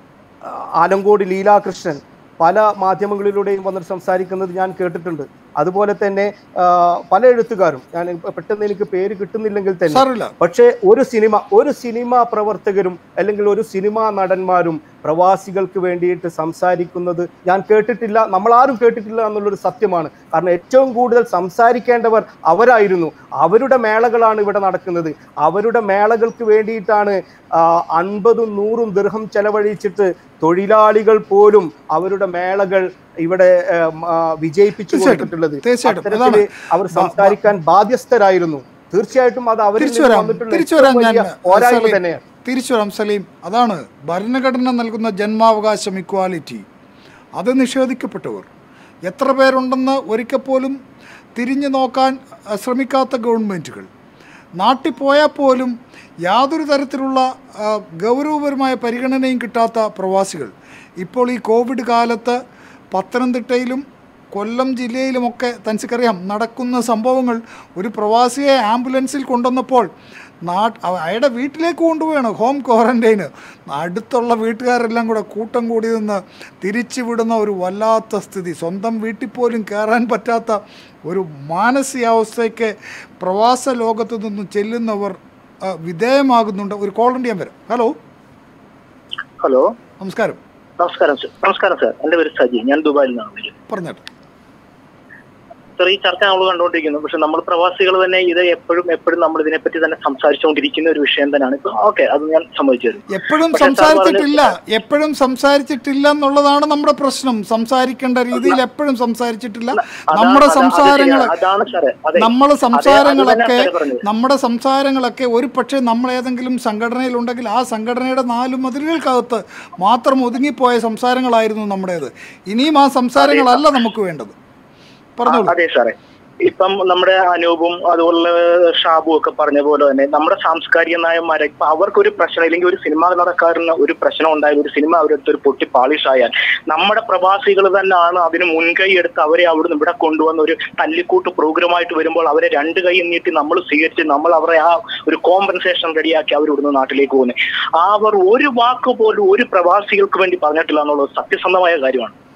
ആലങ്കോട് ലീലാകൃഷ്ണൻ പല മാധ്യമങ്ങളിലൂടെയും വന്നിട്ട് സംസാരിക്കുന്നത് ഞാൻ കേട്ടിട്ടുണ്ട് അതുപോലെ തന്നെ ആ, പല എഴുത്തുകാരും ഞാൻ ഇപ്പൊ പെട്ടെന്ന് എനിക്ക് പേര് കിട്ടുന്നില്ലെങ്കിൽ തന്നെ സാറില്ല പക്ഷേ ഒരു സിനിമ ഒരു സിനിമാ പ്രവർത്തകരും അല്ലെങ്കിൽ ഒരു സിനിമാ നടന്മാരും പ്രവാസികൾക്ക് വേണ്ടിയിട്ട് സംസാരിക്കുന്നത് ഞാൻ കേട്ടിട്ടില്ല നമ്മളാരും കേട്ടിട്ടില്ല എന്നുള്ളൊരു സത്യമാണ് കാരണം ഏറ്റവും കൂടുതൽ സംസാരിക്കേണ്ടവർ അവരായിരുന്നു അവരുടെ മേളകളാണ് ഇവിടെ നടക്കുന്നത് അവരുടെ മേളകൾക്ക് വേണ്ടിയിട്ടാണ് ആ, അൻപതും നൂറും ദീർഘം ചെലവഴിച്ചിട്ട് തൊഴിലാളികൾ പോലും അവരുടെ മേളകൾ ഇവിടെ ഏം, ആ, വിജയിപ്പിച്ചു തീർച്ചയായിട്ടും. കൊടുത്തിട്ടുള്ളത് തീർച്ചയായിട്ടും. അത്തരത്തില് അവർ സംസാരിക്കാൻ ബാധ്യസ്ഥരായിരുന്നു തീർച്ചയായിട്ടും അത് അവരിൽ തിരിച്ചു നിന്ന് വരാം വന്നിട്ടുള്ള തിരിച്ചു ഏറ്റവും വരാം ഞാൻ വലിയ പോരായ്മ സലീം. തന്നെയാണ് തിരിച്ചു വരാം സലീം അതാണ് ഭരണഘടന നൽകുന്ന ജന്മാവകാശം ഇക്വാലിറ്റി അത് നിഷേധിക്കപ്പെട്ടവർ എത്ര പേരുണ്ടെന്ന് ഒരിക്കൽ പോലും തിരിഞ്ഞു നോക്കാൻ അഹ്, ശ്രമിക്കാത്ത ഗവൺമെൻറ്റുകൾ നാട്ടിൽ പോയാൽ പോലും യാതൊരു തരത്തിലുള്ള ആ, ഗൗരവപരമായ പരിഗണനയും കിട്ടാത്ത പ്രവാസികൾ ഇപ്പോൾ ഈ കോവിഡ് കാലത്ത് പത്തനംതിട്ടയിലും കൊല്ലം ജില്ലയിലുമൊക്കെ തനിക്കറിയാം നടക്കുന്ന സംഭവങ്ങൾ ഒരു പ്രവാസിയെ ആംബുലൻസിൽ കൊണ്ടുവന്നപ്പോൾ നാട്ട് അവ- അയാളുടെ വീട്ടിലേക്ക് കൊണ്ടുപോവാണ് ഹോം ക്വാറൻറ്റൈന് അടുത്തുള്ള വീട്ടുകാരെല്ലാം കൂടെ കൂട്ടം കൂടി നിന്ന് തിരിച്ചു വിടുന്ന ഒരു വല്ലാത്ത സ്ഥിതി സ്വന്തം വീട്ടിൽ പോലും കയറാൻ പറ്റാത്ത ഒരു മാനസികാവസ്ഥയ്ക്ക് പ്രവാസ ലോകത്ത് നിന്ന് ചെല്ലുന്നവർ ആ, വിധേയമാകുന്നുണ്ട് ഒരു കോൾ ഉണ്ട് ഞാൻ വരാം ഹലോ ഹലോ നമസ്കാരം നമസ്കാരം സർ നമസ്കാരം സർ എന്റെ പേര് സജി ഞാൻ ദുബായിൽ നിന്നാണ് വിളിക്കുന്നത് പറഞ്ഞോട്ടെ സർ ഈ ചർച്ച നമ്മൾ കണ്ടുകൊണ്ടിരിക്കുന്നു പക്ഷെ നമ്മൾ പ്രവാസികൾ തന്നെ ഇത് എപ്പോഴും എപ്പോഴും നമ്മൾ ഇതിനെപ്പറ്റി തന്നെ സംസാരിച്ചുകൊണ്ടിരിക്കുന്ന ഒരു വിഷയം തന്നെയാണ് ഇപ്പൊ ഓക്കെ അത് ഞാൻ സമ്മതിച്ചു തരും എപ്പോഴും പക്ഷേ സാർ സംസാരിച്ചിട്ടില്ല എപ്പോഴും സംസാരിച്ചിട്ടില്ല എന്നുള്ളതാണ് നമ്മുടെ പ്രശ്നം സംസാരിക്കേണ്ട രീതിയിൽ എപ്പോഴും സംസാരിച്ചിട്ടില്ല അതാണ്- നമ്മുടെ അതാണ് സംസാരങ്ങൾ ശരിയാണ്. അതാണ് സാറേ അതെ നമ്മുടെ അതെ, അത് സംസാരങ്ങളൊക്കെ തന്നെയാ സാറേ പറഞ്ഞത്. നമ്മുടെ സംസാരങ്ങളൊക്കെ ഒരു പക്ഷേ നമ്മൾ ഏതെങ്കിലും സംഘടനയിലുണ്ടെങ്കിൽ ആ സംഘടനയുടെ നാല് മതിലുകൾക്കകത്ത് മാത്രം ഒതുങ്ങിപ്പോയ സംസാരങ്ങളായിരുന്നു നമ്മുടേത് ഇനിയും ആ സംസാരങ്ങളല്ല നമുക്ക് വേണ്ടത് പറഞ്ഞോളൂ അതെ സാറേ ഇപ്പം നമ്മുടെ അനൂപും അതുപോലെ ഷാബും ഒക്കെ പറഞ്ഞ പോലെ തന്നെ നമ്മുടെ സാംസ്കാരിക നായന്മാരെ ഇപ്പൊ അവർക്കൊരു പ്രശ്നം ഇല്ലെങ്കിൽ ഒരു സിനിമ നടക്കാരന് ഒരു പ്രശ്നം ഉണ്ടായാൽ ഒരു സിനിമ അവരെടുത്ത് ഒരു പൊട്ടി പാളിഷ് ആയാൽ നമ്മുടെ പ്രവാസികൾ തന്നെയാണ് അതിന് മുൻകൈ എടുത്ത് അവരെ അവിടുന്ന് ഇവിടെ കൊണ്ടുവന്ന ഒരു തല്ലിക്കൂട്ട് പ്രോഗ്രാമായിട്ട് വരുമ്പോൾ അവരെ രണ്ട് കൈ നീട്ടി നമ്മൾ സ്വീകരിച്ച് നമ്മൾ അവരെ ആ ഒരു കോമ്പൻസേഷൻ റെഡിയാക്കി അവർ ഇവിടുന്ന് നാട്ടിലേക്ക് പോകുന്നത് അവർ ഒരു വാക്ക് പോലും ഒരു പ്രവാസികൾക്ക് വേണ്ടി പറഞ്ഞിട്ടില്ല എന്നുള്ളത് സത്യസന്ധമായ കാര്യമാണ്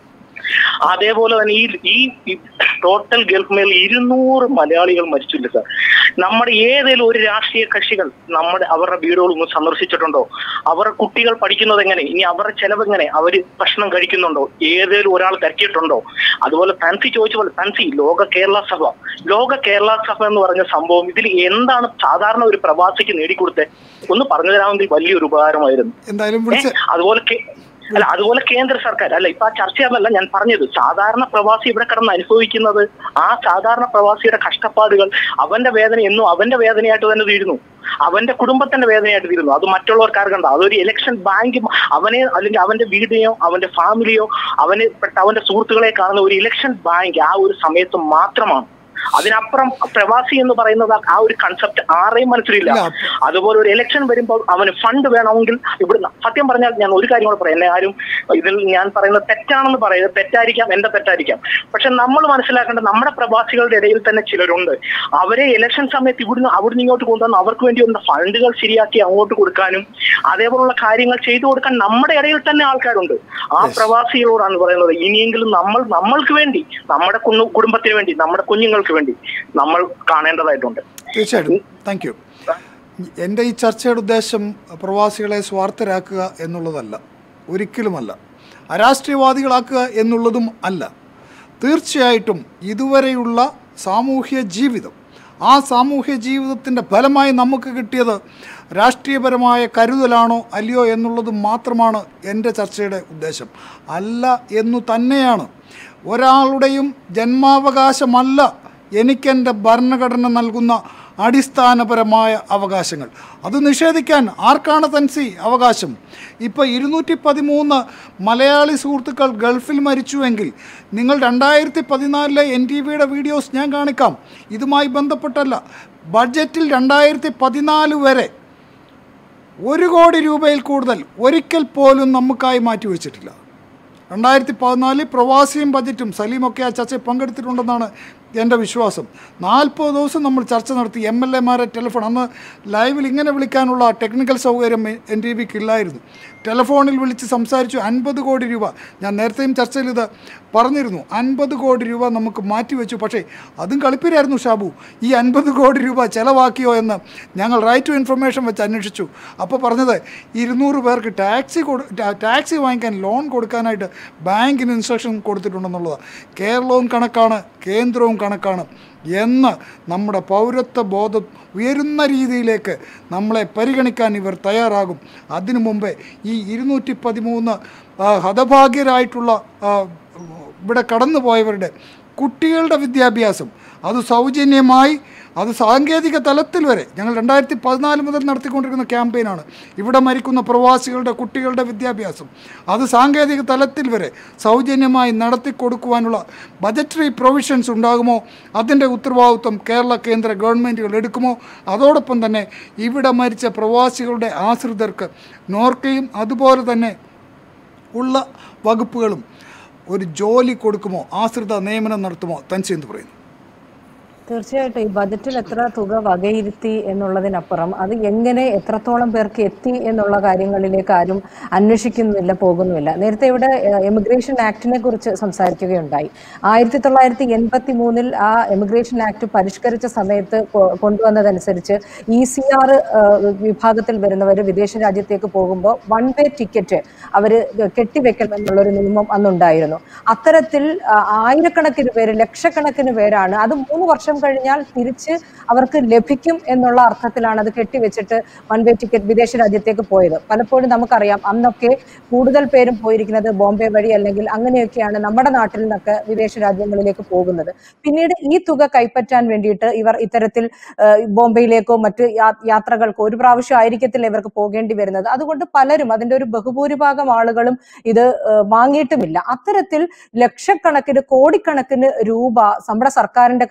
അതേപോലെ തന്നെ ഈ ഈ ടോട്ടൽ ഗൾഫ് മേൽ ഇരുന്നൂറ് മലയാളികൾ മരിച്ചില്ല സാർ നമ്മുടെ ഏതെങ്കിലും ഒരു രാഷ്ട്രീയ കക്ഷികൾ നമ്മുടെ അവരുടെ വീടുകൾ ഒന്ന് സന്ദർശിച്ചിട്ടുണ്ടോ അവരുടെ കുട്ടികൾ പഠിക്കുന്നത് എങ്ങനെ ഇനി അവരുടെ ചെലവ് എങ്ങനെ അവർ ഭക്ഷണം കഴിക്കുന്നുണ്ടോ ഏതെങ്കിലും ഒരാൾ തിരക്കിയിട്ടുണ്ടോ അതുപോലെ ഫാൻസി ചോദിച്ച പോലെ ഫാൻസി ലോക കേരള സഭ ലോക കേരള സഭ എന്ന് പറഞ്ഞ സംഭവം ഇതിൽ എന്താണ് സാധാരണ ഒരു പ്രവാസിക്ക് നേടിക്കൊടുത്തത് ഒന്ന് പറഞ്ഞു തരാമെങ്കിൽ വലിയൊരു ഉപകാരമായിരുന്നു എന്തായാലും ഏ, വിളിച്ച് അതുപോലെ കേ- അല്ല അതുപോലെ കേന്ദ്ര സർക്കാർ അല്ല ഇപ്പൊ ആ ചർച്ചയാണെന്നല്ല ഞാൻ പറഞ്ഞത് സാധാരണ പ്രവാസി ഇവിടെ കിടന്ന് അനുഭവിക്കുന്നത് ആ സാധാരണ പ്രവാസിയുടെ കഷ്ടപ്പാടുകൾ അവന്റെ വേദന എന്നും അവന്റെ വേദനയായിട്ട് തന്നെ തീരുന്നു അവന്റെ കുടുംബത്തിന്റെ വേദനയായിട്ട് തീരുന്നു അത് മറ്റുള്ളവർക്ക് ആർക്കണ്ട അതൊരു ഇലക്ഷൻ ബാങ്ക് അവനെ അല്ലെങ്കിൽ അവന്റെ വീടിനെയോ അവന്റെ ഫാമിലിയോ അവന് പെട്ട അവന്റെ സുഹൃത്തുക്കളെ കാണുന്ന ഒരു ഇലക്ഷൻ ബാങ്ക് ആ ഒരു സമയത്ത് മാത്രമാണ് അതിനപ്പുറം പ്രവാസി എന്ന് പറയുന്നത് ആ ഒരു കൺസെപ്റ്റ് ആരെയും മനസ്സിലില്ല ഇല്ല. അതുപോലെ ഒരു ഇലക്ഷൻ വരുമ്പോൾ അവന് ഫണ്ട് വേണമെങ്കിൽ ഇവിടുന്ന് സത്യം പറഞ്ഞാൽ ഞാൻ ഒരു കാര്യം കൂടെ പറയാം എന്നെ ആരും ഇതിൽ ഞാൻ പറയുന്നത് തെറ്റാണെന്ന് പറയുന്നത് തെറ്റായിരിക്കാം എന്റെ തെറ്റായിരിക്കാം പക്ഷെ നമ്മൾ മനസ്സിലാക്കേണ്ടത് നമ്മുടെ പ്രവാസികളുടെ ഇടയിൽ തന്നെ ചിലരുണ്ട് അവരെ ഇലക്ഷൻ സമയത്ത് ഇവിടുന്ന് അവിടുന്ന് ഇങ്ങോട്ട് കൊണ്ടുവന്ന് അവർക്ക് വേണ്ടി വന്ന ഫണ്ടുകൾ ശരിയാക്കി അങ്ങോട്ട് കൊടുക്കാനും അതേപോലുള്ള കാര്യങ്ങൾ ചെയ്തു കൊടുക്കാൻ നമ്മുടെ ഇടയിൽ തന്നെ ആൾക്കാരുണ്ട് ആ പ്രവാസികളോടാണ് പറയുന്നത് ഇനിയെങ്കിലും നമ്മൾ നമ്മൾക്ക് വേണ്ടി നമ്മുടെ കുന്നു കുടുംബത്തിന് വേണ്ടി നമ്മുടെ കുഞ്ഞുങ്ങൾക്ക് വേണ്ടി നമ്മൾ കാണേണ്ടതായിട്ടുണ്ട് തീർച്ചയായിട്ടും താങ്ക് യു എൻ്റെ ഈ ചർച്ചയുടെ ഉദ്ദേശം പ്രവാസികളെ സ്വാർത്ഥരാക്കുക എന്നുള്ളതല്ല ഒരിക്കലുമല്ല അരാഷ്ട്രീയവാദികളാക്കുക എന്നുള്ളതും അല്ല തീർച്ചയായിട്ടും ഇതുവരെയുള്ള സാമൂഹ്യ ജീവിതം ആ സാമൂഹ്യ ജീവിതത്തിൻ്റെ ഫലമായി നമുക്ക് കിട്ടിയത് രാഷ്ട്രീയപരമായ കരുതലാണോ അല്ലയോ എന്നുള്ളത് മാത്രമാണ് എൻ്റെ ചർച്ചയുടെ ഉദ്ദേശം അല്ല എന്നു തന്നെയാണ് ഒരാളുടെയും ജന്മാവകാശമല്ല എനിക്കെൻ്റെ ഭരണഘടന നൽകുന്ന അടിസ്ഥാനപരമായ അവകാശങ്ങൾ അത് നിഷേധിക്കാൻ ആർക്കാണ് തൻസി അവകാശം ഇപ്പോൾ ഇരുന്നൂറ്റി പതിമൂന്ന് മലയാളി സുഹൃത്തുക്കൾ ഗൾഫിൽ മരിച്ചുവെങ്കിൽ നിങ്ങൾ രണ്ടായിരത്തി പതിനാലിലെ എൻ ടി വിയുടെ വീഡിയോസ് ഞാൻ കാണിക്കാം ഇതുമായി ബന്ധപ്പെട്ടല്ല ബഡ്ജറ്റിൽ രണ്ടായിരത്തി പതിനാല് വരെ ഒരു കോടി രൂപയിൽ കൂടുതൽ ഒരിക്കൽ പോലും നമുക്കായി മാറ്റിവെച്ചിട്ടില്ല രണ്ടായിരത്തി പതിനാലിൽ പ്രവാസിയും ബജറ്റും സലീമൊക്കെ ആ ചർച്ചയിൽ പങ്കെടുത്തിട്ടുണ്ടെന്നാണ് എൻ്റെ വിശ്വാസം നാൽപ്പത് ദിവസം നമ്മൾ ചർച്ച നടത്തി എം എൽ എമാരെ ടെലിഫോൺ അന്ന് ലൈവിൽ ഇങ്ങനെ വിളിക്കാനുള്ള ടെക്നിക്കൽ സൗകര്യം എൻ ടി വിക്ക് ഇല്ലായിരുന്നു ടെലിഫോണിൽ വിളിച്ച് സംസാരിച്ചു അൻപത് കോടി രൂപ ഞാൻ നേരത്തെയും ചർച്ചയിൽ ഇത് പറഞ്ഞിരുന്നു അൻപത് കോടി രൂപ നമുക്ക് മാറ്റിവെച്ചു പക്ഷേ അതും കളിപ്പിരായിരുന്നു ഷാബു ഈ അൻപത് കോടി രൂപ ചിലവാക്കിയോ എന്ന് ഞങ്ങൾ റൈറ്റ് ടു ഇൻഫർമേഷൻ വെച്ച് അന്വേഷിച്ചു അപ്പോൾ പറഞ്ഞത് ഇരുന്നൂറ് പേർക്ക് ടാക്സി കൊടു ടാ- ടാക്സി വാങ്ങിക്കാൻ ലോൺ കൊടുക്കാനായിട്ട് ബാങ്കിന് ഇൻസ്ട്രക്ഷൻ കൊടുത്തിട്ടുണ്ടെന്നുള്ളതാണ് കേരളവും കണക്കാണ് കേന്ദ്രവും കണക്കാണ് എന്ന് നമ്മുടെ പൗരത്വ ബോധം ഉയരുന്ന രീതിയിലേക്ക് നമ്മളെ പരിഗണിക്കാൻ ഇവർ തയ്യാറാകും അതിനു മുമ്പേ ഈ ഇരുന്നൂറ്റി പതിമൂന്ന് ഹതഭാഗ്യരായിട്ടുള്ള ആ, ഇവിടെ കടന്നുപോയവരുടെ കുട്ടികളുടെ വിദ്യാഭ്യാസം അത് സൗജന്യമായി അത് സാങ്കേതിക തലത്തിൽ വരെ ഞങ്ങൾ രണ്ടായിരത്തി പതിനാല് മുതൽ നടത്തിക്കൊണ്ടിരിക്കുന്ന ക്യാമ്പയിനാണ് ഇവിടെ മരിക്കുന്ന പ്രവാസികളുടെ കുട്ടികളുടെ വിദ്യാഭ്യാസം അത് സാങ്കേതിക തലത്തിൽ വരെ സൗജന്യമായി നടത്തി കൊടുക്കുവാനുള്ള ബജറ്ററി പ്രൊവിഷൻസ് ഉണ്ടാകുമോ അതിൻ്റെ ഉത്തരവാദിത്വം കേരള കേന്ദ്ര ഗവൺമെൻറ്റുകൾ എടുക്കുമോ അതോടൊപ്പം തന്നെ ഇവിടെ മരിച്ച പ്രവാസികളുടെ ആശ്രിതർക്ക് നോർക്കയും അതുപോലെ തന്നെ ഉള്ള വകുപ്പുകളും ഒരു ജോലി കൊടുക്കുമോ ആശ്രിത നിയമനം നടത്തുമോ തൻസി എന്ന് പറയുന്നു തീർച്ചയായിട്ടും ഈ ബജറ്റിൽ എത്ര തുക വകയിരുത്തി എന്നുള്ളതിനപ്പുറം അത് എങ്ങനെ എത്രത്തോളം പേർക്ക് എത്തി എന്നുള്ള കാര്യങ്ങളിലേക്ക് ആരും അന്വേഷിക്കുന്നില്ല പോകുന്നുമില്ല നേരത്തെ ഇവിടെ എമിഗ്രേഷൻ ആക്ടിനെ കുറിച്ച് സംസാരിക്കുകയുണ്ടായി ആയിരത്തി തൊള്ളായിരത്തി എൺപത്തി മൂന്നിൽ ആ എമിഗ്രേഷൻ ആക്ട് പരിഷ്കരിച്ച സമയത്ത് കൊ- കൊണ്ടുവന്നതനുസരിച്ച് ഇ സി ആർ വിഭാഗത്തിൽ വരുന്നവർ വിദേശ രാജ്യത്തേക്ക് പോകുമ്പോൾ വൺ വേ ടിക്കറ്റ് അവർ കെട്ടിവെക്കണം എന്നുള്ളൊരു നിയമം അന്നുണ്ടായിരുന്നു അത്തരത്തിൽ ആ, ആയിരക്കണക്കിന് പേര് ലക്ഷക്കണക്കിന് പേരാണ് അത് മൂന്ന് വർഷം കഴിഞ്ഞാൽ തിരിച്ച് അവർക്ക് ലഭിക്കും എന്നുള്ള അർത്ഥത്തിലാണ് അത് കെട്ടിവെച്ചിട്ട് വൺ വേ ടിക്കറ്റ് വിദേശ രാജ്യത്തേക്ക് പോയത് പലപ്പോഴും നമുക്കറിയാം അന്നൊക്കെ കൂടുതൽ പേരും പോയിരിക്കുന്നത് ബോംബെ വഴി അല്ലെങ്കിൽ അങ്ങനെയൊക്കെയാണ് നമ്മുടെ നാട്ടിൽ നിന്നൊക്കെ വിദേശ രാജ്യങ്ങളിലേക്ക് പോകുന്നത് പിന്നീട് ഈ തുക കൈപ്പറ്റാൻ വേണ്ടിയിട്ട് ഇവർ ഇത്തരത്തിൽ ആ, ബോംബെയിലേക്കോ മറ്റ് യാ- യാത്രകൾക്കോ ഒരു പ്രാവശ്യം ആയിരിക്കത്തില്ല ഇവർക്ക് പോകേണ്ടി വരുന്നത് അതുകൊണ്ട് പലരും അതിന്റെ ഒരു ബഹുഭൂരിഭാഗം ആളുകളും ഇത് ആ, വാങ്ങിയിട്ടുമില്ല അത്തരത്തിൽ ലക്ഷക്കണക്കിന് കോടിക്കണക്കിന് രൂപ നമ്മുടെ സർക്കാരിന്റെ കയ്യിൽ പോയി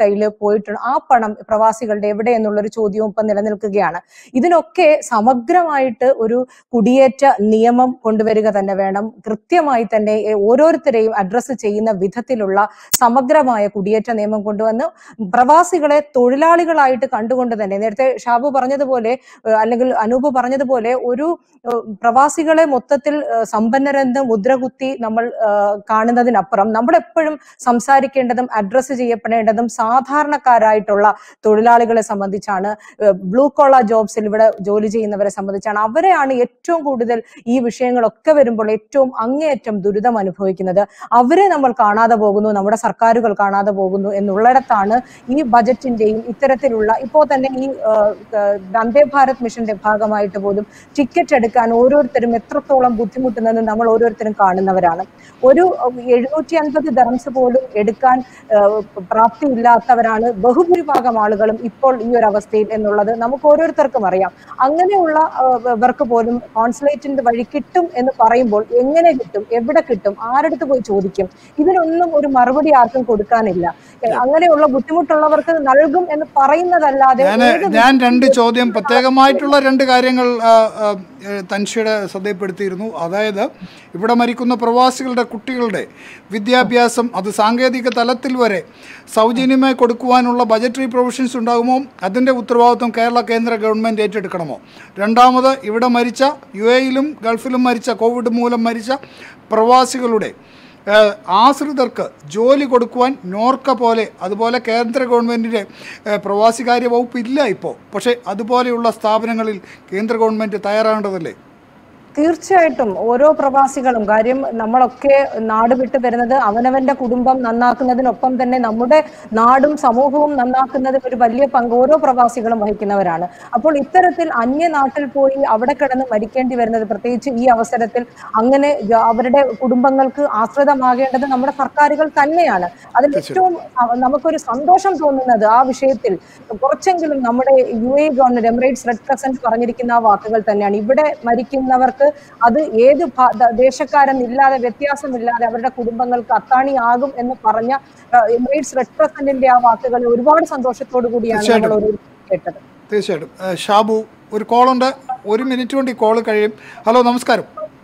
പോയിട്ടുണ്ട് ആ പണം പ്രവാസികളുടെ എവിടെ എന്നുള്ളൊരു ചോദ്യവും ഇപ്പം നിലനിൽക്കുകയാണ് ഇതിനൊക്കെ സമഗ്രമായിട്ട് ഒരു കുടിയേറ്റ നിയമം കൊണ്ടുവരിക തന്നെ വേണം കൃത്യമായി തന്നെ എ, ഓരോരുത്തരെയും അഡ്രസ്സ് ചെയ്യുന്ന വിധത്തിലുള്ള സമഗ്രമായ കുടിയേറ്റ നിയമം കൊണ്ടുവന്ന് പ്രവാസികളെ തൊഴിലാളികളായിട്ട് കണ്ടുകൊണ്ട് തന്നെ നേരത്തെ ഷാബു പറഞ്ഞതുപോലെ ഏഹ് അല്ലെങ്കിൽ അനൂപ് പറഞ്ഞതുപോലെ ഒരു ഏഹ് പ്രവാസികളെ മൊത്തത്തിൽ ഏഹ് സമ്പന്നരെന്ന് മുദ്രകുത്തി നമ്മൾ ഏഹ് കാണുന്നതിനപ്പുറം നമ്മൾ എപ്പോഴും സംസാരിക്കേണ്ടതും അഡ്രസ്സ് ചെയ്യപ്പെടേണ്ടതും സാധാരണക്കാരായിട്ടുള്ള തൊഴിലാളികളെ സംബന്ധിച്ചാണ് ബ്ലൂ കോളർ ജോബ്സിൽ ഇവിടെ ജോലി ചെയ്യുന്നവരെ സംബന്ധിച്ചാണ് അവരെയാണ് ഏറ്റവും കൂടുതൽ ഈ വിഷയങ്ങളൊക്കെ വരുമ്പോൾ ഏറ്റവും അങ്ങേയറ്റം ദുരിതം അനുഭവിക്കുന്നത് അവരെ നമ്മൾ കാണാതെ പോകുന്നു നമ്മുടെ സർക്കാരുകൾ കാണാതെ പോകുന്നു എന്നുള്ളിടത്താണ് ഈ ബജറ്റിന്റെയും ഇത്തരത്തിലുള്ള ഇപ്പോൾ തന്നെ ഈ ആ, ആ, വന്ദേ ഭാരത് മിഷന്റെ ഭാഗമായിട്ട് പോലും ടിക്കറ്റ് എടുക്കാൻ ഓരോരുത്തരും എത്രത്തോളം ബുദ്ധിമുട്ടുന്നത് നമ്മൾ ഓരോരുത്തരും കാണുന്നവരാണ് ഒരു എഴുന്നൂറ്റി അൻപത് ദറംസ് പോലും എടുക്കാൻ ആ, പ്രാപ്തിയില്ലാത്തവരാണ് ബഹുഭൂരിഭാഗം ആളുകളും ഇപ്പോൾ ഈ ഒരു അവസ്ഥയിൽ എന്നുള്ളത് നമുക്ക് ഓരോരുത്തർക്കും അറിയാം അങ്ങനെയുള്ള ആ, ഇവർക്ക് പോലും കോൺസുലേറ്റിന്റെ വഴി കിട്ടും എന്ന് പറയുമ്പോൾ എങ്ങനെ കിട്ടും എവിടെ കിട്ടും ആരടുത്ത് പോയി ചോദിക്കും ഇതിനൊന്നും ഒരു മറുപടി ആർക്കും കൊടുക്കാനില്ല എ, അങ്ങനെയുള്ള ബുദ്ധിമുട്ടുള്ളവർക്ക് നൽകും എന്ന് പറയുന്നതല്ലാതെ ഞാൻ ഏത് ഞാൻ രണ്ട് ചോദ്യം പ്രത്യേകമായിട്ടുള്ള രണ്ട് കാര്യങ്ങൾ ആ, ആ, ഏ, തൻഷിയുടെ ശ്രദ്ധയിൽപ്പെടുത്തിയിരുന്നു അതായത് ഇവിടെ മരിക്കുന്ന പ്രവാസികളുടെ കുട്ടികളുടെ വിദ്യാഭ്യാസം അത് സാങ്കേതിക തലത്തിൽ വരെ സൗജന്യമായി കൊടുക്കുവാനുള്ള ബജറ്ററി പ്രൊവിഷൻസ് ഉണ്ടാകുമോ അതിൻ്റെ ഉത്തരവാദിത്വം കേരള കേന്ദ്ര ഗവൺമെൻറ് ഏറ്റെടുക്കണമോ രണ്ടാമത് ഇവിടെ മരിച്ച യു എയിലും ഗൾഫിലും മരിച്ച കോവിഡ് മൂലം മരിച്ച പ്രവാസികളുടെ ഏഹ് ആശ്രിതർക്ക് ജോലി കൊടുക്കുവാൻ നോർക്ക പോലെ അതുപോലെ കേന്ദ്ര ഗവൺമെൻറ്റിൻ്റെ പ്രവാസികാര്യ വകുപ്പ് ഇല്ല ഇപ്പോൾ പക്ഷേ അതുപോലെയുള്ള സ്ഥാപനങ്ങളിൽ കേന്ദ്ര ഗവൺമെൻറ് തയ്യാറാകേണ്ടതല്ലേ തീർച്ചയായിട്ടും ഓരോ പ്രവാസികളും കാര്യം നമ്മളൊക്കെ നാട് വിട്ട് വരുന്നത് അവനവന്റെ കുടുംബം നന്നാക്കുന്നതിനൊപ്പം തന്നെ നമ്മുടെ നാടും സമൂഹവും നന്നാക്കുന്നതിൽ ഒരു വലിയ പങ്ക് ഓരോ പ്രവാസികളും വഹിക്കുന്നവരാണ് അപ്പോൾ ഇത്തരത്തിൽ അന്യ നാട്ടിൽ പോയി അവിടെ കിടന്ന് മരിക്കേണ്ടി വരുന്നത് പ്രത്യേകിച്ച് ഈ അവസരത്തിൽ അങ്ങനെ ജ- അവരുടെ കുടുംബങ്ങൾക്ക് ആശ്രിതമാകേണ്ടത് നമ്മുടെ സർക്കാരുകൾ തന്നെയാണ് അതിൽ ഏറ്റവും അ- നമുക്കൊരു സന്തോഷം തോന്നുന്നത് ആ വിഷയത്തിൽ കുറച്ചെങ്കിലും നമ്മുടെ U A government Emirates Red Crescent പറഞ്ഞിരിക്കുന്ന ആ വാക്കുകൾ തന്നെയാണ് ഇവിടെ മരിക്കുന്നവർക്ക് അത് ഏത് ഭാ- ദ- ദേശക്കാരെന്നില്ലാതെ വ്യത്യാസമില്ലാതെ അവരുടെ കുടുംബങ്ങൾക്ക് അത്താണിയാകും എന്ന് പറഞ്ഞ ആ, എമിറേറ്റ്സ് റെഡ് ക്രസന്റിന്റെ ആ വാക്കുകൾ ഒരുപാട് സന്തോഷത്തോടു കൂടിയാണ് നമ്മൾ തീർച്ചയായിട്ടും. ഒരു കേട്ടത് തീർച്ചയായിട്ടും ഏഹ് ഷാബു ഒരു കോളുണ്ട് ഒരു മിനിറ്റ് കൊണ്ട് ഈ കോള് കഴിയും ഹലോ നമസ്കാരം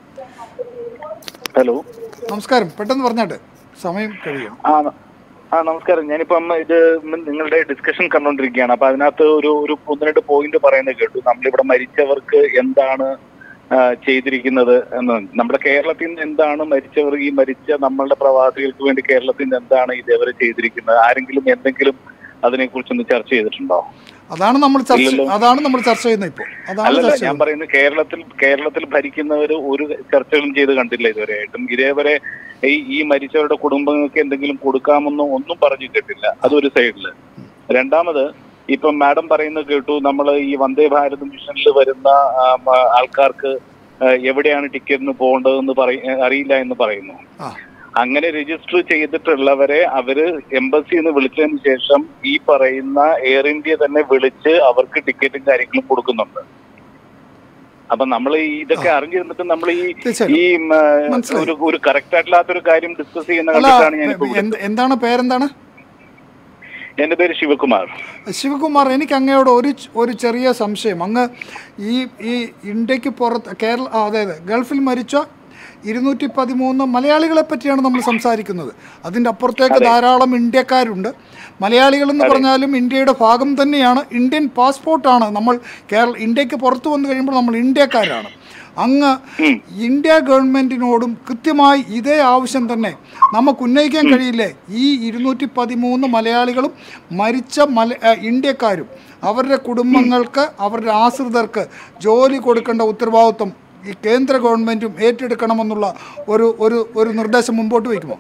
ഹലോ നമസ്കാരം പെട്ടെന്ന് പറഞ്ഞാട്ട് സമയം കഴിയും ആ ന- ആ നമസ്കാരം ഞാനിപ്പം ഇത് നിങ്ങളുടെ ഡിസ്കഷൻ കണ്ടോണ്ടിരിക്കുകയാണ് അപ്പൊ അതിനകത്ത് ഒരു ഒരു ഒന്ന് രണ്ട് പോയിന്റ് പറയുന്നത് കേട്ടു നമ്മളിവിടെ മരിച്ചവർക്ക് എന്താണ് ആ, ചെയ്തിരിക്കുന്നത് എന്ന് നമ്മുടെ കേരളത്തിൽ നിന്ന് എന്താണ് മരിച്ചവർ ഈ മരിച്ച നമ്മളുടെ പ്രവാസികൾക്ക് വേണ്ടി കേരളത്തിൽ നിന്ന് എന്താണ് ഇതേവരെ ചെയ്തിരിക്കുന്നത് ആരെങ്കിലും എന്തെങ്കിലും അതിനെ കുറിച്ചൊന്ന് ചർച്ച ചെയ്തിട്ടുണ്ടോ അതാണ് നമ്മൾ ചർച്ച ഇല്ലല്ലോ. അതാണ് നമ്മൾ ചർച്ച ചെയ്യുന്നത് ഇപ്പോൾ അതാണ് അല്ലല്ല ചർച്ച ഞാൻ ചെയ്യുന്നത് പറയുന്നത് കേരളത്തിൽ കേരളത്തിൽ ഭരിക്കുന്നവർ ഒരു ചർച്ചകളും ചെയ്ത് കണ്ടില്ല ഇതുവരെയായിട്ടും ഇതേവരെ ഈ ഈ മരിച്ചവരുടെ കുടുംബങ്ങൾക്ക് എന്തെങ്കിലും കൊടുക്കാമെന്നോ ഒന്നും പറഞ്ഞു കേട്ടില്ല അതൊരു സൈഡില് രണ്ടാമത് ഇപ്പം മാഡം പറയുന്നത് കേട്ടു നമ്മൾ ഈ വന്ദേ ഭാരത് മിഷനിൽ വരുന്ന ആ, മ- ആൾക്കാർക്ക് ആ, എവിടെയാണ് ടിക്കറ്റിന് പോകേണ്ടതെന്ന് പറയ അറിയില്ല എന്ന് പറയുന്നു ആ. അങ്ങനെ രജിസ്റ്റർ ചെയ്തിട്ടുള്ളവരെ അവര് എംബസിന്ന് വിളിച്ചതിന് ശേഷം ഈ പറയുന്ന എയർ ഇന്ത്യ തന്നെ വിളിച്ച് അവർക്ക് ടിക്കറ്റും കാര്യങ്ങളും കൊടുക്കുന്നുണ്ട് അപ്പൊ നമ്മൾ ഇതൊക്കെ അറിഞ്ഞിരുന്നിട്ട് നമ്മൾ ഈ തീർച്ചയായിട്ടും. ഈ ഉം, ആ, മനസ്സിലായി. ഒരു ഒരു കറക്റ്റ് ആയിട്ടില്ലാത്ത ഒരു കാര്യം ഡിസ്കസ് ചെയ്യുന്ന അല്ല കണ്ടിട്ടാണ് ഞാൻ ഇപ്പൊ എന്ത്- എന്താണ് പേരെന്താണ് എന്റെ പേര് ശിവകുമാർ ശിവകുമാർ എനിക്ക് അങ്ങയോട് ഒരു ച- ഒരു ചെറിയ സംശയം അങ്ങ് ഈ ഈ ഇന്ത്യക്ക് പുറത്ത് കേരള ആ, അതെ അതെ ഗൾഫിൽ മരിച്ച ഇരുന്നൂറ്റി പതിമൂന്ന് മലയാളികളെ പറ്റിയാണ് നമ്മൾ സംസാരിക്കുന്നത് അതിൻ്റെ അപ്പുറത്തേക്ക് ധാരാളം ഇന്ത്യക്കാരുണ്ട് മലയാളികൾ എന്ന് പറഞ്ഞാലും ഇന്ത്യയുടെ ഭാഗം തന്നെയാണ് ഇന്ത്യൻ പാസ്പോർട്ടാണ് നമ്മൾ കേരള ഇന്ത്യക്ക് പുറത്ത് വന്നു കഴിയുമ്പോൾ നമ്മൾ ഇന്ത്യക്കാരാണ് അങ്ങ് ഇന്ത്യ ഗവൺമെൻറ്റിനോടും കൃത്യമായി ഇതേ ആവശ്യം തന്നെ നമുക്ക് ഉന്നയിക്കാൻ കഴിയില്ലേ ഈ ഇരുന്നൂറ്റി പതിമൂന്ന് മലയാളികളും മരിച്ച മല ആ, ഇന്ത്യക്കാരും അവരുടെ കുടുംബങ്ങൾക്ക് അവരുടെ ആശ്രിതർക്ക് ജോലി കൊടുക്കേണ്ട ഉത്തരവാദിത്വം ഈ കേന്ദ്ര ഗവൺമെൻറ്റും ഏറ്റെടുക്കണമെന്നുള്ള ഒരു ഒരു ഒരു നിർദ്ദേശം മുമ്പോട്ട് വയ്ക്കുമോ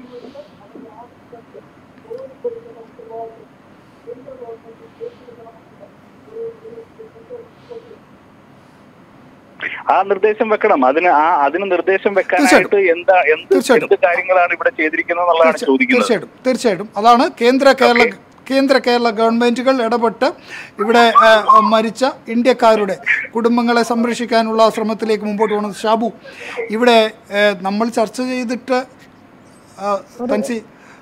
ആ നിർദ്ദേശം വെക്കണം അതിന് ആ അതിന് നിർദ്ദേശം വെക്കാനായിട്ട് എന്താ എന്ത് എന്ത് കാര്യങ്ങളാണ് ഇവിടെ ചെയ്തിരിക്കുന്നത് എന്നുള്ളതാണ് ചോദിക്കുന്നത് തീർച്ചയായിട്ടും തീർച്ചയായിട്ടും അതാണ് കേന്ദ്ര കേരള കേന്ദ്ര കേരള ഗവൺമെൻറ്റുകൾ ഇടപെട്ട് ഇവിടെ ആ, മരിച്ച ഇന്ത്യക്കാരുടെ കുടുംബങ്ങളെ സംരക്ഷിക്കാനുള്ള ശ്രമത്തിലേക്ക് മുമ്പോട്ട് പോകുന്നത് ഷാബു ഇവിടെ ആ, നമ്മൾ ചർച്ച ചെയ്തിട്ട് ആ, തൻസി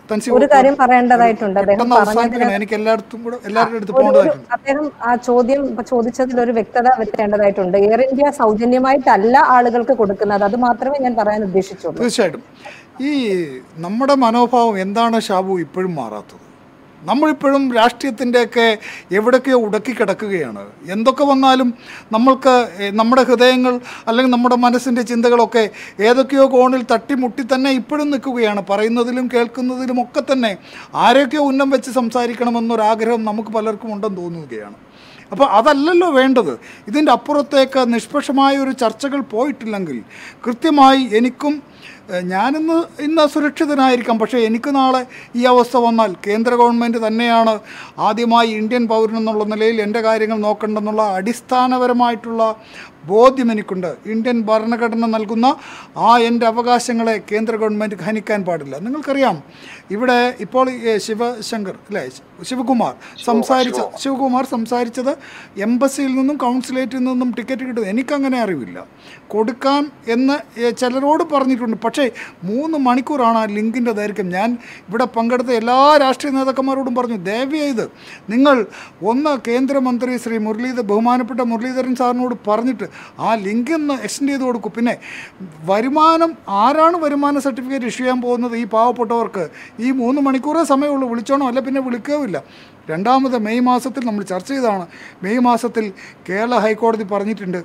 തൻസി ഒരു കാര്യം പറയേണ്ടതായിട്ടുണ്ട് അദ്ദേഹം പെട്ടെന്ന് പറഞ്ഞതിന് അവസാനിപ്പിക്കണം എനിക്ക് എല്ലായിടത്തും കൂടെ എല്ലാവരുടെ അടുത്ത് ഒരു- ഒരു പോകേണ്ടതായിട്ടുണ്ട് അദ്ദേഹം ആ ചോദ്യം ഇപ്പൊ ചോദിച്ചതിൽ ഒരു വ്യക്തത വരുത്തേണ്ടതായിട്ടുണ്ട് എയർ ഇന്ത്യ സൗജന്യമായിട്ടല്ല ആളുകൾക്ക് കൊടുക്കുന്നത് അത് മാത്രമേ ഞാൻ പറയാൻ ഉദ്ദേശിച്ചുള്ളൂ തീർച്ചയായിട്ടും ഈ നമ്മുടെ മനോഭാവം എന്താണ് ഷാബു ഇപ്പോഴും മാറാത്തത് നമ്മളിപ്പോഴും രാഷ്ട്രീയത്തിൻ്റെയൊക്കെ എവിടൊക്കെയോ ഉടക്കി കിടക്കുകയാണ് എന്തൊക്കെ വന്നാലും നമ്മൾക്ക് എ, നമ്മുടെ ഹൃദയങ്ങൾ അല്ലെങ്കിൽ നമ്മുടെ മനസ്സിൻ്റെ ചിന്തകളൊക്കെ ഏതൊക്കെയോ കോണിൽ തട്ടിമുട്ടി തന്നെ ഇപ്പോഴും നിൽക്കുകയാണ് പറയുന്നതിലും കേൾക്കുന്നതിലും ഒക്കെ തന്നെ ആരൊക്കെയോ ഉന്നം വെച്ച് സംസാരിക്കണമെന്നൊരാഗ്രഹം നമുക്ക് പലർക്കും ഉണ്ടെന്ന് തോന്നുകയാണ് അപ്പോൾ അതല്ലല്ലോ വേണ്ടത് ഇതിൻ്റെ അപ്പുറത്തേക്ക് നിഷ്പക്ഷമായ ഒരു ചർച്ചകൾ പോയിട്ടില്ലെങ്കിൽ കൃത്യമായി എനിക്കും ഏഹ്, ഞാനിന്ന് ഇന്ന് സുരക്ഷിതനായിരിക്കാം പക്ഷേ എനിക്ക് നാളെ ഈ അവസ്ഥ വന്നാൽ കേന്ദ്ര ഗവൺമെൻറ് തന്നെയാണ് ആദ്യമായി ഇന്ത്യൻ പൗരൻ എന്നുള്ള നിലയിൽ എൻ്റെ കാര്യങ്ങൾ നോക്കേണ്ടെന്നുള്ള അടിസ്ഥാനപരമായിട്ടുള്ള ബോധ്യം എനിക്കുണ്ട് ഇന്ത്യൻ ഭരണഘടന നൽകുന്ന ആ എൻ്റെ അവകാശങ്ങളെ കേന്ദ്ര ഗവൺമെൻറ് ഹനിക്കാൻ പാടില്ല നിങ്ങൾക്കറിയാം ഇവിടെ ഇപ്പോൾ ഈ ശിവശങ്കർ അല്ലേ ശിവകുമാർ സംസാരിച്ച ശിവകുമാർ സംസാരിച്ചത് എംബസിയിൽ നിന്നും കൗൺസിലേറ്റിൽ നിന്നും ടിക്കറ്റ് കിട്ടും എനിക്കങ്ങനെ അറിവില്ല കൊടുക്കാൻ എന്ന് ഏ, ചിലരോട് പറഞ്ഞിട്ടുണ്ട് പക്ഷേ മൂന്ന് മണിക്കൂറാണ് ആ ലിങ്കിൻ്റെ ദൈർഘ്യം ഞാൻ ഇവിടെ പങ്കെടുത്ത എല്ലാ രാഷ്ട്രീയ നേതാക്കന്മാരോടും പറഞ്ഞു ദയവേത് നിങ്ങൾ ഒന്ന് കേന്ദ്രമന്ത്രി ശ്രീ മുരളീധർ ബഹുമാനപ്പെട്ട മുരളീധരൻ സാറിനോട് പറഞ്ഞിട്ട് ആ ലിങ്ക് ഒന്ന് എക്സ്റ്റെൻഡ് ചെയ്ത് കൊടുക്കും പിന്നെ വരുമാനം ആരാണ് വരുമാന സർട്ടിഫിക്കറ്റ് ഇഷ്യൂ ചെയ്യാൻ പോകുന്നത് ഈ പാവപ്പെട്ടവർക്ക് ഈ മൂന്ന് മണിക്കൂറേ സമയമുള്ളൂ വിളിച്ചോണോ അല്ല പിന്നെ വിളിക്കുകയില്ല രണ്ടാമത് മെയ് മാസത്തിൽ നമ്മൾ ചർച്ച ചെയ്തതാണ് മെയ് മാസത്തിൽ കേരള ഹൈക്കോടതി പറഞ്ഞിട്ടുണ്ട്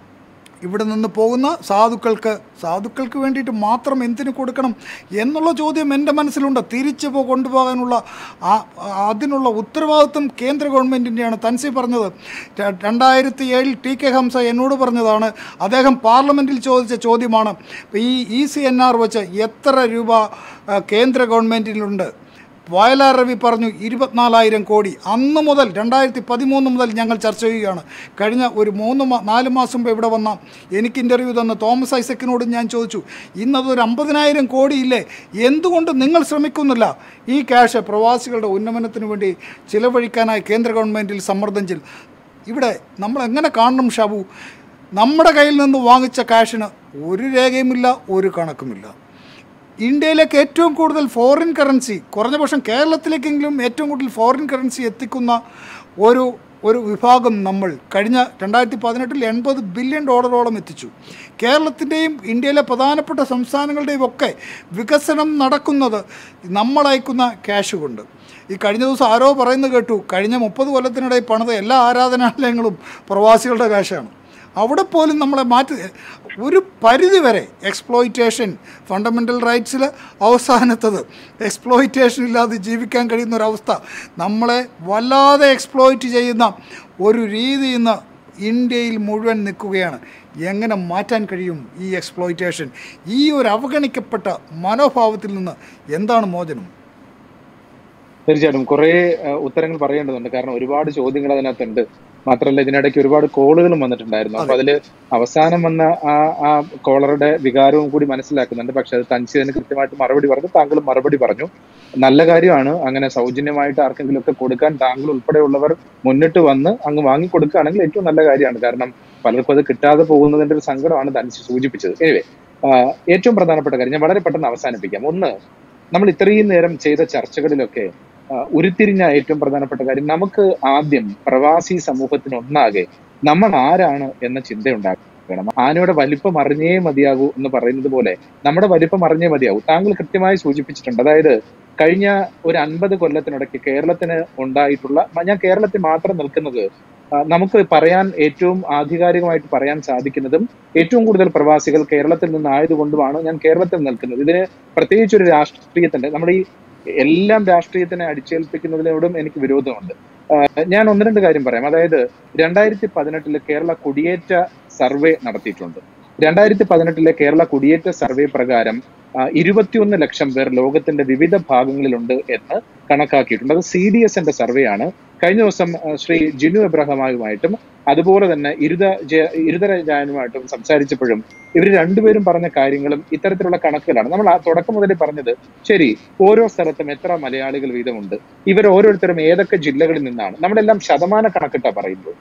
ഇവിടെ നിന്ന് പോകുന്ന സാധുക്കൾക്ക് സാധുക്കൾക്ക് വേണ്ടിയിട്ട് മാത്രം എന്തിനു കൊടുക്കണം എന്നുള്ള ചോദ്യം എൻ്റെ മനസ്സിലുണ്ട് തിരിച്ചു പോ കൊണ്ടുപോകാനുള്ള ആ അതിനുള്ള ഉത്തരവാദിത്വം കേന്ദ്ര ഗവൺമെൻറ്റിൻ്റെയാണ് തൻസി പറഞ്ഞത് ര- രണ്ടായിരത്തി ഏഴിൽ ടി കെ ഹംസ എന്നോട് പറഞ്ഞതാണ് അദ്ദേഹം പാർലമെൻറ്റിൽ ചോദിച്ച ചോദ്യമാണ് ഈ ഇ സി എൻ ആർ വെച്ച് എത്ര രൂപ ആ, കേന്ദ്ര ഗവൺമെൻറ്റിലുണ്ട് വയലാർ രവി പറഞ്ഞു ഇരുപത്തിനാലായിരം കോടി അന്ന് മുതൽ രണ്ടായിരത്തി പതിമൂന്ന് മുതൽ ഞങ്ങൾ ചർച്ച ചെയ്യുകയാണ് കഴിഞ്ഞ ഒരു മൂന്ന് മാ നാല് മാസം മുമ്പ് ഇവിടെ വന്ന എനിക്ക് ഇൻ്റർവ്യൂ തന്ന തോമസ് ഐസക്കിനോട് ഞാൻ ചോദിച്ചു ഇന്നതൊരു അമ്പതിനായിരം കോടിയില്ലേ എന്തുകൊണ്ട് നിങ്ങൾ ശ്രമിക്കുന്നില്ല ഈ ക്യാഷ് പ്രവാസികളുടെ ഉന്നമനത്തിന് വേണ്ടി ചിലവഴിക്കാനായി കേന്ദ്ര ഗവൺമെൻറ്റിൽ സമ്മർദ്ദം ചെൽ ഇവിടെ നമ്മൾ എങ്ങനെ കാണണം ഷാബു നമ്മുടെ കയ്യിൽ നിന്ന് വാങ്ങിച്ച ക്യാഷിന് ഒരു രേഖയുമില്ല ഒരു കണക്കുമില്ല ഇന്ത്യയിലേക്ക് ഏറ്റവും കൂടുതൽ ഫോറിൻ കറൻസി കുറഞ്ഞ പക്ഷം കേരളത്തിലേക്കെങ്കിലും ഏറ്റവും കൂടുതൽ ഫോറിൻ കറൻസി എത്തിക്കുന്ന ഒരു ഒരു വിഭാഗം നമ്മൾ കഴിഞ്ഞ രണ്ടായിരത്തി പതിനെട്ടിൽ എൺപത് ബില്യൺ ഡോളറോളം എത്തിച്ചു കേരളത്തിൻ്റെയും ഇന്ത്യയിലെ പ്രധാനപ്പെട്ട സംസ്ഥാനങ്ങളുടെയും ഒക്കെ വികസനം നടക്കുന്നത് നമ്മൾ അയക്കുന്ന ക്യാഷ് കൊണ്ട് ഈ കഴിഞ്ഞ ദിവസം ആരോ പറയുന്നത് കേട്ടു കഴിഞ്ഞ മുപ്പത് കൊല്ലത്തിനിടെ പണിത എല്ലാ ആരാധനാലയങ്ങളും പ്രവാസികളുടെ ക്യാഷാണ് അവിടെ പോലും നമ്മളെ മാറ്റി ഒരു പരിധി വരെ എക്സ്പ്ലോയിറ്റേഷൻ ഫണ്ടമെൻ്റൽ റൈറ്റ്സിൽ അവസാനത്തത് എക്സ്പ്ലോയിറ്റേഷൻ ഇല്ലാതെ ജീവിക്കാൻ കഴിയുന്ന ഒരവസ്ഥ നമ്മളെ വല്ലാതെ എക്സ്പ്ലോയിറ്റ് ചെയ്യുന്ന ഒരു രീതി ഇന്ന് ഇന്ത്യയിൽ മുഴുവൻ നിൽക്കുകയാണ് എങ്ങനെ മാറ്റാൻ കഴിയും ഈ എക്സ്പ്ലോയിറ്റേഷൻ ഈ ഒരു അവഗണിക്കപ്പെട്ട മനോഭാവത്തിൽ നിന്ന് എന്താണ് മോചനം തീർച്ചയായിട്ടും കുറെ ഉത്തരങ്ങൾ പറയേണ്ടതുണ്ട് കാരണം ഒരുപാട് ചോദ്യങ്ങൾ അതിനകത്തുണ്ട് മാത്രമല്ല ഇതിനിടയ്ക്ക് ഒരുപാട് കോളുകളും വന്നിട്ടുണ്ടായിരുന്നു അപ്പൊ അതില് അവസാനം വന്ന ആ ആ കോളറുടെ വികാരവും കൂടി മനസ്സിലാക്കുന്നുണ്ട് പക്ഷെ അത് തൻസി അതിന് കൃത്യമായിട്ട് മറുപടി പറഞ്ഞു താങ്കളും മറുപടി പറഞ്ഞു നല്ല കാര്യമാണ് അങ്ങനെ സൗജന്യമായിട്ട് ആർക്കെങ്കിലും ഒക്കെ കൊടുക്കാൻ താങ്കൾ ഉൾപ്പെടെയുള്ളവർ മുന്നിട്ട് വന്ന് അങ്ങ് വാങ്ങി കൊടുക്കുകയാണെങ്കിൽ ഏറ്റവും നല്ല കാര്യമാണ് കാരണം പലർക്കും അത് കിട്ടാതെ പോകുന്നതിന്റെ ഒരു സങ്കടമാണ് തൻസി സൂചിപ്പിച്ചത് എനിവേ ഏറ്റവും പ്രധാനപ്പെട്ട കാര്യം ഞാൻ വളരെ പെട്ടെന്ന് അവസാനിപ്പിക്കാം ഒന്ന് നമ്മൾ ഇത്രയും നേരം ചെയ്ത ചർച്ചകളിലൊക്കെ ആ, ഉരുത്തിരിഞ്ഞ ഏറ്റവും പ്രധാനപ്പെട്ട കാര്യം നമുക്ക് ആദ്യം പ്രവാസി സമൂഹത്തിന് ഒന്നാകെ നമ്മൾ ആരാണ് എന്ന ചിന്തയുണ്ടാക്കണം ആനയുടെ വലിപ്പം അറിഞ്ഞേ മതിയാകൂ എന്ന് പറയുന്നത് പോലെ നമ്മുടെ വലിപ്പം അറിഞ്ഞേ മതിയാകൂ താങ്കൾ കൃത്യമായി സൂചിപ്പിച്ചിട്ടുണ്ട് അതായത് കഴിഞ്ഞ ഒരു അൻപത് കൊല്ലത്തിനിടയ്ക്ക് കേരളത്തിന് ഉണ്ടായിട്ടുള്ള ഞാൻ കേരളത്തിൽ മാത്രം നിൽക്കുന്നത് ആ, നമുക്ക് പറയാൻ ഏറ്റവും ആധികാരികമായിട്ട് പറയാൻ സാധിക്കുന്നതും ഏറ്റവും കൂടുതൽ പ്രവാസികൾ കേരളത്തിൽ നിന്നായതുകൊണ്ടുമാണ് ഞാൻ കേരളത്തിൽ നിൽക്കുന്നത് ഇതിന് പ്രത്യേകിച്ച് ഒരു രാഷ്ട്രീയത്തിന്റെ നമ്മുടെ ഈ എല്ലാം രാഷ്ട്രീയത്തിനെ അടിച്ചേൽപ്പിക്കുന്നതിനോടും എനിക്ക് വിരോധമുണ്ട് ആഹ് ഞാൻ ഒന്ന് രണ്ട് കാര്യം പറയാം അതായത് രണ്ടായിരത്തി പതിനെട്ടില് കേരള കുടിയേറ്റ സർവേ നടത്തിയിട്ടുണ്ട് രണ്ടായിരത്തി പതിനെട്ടിലെ കേരള കുടിയേറ്റ സർവേ പ്രകാരം ആഹ് ഇരുപത്തിയൊന്ന് ലക്ഷം പേർ ലോകത്തിന്റെ വിവിധ ഭാഗങ്ങളിലുണ്ട് എന്ന് കണക്കാക്കിയിട്ടുണ്ട് അത് സി ഡി എസിന്റെ സർവേ ആണ് കഴിഞ്ഞ ദിവസം ആഹ് ശ്രീ ജിനു എബ്രഹമായുമായിട്ടും അതുപോലെ തന്നെ ഇരുത ജയ- ഇരുതര ജാനുമായിട്ടും സംസാരിച്ചപ്പോഴും ഇവർ രണ്ടുപേരും പറഞ്ഞ കാര്യങ്ങളും ഇത്തരത്തിലുള്ള കണക്കുകളാണ് നമ്മൾ ആ തുടക്കം മുതലേ പറഞ്ഞത് ശരി ഓരോ സ്ഥലത്തും എത്ര മലയാളികൾ വീതമുണ്ട് ഇവർ ഓരോരുത്തരും ഏതൊക്കെ ജില്ലകളിൽ നിന്നാണ് നമ്മളെല്ലാം ശതമാന കണക്കിട്ടാ പറയുന്നത്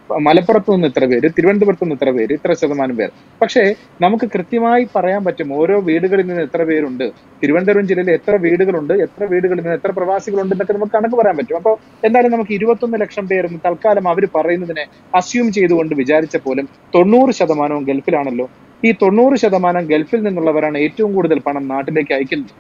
മലപ്പുറത്ത് നിന്ന് ഇത്ര പേര് തിരുവനന്തപുരത്ത് നിന്ന് ഇത്ര പേര് ഇത്ര ശതമാനം പേർ പക്ഷേ നമുക്ക് കൃത്യമായി പറയാൻ പറ്റും ഓരോ വീടുകളിൽ നിന്ന് എത്ര പേരുണ്ട് തിരുവനന്തപുരം ജില്ലയിൽ എത്ര വീടുകളുണ്ട് എത്ര വീടുകളിൽ നിന്ന് എത്ര പ്രവാസികളുണ്ട് എന്നൊക്കെ നമുക്ക് കണക്ക് പറയാൻ പറ്റും അപ്പോൾ എന്തായാലും നമുക്ക് ഇരുപത്തൊന്ന് ലക്ഷം പേരും തൽക്കാലം അവർ പറയുന്നതിനെ അസ്യൂം ചെയ്തുകൊണ്ട് വിചാരിച്ച പോലും തൊണ്ണൂറ് ശതമാനവും ഗൾഫിലാണല്ലോ ഈ തൊണ്ണൂറ് ശതമാനം ഗൾഫിൽ നിന്നുള്ളവരാണ് ഏറ്റവും കൂടുതൽ പണം നാട്ടിലേക്ക് അയക്കുന്നത്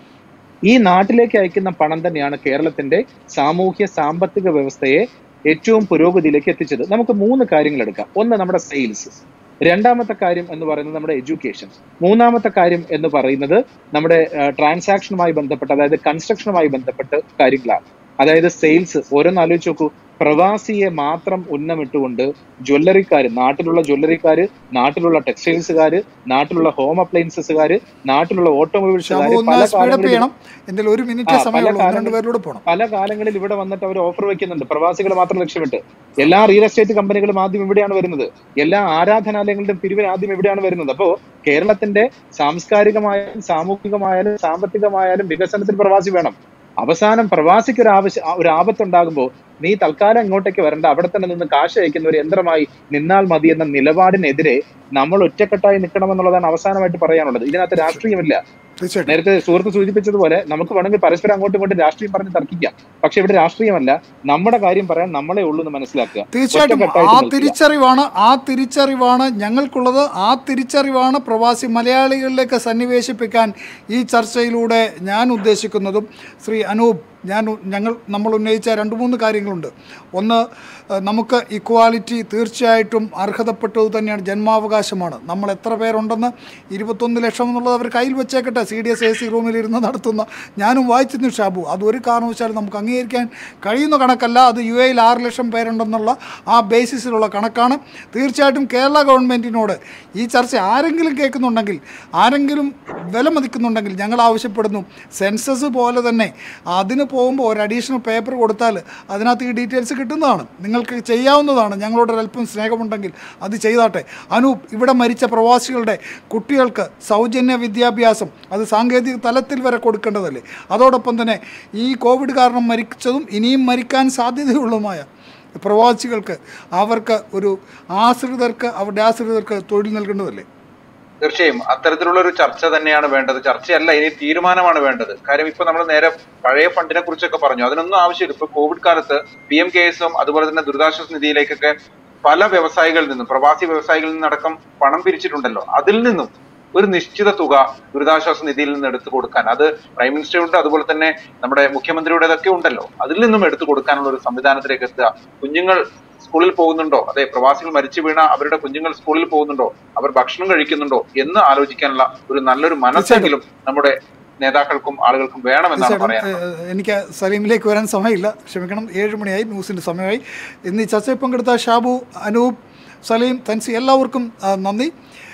ഈ നാട്ടിലേക്ക് അയക്കുന്ന പണം തന്നെയാണ് കേരളത്തിന്റെ സാമൂഹ്യ സാമ്പത്തിക വ്യവസ്ഥയെ ഏറ്റവും പുരോഗതിയിലേക്ക് എത്തിച്ചത് നമുക്ക് മൂന്ന് കാര്യങ്ങൾ എടുക്കാം ഒന്ന് നമ്മുടെ സെയിൽസ് രണ്ടാമത്തെ കാര്യം എന്ന് പറയുന്നത് നമ്മുടെ എഡ്യൂക്കേഷൻ മൂന്നാമത്തെ കാര്യം എന്ന് പറയുന്നത് നമ്മുടെ ട്രാൻസാക്ഷനുമായി ബന്ധപ്പെട്ട് അതായത് കൺസ്ട്രക്ഷനുമായി ബന്ധപ്പെട്ട് കാര്യങ്ങളാണ് അതായത് സെയിൽസ് ഓരോന്ന് ആലോചിച്ച് നോക്കൂ പ്രവാസിയെ മാത്രം ഉന്നമിട്ടുകൊണ്ട് ജ്വല്ലറിക്കാര് നാട്ടിലുള്ള ജ്വല്ലറിക്കാര് നാട്ടിലുള്ള ടെക്സ്റ്റൈൽസുകാര് നാട്ടിലുള്ള ഹോം അപ്ലയൻസസുകാര് നാട്ടിലുള്ള ഷാബു ഓട്ടോമൊബൈൽസുകാര് ഒന്ന് പല സ്പീഡപ്പ് കാലങ്ങളിലും ചെയ്യണം എന്തെങ്കിലും ഒരു മിനിറ്റ് ആ, പല സമയമുള്ളൂ ഒന്ന് രണ്ട് കാലങ്ങളിൽ പേരിലൂടെ പോകണം പല കാലങ്ങളിൽ ഇവിടെ വന്നിട്ട് അവർ ഓഫർ വെക്കുന്നുണ്ട് പ്രവാസികൾ മാത്രം ലക്ഷ്യമിട്ട് എല്ലാ റിയൽ എസ്റ്റേറ്റ് കമ്പനികളും ആദ്യം ഇവിടെയാണ് വരുന്നത് എല്ലാ ആരാധനാലയങ്ങളുടെയും പിരിവിന് ആദ്യം ഇവിടെയാണ് വരുന്നത് അപ്പോ കേരളത്തിന്റെ സാംസ്കാരികമായാലും സാമൂഹികമായാലും സാമ്പത്തികമായാലും വികസനത്തിൽ പ്രവാസി വേണം അവസാനം പ്രവാസിക്ക് ഒരു ആവശ്യം ഒരു ആപത്തുണ്ടാകുമ്പോൾ നീ തൽക്കാലം ഇങ്ങോട്ടേക്ക് വരണ്ട അവിടെ തന്നെ നിന്ന് കാശ് അയക്കുന്ന ഒരു യന്ത്രമായി നിന്നാൽ മതി എന്ന നിലപാടിനെതിരെ നമ്മൾ ഒറ്റക്കെട്ടായി നിൽക്കണമെന്നുള്ളതാണ് അവസാനമായിട്ട് പറയാനുള്ളത് ഇതിനകത്ത് രാഷ്ട്രീയമില്ല തീർച്ചയായിട്ടും നേരത്തെ സുഹൃത്ത് സൂചിപ്പിച്ചതുപോലെ നമുക്ക് വേണമെങ്കിൽ പരസ്പരം അങ്ങോട്ടും ഇങ്ങോട്ടും രാഷ്ട്രീയം പറഞ്ഞ് തർക്കിക്കാം പക്ഷെ ഇവിടെ രാഷ്ട്രീയമല്ല നമ്മുടെ കാര്യം പറയാൻ നമ്മളെ ഉള്ളൂ എന്ന് മനസ്സിലാക്കുക തീർച്ചയായിട്ടും ഒറ്റക്കെട്ടായിട്ട് ആ നിൽക്കുക. തിരിച്ചറിവാണ് ആ തിരിച്ചറിവാണ് ഞങ്ങൾക്കുള്ളത് ആ തിരിച്ചറിവാണ് പ്രവാസി മലയാളികളിലേക്ക് സന്നിവേശിപ്പിക്കാൻ ഈ ചർച്ചയിലൂടെ ഞാൻ ഉദ്ദേശിക്കുന്നതും ശ്രീ അനൂപ് ഞാൻ ഉ- ഞങ്ങൾ നമ്മൾ ഉന്നയിച്ച രണ്ട് മൂന്ന് കാര്യങ്ങളുണ്ട് ഒന്ന് ഏഹ്, നമുക്ക് ഇക്വാലിറ്റി തീർച്ചയായിട്ടും അർഹതപ്പെട്ടത് തന്നെയാണ് ജന്മാവകാശമാണ് നമ്മൾ എത്ര പേരുണ്ടെന്ന് ഇരുപത്തൊന്ന് ലക്ഷം എന്നുള്ളത് അവർ കയ്യിൽ വെച്ചേക്കട്ടെ C D S A C റൂമിലിരുന്ന് നടത്തുന്ന ഞാനും വായിച്ചിരുന്നു ഷാബു അത് ഒരു കാരണവശാലും നമുക്ക് അംഗീകരിക്കാൻ കഴിയുന്ന കണക്കല്ല അത് യു എയിൽ ആറ് ലക്ഷം പേരുണ്ടെന്നുള്ള ആ ബേസിസിലുള്ള കണക്കാണ് തീർച്ചയായിട്ടും കേരള ഗവൺമെൻറ്റിനോട് ഈ ചർച്ച ആരെങ്കിലും കേൾക്കുന്നുണ്ടെങ്കിൽ ആരെങ്കിലും വില മതിക്കുന്നുണ്ടെങ്കിൽ ഞങ്ങൾ ആവശ്യപ്പെടുന്നു സെൻസസ് പോലെ തന്നെ അതിന് പോകുമ്പോൾ ഒരു അഡീഷണൽ പേപ്പർ കൊടുത്താൽ അതിനകത്ത് ഈ ഡീറ്റെയിൽസ് കിട്ടുന്നതാണ് നിങ്ങൾക്ക് ചെയ്യാവുന്നതാണ് ഞങ്ങളോട് ഒരല്പം സ്നേഹമുണ്ടെങ്കിൽ അത് ചെയ്താട്ടെ അനൂപ് ഇവിടെ മരിച്ച പ്രവാസികളുടെ കുട്ടികൾക്ക് സൗജന്യ വിദ്യാഭ്യാസം അത് സാങ്കേതിക തലത്തിൽ വരെ കൊടുക്കേണ്ടതല്ലേ അതോടൊപ്പം തന്നെ ഈ കോവിഡ് കാരണം മരിച്ചതും ഇനിയും മരിക്കാൻ സാധ്യതയുള്ളതുമായ പ്രവാസികൾക്ക് അവർക്ക് ഒരു ആശ്രിതർക്ക് അവരുടെ ആശ്രിതർക്ക് തൊഴിൽ നൽകേണ്ടതല്ലേ തീർച്ചയായും അത്തരത്തിലുള്ള ഒരു ചർച്ച തന്നെയാണ് വേണ്ടത് ചർച്ചയല്ല ഇനി തീരുമാനമാണ് വേണ്ടത് കാര്യം ഇപ്പൊ നമ്മൾ നേരെ പഴയ ഫണ്ടിനെ കുറിച്ചൊക്കെ പറഞ്ഞു അതിനൊന്നും ആവശ്യമില്ല ഇപ്പൊ കോവിഡ് കാലത്ത് പി എം കെ എസും അതുപോലെ തന്നെ ദുരിതാശ്വാസ നിധിയിലേക്കൊക്കെ പല വ്യവസായികളിൽ നിന്നും പ്രവാസി വ്യവസായികളിൽ നിന്നടക്കം പണം പിരിച്ചിട്ടുണ്ടല്ലോ അതിൽ നിന്നും ഒരു നിശ്ചിത തുക ദുരിതാശ്വാസ നിധിയിൽ നിന്ന് എടുത്തു കൊടുക്കാൻ അത് പ്രൈം മിനിസ്റ്റർ ഉണ്ട് അതുപോലെ തന്നെ നമ്മുടെ മുഖ്യമന്ത്രിയുടേതൊക്കെ ഉണ്ടല്ലോ അതിൽ നിന്നും എടുത്തു കൊടുക്കാനുള്ള ഒരു സംവിധാനത്തിലേക്ക് എത്തുക കുഞ്ഞുങ്ങൾ സ്കൂളിൽ പോകുന്നുണ്ടോ അതെ പ്രവാസികൾ മരിച്ചു വീണ അവരുടെ കുഞ്ഞുങ്ങൾ സ്കൂളിൽ പോകുന്നുണ്ടോ അവർ ഭക്ഷണം കഴിക്കുന്നുണ്ടോ എന്ന് ആലോചിക്കാനുള്ള ഒരു നല്ലൊരു മനസ്സെങ്കിലും നമ്മുടെ നേതാക്കൾക്കും ആളുകൾക്കും വേണമെന്നാണ് തീർച്ചയായിട്ടും പറയാനുള്ളത് ഏഹ്, എനിക്ക് സലീമിലേക്ക് വരാൻ സമയമില്ല ക്ഷമിക്കണം ഏഴ് മണിയായി ന്യൂസിൻ്റെ സമയമായി ഇന്ന് ഈ ചർച്ചയിൽ പങ്കെടുത്ത ഷാബു അനൂപ് സലീം തൻസി എല്ലാവർക്കും ആ, നന്ദി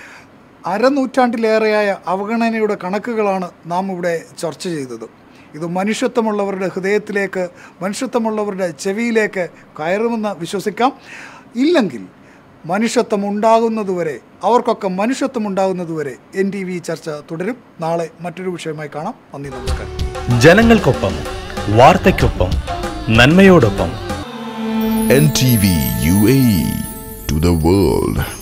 അരനൂറ്റാണ്ടിലേറെയായ അവഗണനയുടെ കണക്കുകളാണ് നാം ഇവിടെ ചർച്ച ചെയ്തത് ഇത് മനുഷ്യത്വമുള്ളവരുടെ ഹൃദയത്തിലേക്ക് മനുഷ്യത്വമുള്ളവരുടെ ചെവിയിലേക്ക് കയറുമെന്ന് വിശ്വസിക്കാം ഇല്ലെങ്കിൽ മനുഷ്യത്വം ഉണ്ടാകുന്നതുവരെ അവർക്കൊക്കെ മനുഷ്യത്വം ഉണ്ടാകുന്നതുവരെ എൻ ടി വി ചർച്ച തുടരും നാളെ മറ്റൊരു വിഷയമായി കാണാം നന്ദി നമസ്കാരം ജനങ്ങൾക്കൊപ്പം വാർത്തയ്ക്കൊപ്പം നന്മയോടൊപ്പം NTV UAE to the world.